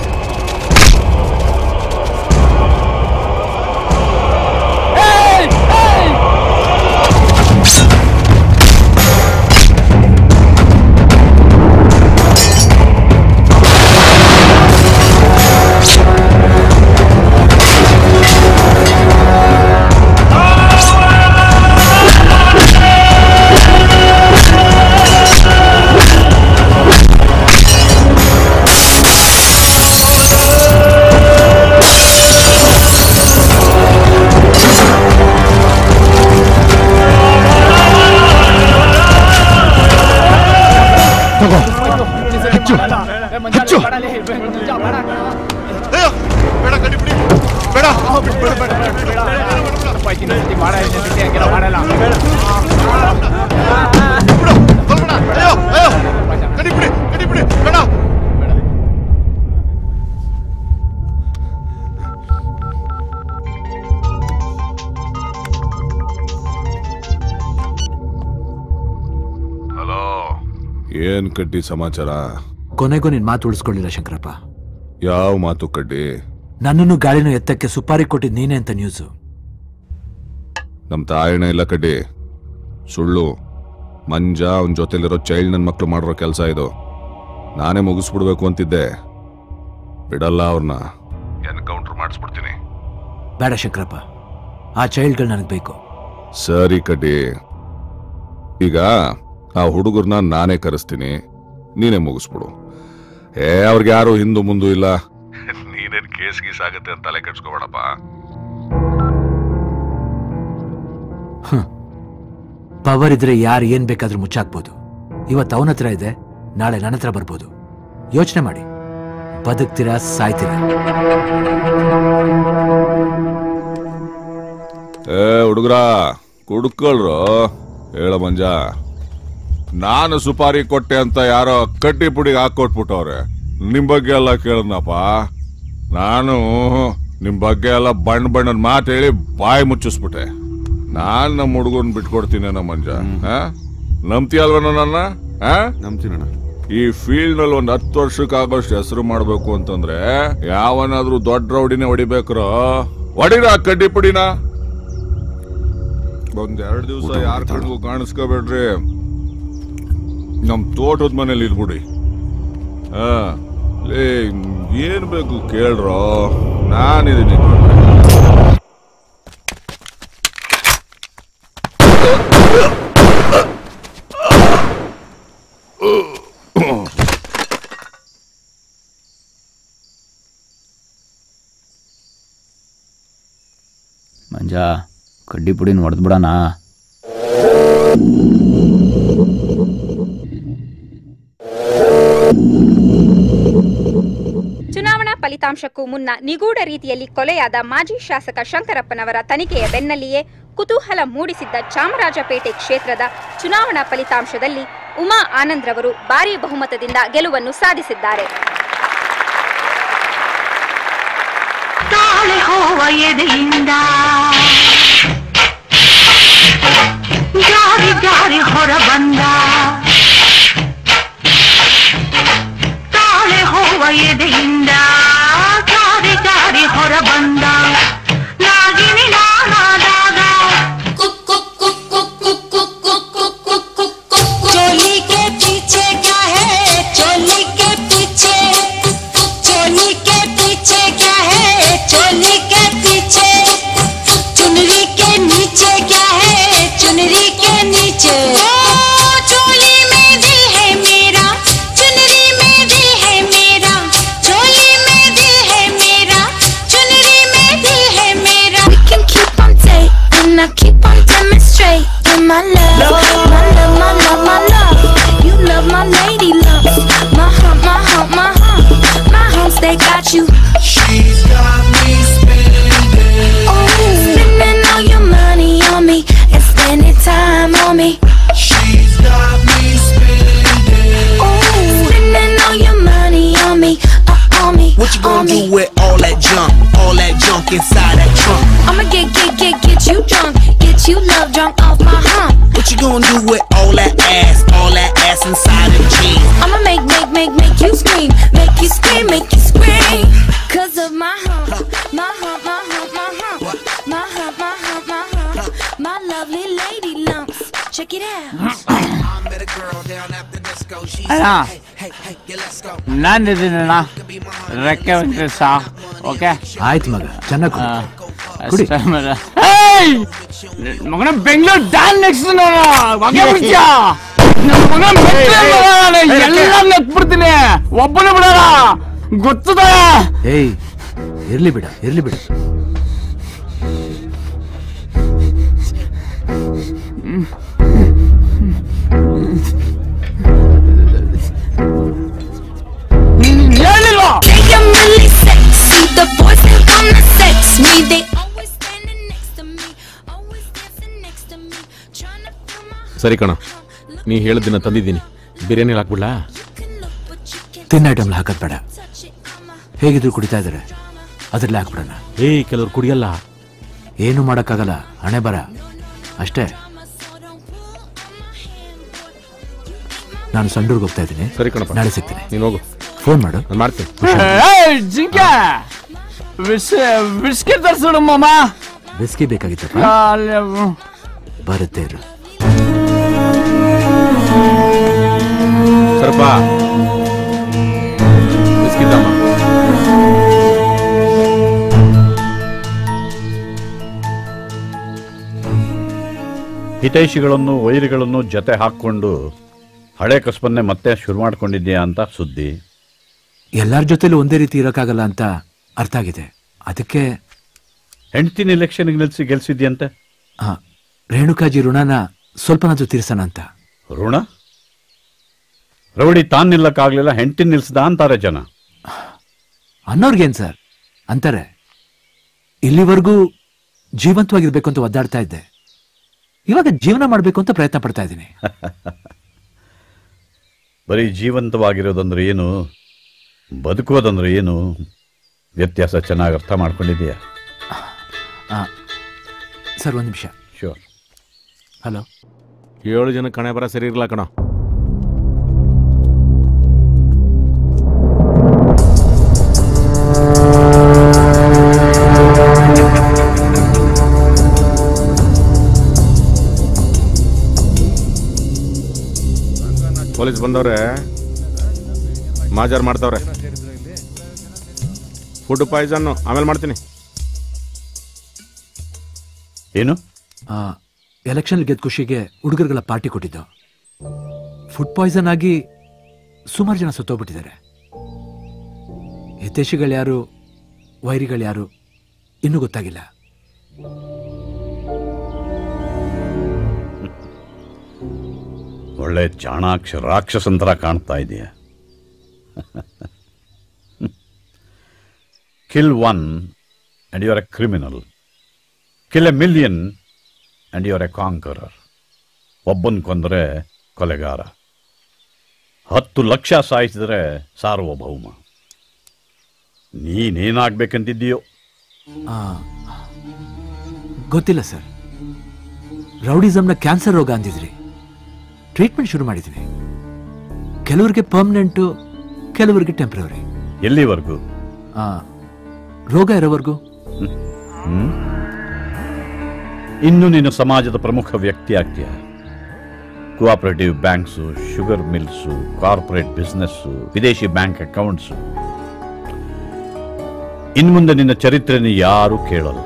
ಹಚ್ಚು ಹಚ್ಚು ಹಲೋ ಏನ್ ಕಡ್ಡಿ ಸಮಾಚಾರ ಕೊನೆಗೂ ನಿನ್ ಮಾತು ಉಳಿಸ್ಕೊಳ್ಳಿಲ್ಲ ಶಂಕರಪ್ಪ ಯಾವ ಮಾತು ಕಡ್ಡಿ ನನ್ನನ್ನು ಗಾಳಿನ ಎತ್ತಕ್ಕೆ ಸುಪಾರಿ ಕೊಟ್ಟಿದ್ ನೀನೆ ಅಂತ ನ್ಯೂಸು ನಮ್ ತಾಯಿನ ಇಲ್ಲ ಕಡ್ಡಿ ಸುಳ್ಳು ಮಂಜ ಅವನ ಜೊತೆಲಿರೋ ಚೈಲ್ಡ್ ನನ್ನ ಮಕ್ಳು ಮಾಡಿರೋ ಕೆಲಸ ಇದು ನಾನೇ ಮುಗಿಸ್ಬಿಡ್ಬೇಕು ಅಂತಿದ್ದೆ ಬಿಡಲ್ಲ ಅವ್ರನ್ನ ಎನ್ಕೌಂಟರ್ ಮಾಡಿಸ್ಬಿಡ್ತೀನಿ ಬೇಡ ಶಂಕರಪ್ಪ ಆ ಚೈಲ್ಡ್ಗಳು ನನಗೆ ಬೇಕು ಸರಿ ಕಡ್ಡಿ ಈಗ ಆ ಹುಡುಗರ್ನ ನಾನೇ ಕರೆಸ್ತೀನಿ ನೀನೇ ಮುಗಿಸ್ಬಿಡು ಏ ಅವ್ರಿಗೆ ಯಾರು ಹಿಂದು ಮುಂದು ಇಲ್ಲ ನೀನೇನ್ ಕೇಸ್ ಗೀಸ್ ಆಗತ್ತೆ ಅಂತ ತಲೆ ಕೆಡ್ಸ್ಕೋಬೇಡಪ್ಪ ಪವರ್ ಇದ್ರೆ ಯಾರು ಏನ್ ಬೇಕಾದ್ರೂ ಮುಚ್ಚಾಕ್ಬೋದು ಇವತ್ತು ಅವನ ಹತ್ರ ಇದೆ ನಾಳೆ ನನ್ನ ಹತ್ರ ಬರ್ಬೋದು ಯೋಚನೆ ಮಾಡಿ ಬದುಕ್ತೀರಾ ಸಾಯ್ತೀರಾ ಏ ಹುಡುಗ್ರ ಕುಡ್ಕೊಳ್ರು ಹೇಳ ಮಂಜ ನಾನು ಸುಪಾರಿ ಕೊಟ್ಟೆ ಅಂತ ಯಾರೋ ಕಡ್ಡಿ ಪುಡಿಗೆ ಹಾಕೊಟ್ಬಿಟ್ಟವ್ರೆ ನಿಮ್ ಬಗ್ಗೆ ಎಲ್ಲ ಕೇಳದ್ನಪ್ಪ ನಾನು ನಿಮ್ ಬಗ್ಗೆ ಎಲ್ಲ ಬಣ್ಣ ಬಣ್ಣದ ಮಾತು ಹೇಳಿ ಬಾಯಿ ಮುಚ್ಚಿಸ್ಬಿಟ್ಟೆ ನಾನ್ ನಮ್ಮ ಹುಡುಗನ್ ಬಿಟ್ಕೊಡ್ತೀನೇನೋ ಮಂಜ ನಂಬ್ತೀಯಲ್ವ ನನ್ನ ನಂಬ್ತೀನಣ್ಣ ಈ ಫೀಲ್ಡ್ ನಲ್ಲಿ ಒಂದ್ ಹತ್ತು ವರ್ಷಕ್ಕೆ ಆಗೋಷ್ಟು ಹೆಸರು ಮಾಡ್ಬೇಕು ಅಂತಂದ್ರೆ ಯಾವನಾದ್ರೂ ದೊಡ್ಡ ರೌಡಿನೇ ಹೊಡಿಬೇಕ್ರೋ ಹೊಡಿರ ಆ ಕಡ್ಡಿ ಪುಡಿನ ಒಂದ್ ಎರಡ್ ದಿವಸ ಯಾರ ಕಣ್ಗೂ ಕಾಣಿಸ್ಕೋಬೇಡ್ರಿ ನಮ್ ತೋಟದ ಮನೇಲಿ ಇದ್ಬಿಡಿ ಹಾ ಲೇ ಏನ್ ಬೇಕು ಕೇಳ್ರೋ ನಾನಿದ್ದೀನಿ ಮಂಜ ಕಡ್ಡಿ ಪುಡಿನ ಹೊಡೆದು ಬಿಡೋಣ ಚುನಾವಣಾ ಫಲಿತಾಂಶಕ್ಕೂ ಮುನ್ನ ನಿಗೂಢ ರೀತಿಯಲ್ಲಿ ಕೊಲೆಯಾದ ಮಾಜಿ ಶಾಸಕ ಶಂಕರಪ್ಪನವರ ತನಿಖೆಯ ಬೆನ್ನಲ್ಲಿಯೇ ಕುತೂಹಲ ಮೂಡಿಸಿದ್ದ ಚಾಮರಾಜಪೇಟೆ ಕ್ಷೇತ್ರದ ಚುನಾವಣಾ ಫಲಿತಾಂಶದಲ್ಲಿ ಉಮಾ ಆನಂದ್ರವರು ಭಾರೀ ಬಹುಮತದಿಂದ ಗೆಲುವನ್ನು ಸಾಧಿಸಿದ್ದಾರೆ ತಾಳೆ ಹೋವ ಎದೆಯಿಂದ ಜಾರಿ ಜಾರಿ ಹೊರ ಬಂದ ತಾಳೆ ಹೋವ ಎದೆಯಿಂದ ಜಾರಿ ಜಾರಿ ಹೊರ ಬಂದ ನಾಗಿನಿ ನಾನಾದಾಗ चोली के पीछे क्या है चोली के पीछे चोली के पीछे क्या है चोली के पीछे चुनरी के नीचे क्या है चुनरी के नीचे ओ चोली में दिल है मेरा चुनरी में दिल है मेरा चोली में दिल है मेरा चुनरी में दिल है मेरा We can keep on dating, I keep on demonstrating my love, my love, my love, my love. You love my lady love, my hump, my hump, my hump, my humps they got you. She's got me spending, oh, spending all your money on me and spending time on me. She's got me spending, oh, spending all your money on me, uh, on me, What you on gonna me. do with all that junk, all that junk inside that trunk? I'ma get, get, get, get you drunk, get you love drunk off my hump. What you gonna do with all that ass, all that ass inside them jeans? I'ma make, make, make, make you scream, make you scream, make you scream. Cause of my hump, my hump, my hump, my hump, my hump, my hump, my hump, my lovely lady lumps. Check it out. ಅಣ್ಣ ನಾನಿದ್ದೀನಣ್ಣ ರೆಕ್ಕೆ Venkatesha okay ಆಯ್ತು ಮಗ ಚೆನ್ನಾಗಿ ಕುಡಿ. ಅಷ್ಟೇ ಮಗ ಏಯ್! ನಿನ್ ಮಗನ ಬೆಂಗಳೂರು ಡ್ಯಾನ್ ನೆಕ್ಸ್ಟ್ ಹೊಗೆ ಬಿಡ್ತೀಯ ನನ್ನ ಮಗನ ಮೆಟ್ಲೆ ಮಗ ನಾನು ಎಲ್ಲ ನೆಕ್ಬಿಡ್ತೀನಿ ಒಬ್ಬನೇ ಬಿಡಲ್ಲ ಗೊತ್ತದ ಏಯ್ ಇರ್ಲಿ ಬಿಡ ಇರ್ಲಿ ಬಿಡ ಹೇಳಿಲ್ವಾ They am really sexy, the boys they gonna sex me. They ಸರಿ ಕಣ ನೀ ಹೇಳಿದ್ದನ್ನ ತಂದಿದ್ದೀನಿ ಬಿರಿಯಾನಿ ಹಾಕ್ಬಿಡ್ಲಾ ತಿನ್ನ ಐಟಮ್ಲಿ ಹಾಕೋದ್ ಬೇಡ ಹೇಗಿದ್ರು ಕುಡಿತಾ ಇದಾರೆ ಅದ್ರಲ್ಲಿ ಹಾಕ್ಬಿಡೋಣ ಏಯ್ ಕೆಲವ್ರು ಕುಡಿಯಲ್ಲ ಏನು ಮಾಡೋಕ್ಕಾಗಲ್ಲ ಹಣೆ ಬರ ಅಷ್ಟೇ ನಾನು ಸಂಡೂರ್ಗೆ ಹೋಗ್ತಾ ಇದ್ದೀನಿ ಸರಿ ಕಣಪ್ಪ ನಾಳೆ ಸಿಗ್ತೀನಿ ನೀನು ಹೋಗು ಫೋನ್ ಮಾಡು ನಾನು ಮಾಡ್ತೀನಿ ಏಯ್ ಜಿಂಕೆ ವಿಸ್ ಬಿಸ್ಕೆಟ್ ತರ್ಸೋಡು ಮಾಮ ಬಿಸ್ಕಿ ಬೇಕಾಗಿತ್ತಪ್ಪ ಅಲ್ಲಿ ಬರುತ್ತೆ ಇರು ಸ್ವಲ್ಪ ಬಿಸ್ಕಿಟ್ ಅಮ್ಮ ಹಿತೈಷಿಗಳನ್ನು ವೈರಿಗಳನ್ನು ಜತೆ ಹಾಕ್ಕೊಂಡು ಹಳೆ ಕಸಬನ್ನೇ ಮತ್ತೆ ಶುರು ಮಾಡ್ಕೊಂಡಿದ್ಯಾ ಅಂತ ಸುದ್ದಿ ಎಲ್ಲರ ಜೊತೆಲೂ ಒಂದೇ ರೀತಿ ಇರೋಕ್ಕಾಗಲ್ಲ ಅಂತ ಅರ್ಥ ಆಗಿದೆ ಅದಕ್ಕೆ ಹೆಂಡ್ತಿನ ಎಲೆಕ್ಷನ್ಗೆ ನಿಲ್ಲಿಸಿ ಗೆಲ್ಸಿದ್ಯಂತೆ ಹಾ ರೇಣುಕಾಜಿ ಋಣನ ಸ್ವಲ್ಪನಾದ್ರೂ ತೀರ್ಸೋಣ ಅಂತ ಋಣ ರೌಡಿ ತಾನ್ ನಿಲ್ಲಕ್ಕಾಗ್ಲಿಲ್ಲ ಹೆಂಡ್ತಿನ ನಿಲ್ಸ್ದ ಅಂತಾರೆ ಜನ ಅನ್ನೋರ್ಗೇನ್ ಸರ್ ಅಂತಾರೆ ಇಲ್ಲಿವರೆಗೂ ಜೀವಂತವಾಗಿರ್ಬೇಕು ಅಂತ ಒದ್ದಾಡ್ತಾ ಇದ್ದೆ ಇವಾಗ ಜೀವನ ಮಾಡಬೇಕು ಅಂತ ಪ್ರಯತ್ನ ಪಡ್ತಾ ಇದ್ದೀನಿ ಬರೀ ಜೀವಂತವಾಗಿರೋದಂದ್ರೆ ಏನು ಬದುಕೋದಂದ್ರೆ ಏನು ವ್ಯತ್ಯಾಸ ಚೆನ್ನಾಗಿ ಅರ್ಥ ಮಾಡ್ಕೊಂಡಿದೀಯಾ ಸರ್ ಒಂದು ನಿಮಿಷ ಶ್ಯೂರ್ ಹಲೋ ಏಳು ಜನ ಕಣೆ ಬರ ಸರಿ ಇರ್ಲ ಕಣ ಪೊಲೀಸ್ ಬಂದವ್ರೆ ಮಾಜಾರ್ ಮಾಡ್ತಾವ್ರೆ ಫುಡ್ ಪಾಯ್ಸನ್ನು ಆಮೇಲೆ ಮಾಡ್ತೀನಿ ಏನು ಎಲೆಕ್ಷನ್ ಗೆದ್ದ ಖುಷಿಗೆ ಹುಡುಗರುಗಳ ಪಾರ್ಟಿ ಕೊಟ್ಟಿದ್ದು ಫುಡ್ ಪಾಯ್ಸನ್ ಆಗಿ ಸುಮಾರು ಜನ ಸತ್ತೋಗ್ಬಿಟ್ಟಿದ್ದಾರೆ ಹಿತೈಷಿಗಳು ಯಾರು ವೈರಿಗಳು ಯಾರು ಇನ್ನೂ ಗೊತ್ತಾಗಿಲ್ಲ ಒಳ್ಳೆ ಚಾಣಾಕ್ಷ ರಾಕ್ಷಸಂತರ ಕಾಣ್ತಾ ಇದೆಯಾ kill one and you are a criminal kill a million and you are a conqueror ಒಬ್ಬನ್ ಕೊಂದರೆ ಕೊಲೆಗಾರ ಹತ್ತು ಲಕ್ಷ ಸಾಯಿಸಿದ್ರೆ ಸಾರ್ವಭೌಮ ನೀನೇನಾಗ್ಬೇಕಂತಿದ್ದೀಯೋ ಆ, ಗೊತ್ತಿಲ್ಲ ಸರ್ ರೌಡಿಸಮ್ನ ಕ್ಯಾನ್ಸರ್ ರೋಗ ಅಂದಿದ್ರಿ ಟ್ರೀಟ್ಮೆಂಟ್ ಶುರು ಮಾಡಿದ್ದೀನಿ ಕೆಲವರಿಗೆ ಪರ್ಮನೆಂಟು ಕೆಲವರಿಗೆ ಟೆಂಪ್ರವರಿ ಎಲ್ಲಿವರೆಗೂ ರೋಗ ಇರೋವರೆಗೂ ಹ್ಮ್? ಇನ್ನು ನೀನು ಸಮಾಜದ ಪ್ರಮುಖ ವ್ಯಕ್ತಿ ಆಗ್ತೀಯ cooperative banks sugar mills corporate business ವಿದೇಶಿ ಬ್ಯಾಂಕ್ ಅಕೌಂಟ್ಸು ಇನ್ಮುಂದೆ ನಿನ್ನ ಚರಿತ್ರೆನ ಯಾರು ಕೇಳಲ್ಲ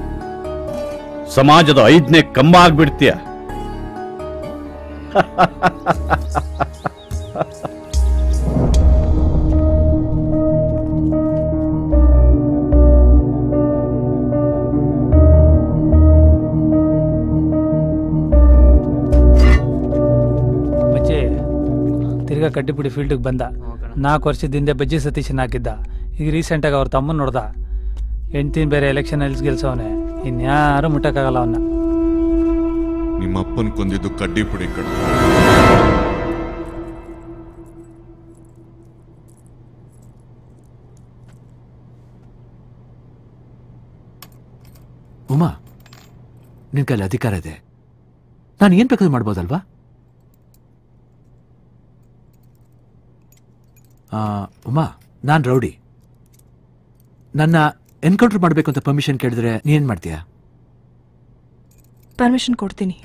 ಸಮಾಜದ ಐದನೇ ಕಂಬ ಆಗ್ಬಿಡ್ತೀಯ ಬಜ್ಜಿ ತಿರ್ಗಾ ಕಡ್ಡಿಪುಡಿ ಫೀಲ್ಡ್ಗೆ ಬಂದ ನಾಲ್ಕು ವರ್ಷದ ಹಿಂದೆ ಬಜ್ಜಿ ಸತೀಶನ್ ಹಾಕಿದ್ದ ಈಗ ರೀಸೆಂಟಾಗಿ ಅವ್ರ ತಮ್ಮನ ನೋಡ್ದ ಹೆಂಡ್ತಿನ ಬೇರೆ ಎಲೆಕ್ಷನ್ ಅಲ್ಲಿ ಗೆಲ್ಸವನೆ ಇನ್ಯಾರು ಮುಟ್ಟಕ್ಕಾಗಲ್ಲ ಅವನ್ನ ನಿಮ್ಮ ಅಪ್ಪನ್ ಕೊಂದಿದ್ದು ಕಡ್ಡಿ ಪುಡಿ ಕಡ್ ಉಮಾ ನಿನ್ ಕೈಲಿ ಅಧಿಕಾರ ಇದೆ ನಾನು ಏನ್ ಬೇಕಾದ್ರೂ ಮಾಡ್ಬೋದಲ್ವಾ ಆ, ಉಮಾ ನಾನ್ ರೌಡಿ ನನ್ನ ಎನ್ಕೌಂಟರ್ ಮಾಡಬೇಕು ಅಂತ ಪರ್ಮಿಷನ್ ಕೇಳಿದ್ರೆ ನೀನ್ ಮಾಡ್ತೀಯಾ ಪರ್ಮಿಷನ್ ಕೊಡ್ತೀನಿ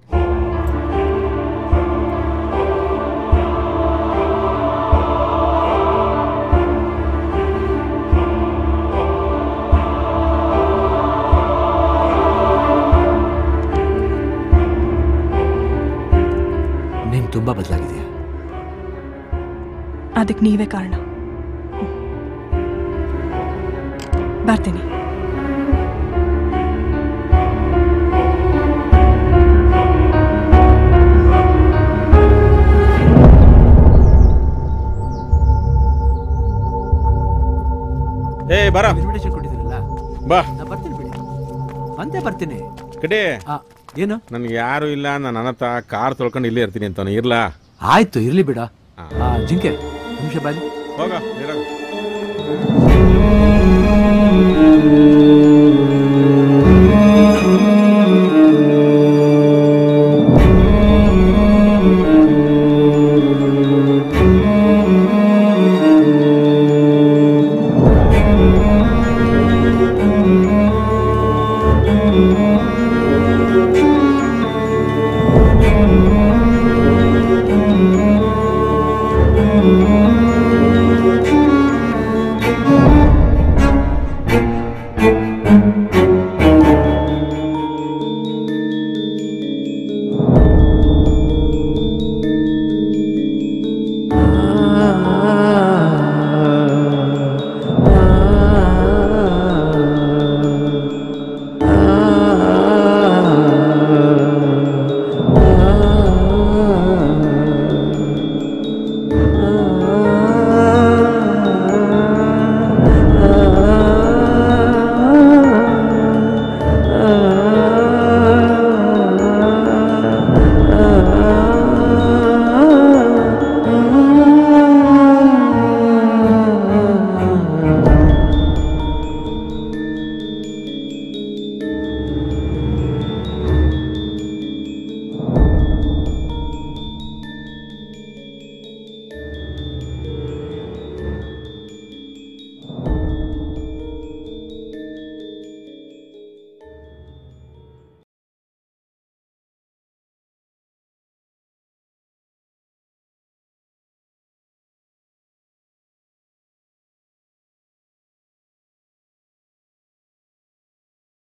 ನೀನ್ ತುಂಬಾ ಬದಲಾಗಿದೆಯಾ ಅದಕ್ಕೆ ನೀವೇ ಕಾರಣ ಬರ್ತೀನಿ ಏ ಬರ ಇನ್ವಿಟೇಷನ್ ಕೊಟ್ಟಿದ್ದೀರಲ್ಲ ಬಾ ನಾ ಬರ್ತೀನಿ ಬಿಡಿ ಬಂದೇ ಬರ್ತೀನಿ ಕಡೆ ಏನು ನನ್ಗೆ ಯಾರು ಇಲ್ಲ ನಾನು ಅನತ ಕಾರ್ ತೊಳ್ಕೊಂಡು ಇಲ್ಲೇ ಇರ್ತೀನಿ ಅಂತಾನೆ ಇರ್ಲಾ ಆಯ್ತು ಇರ್ಲಿ ಬಿಡ ಆ, ಜಿಂಕೆ ನಿಮಿಷ ಬಾಲಿ ಹೋಗ ಇರಾಗ.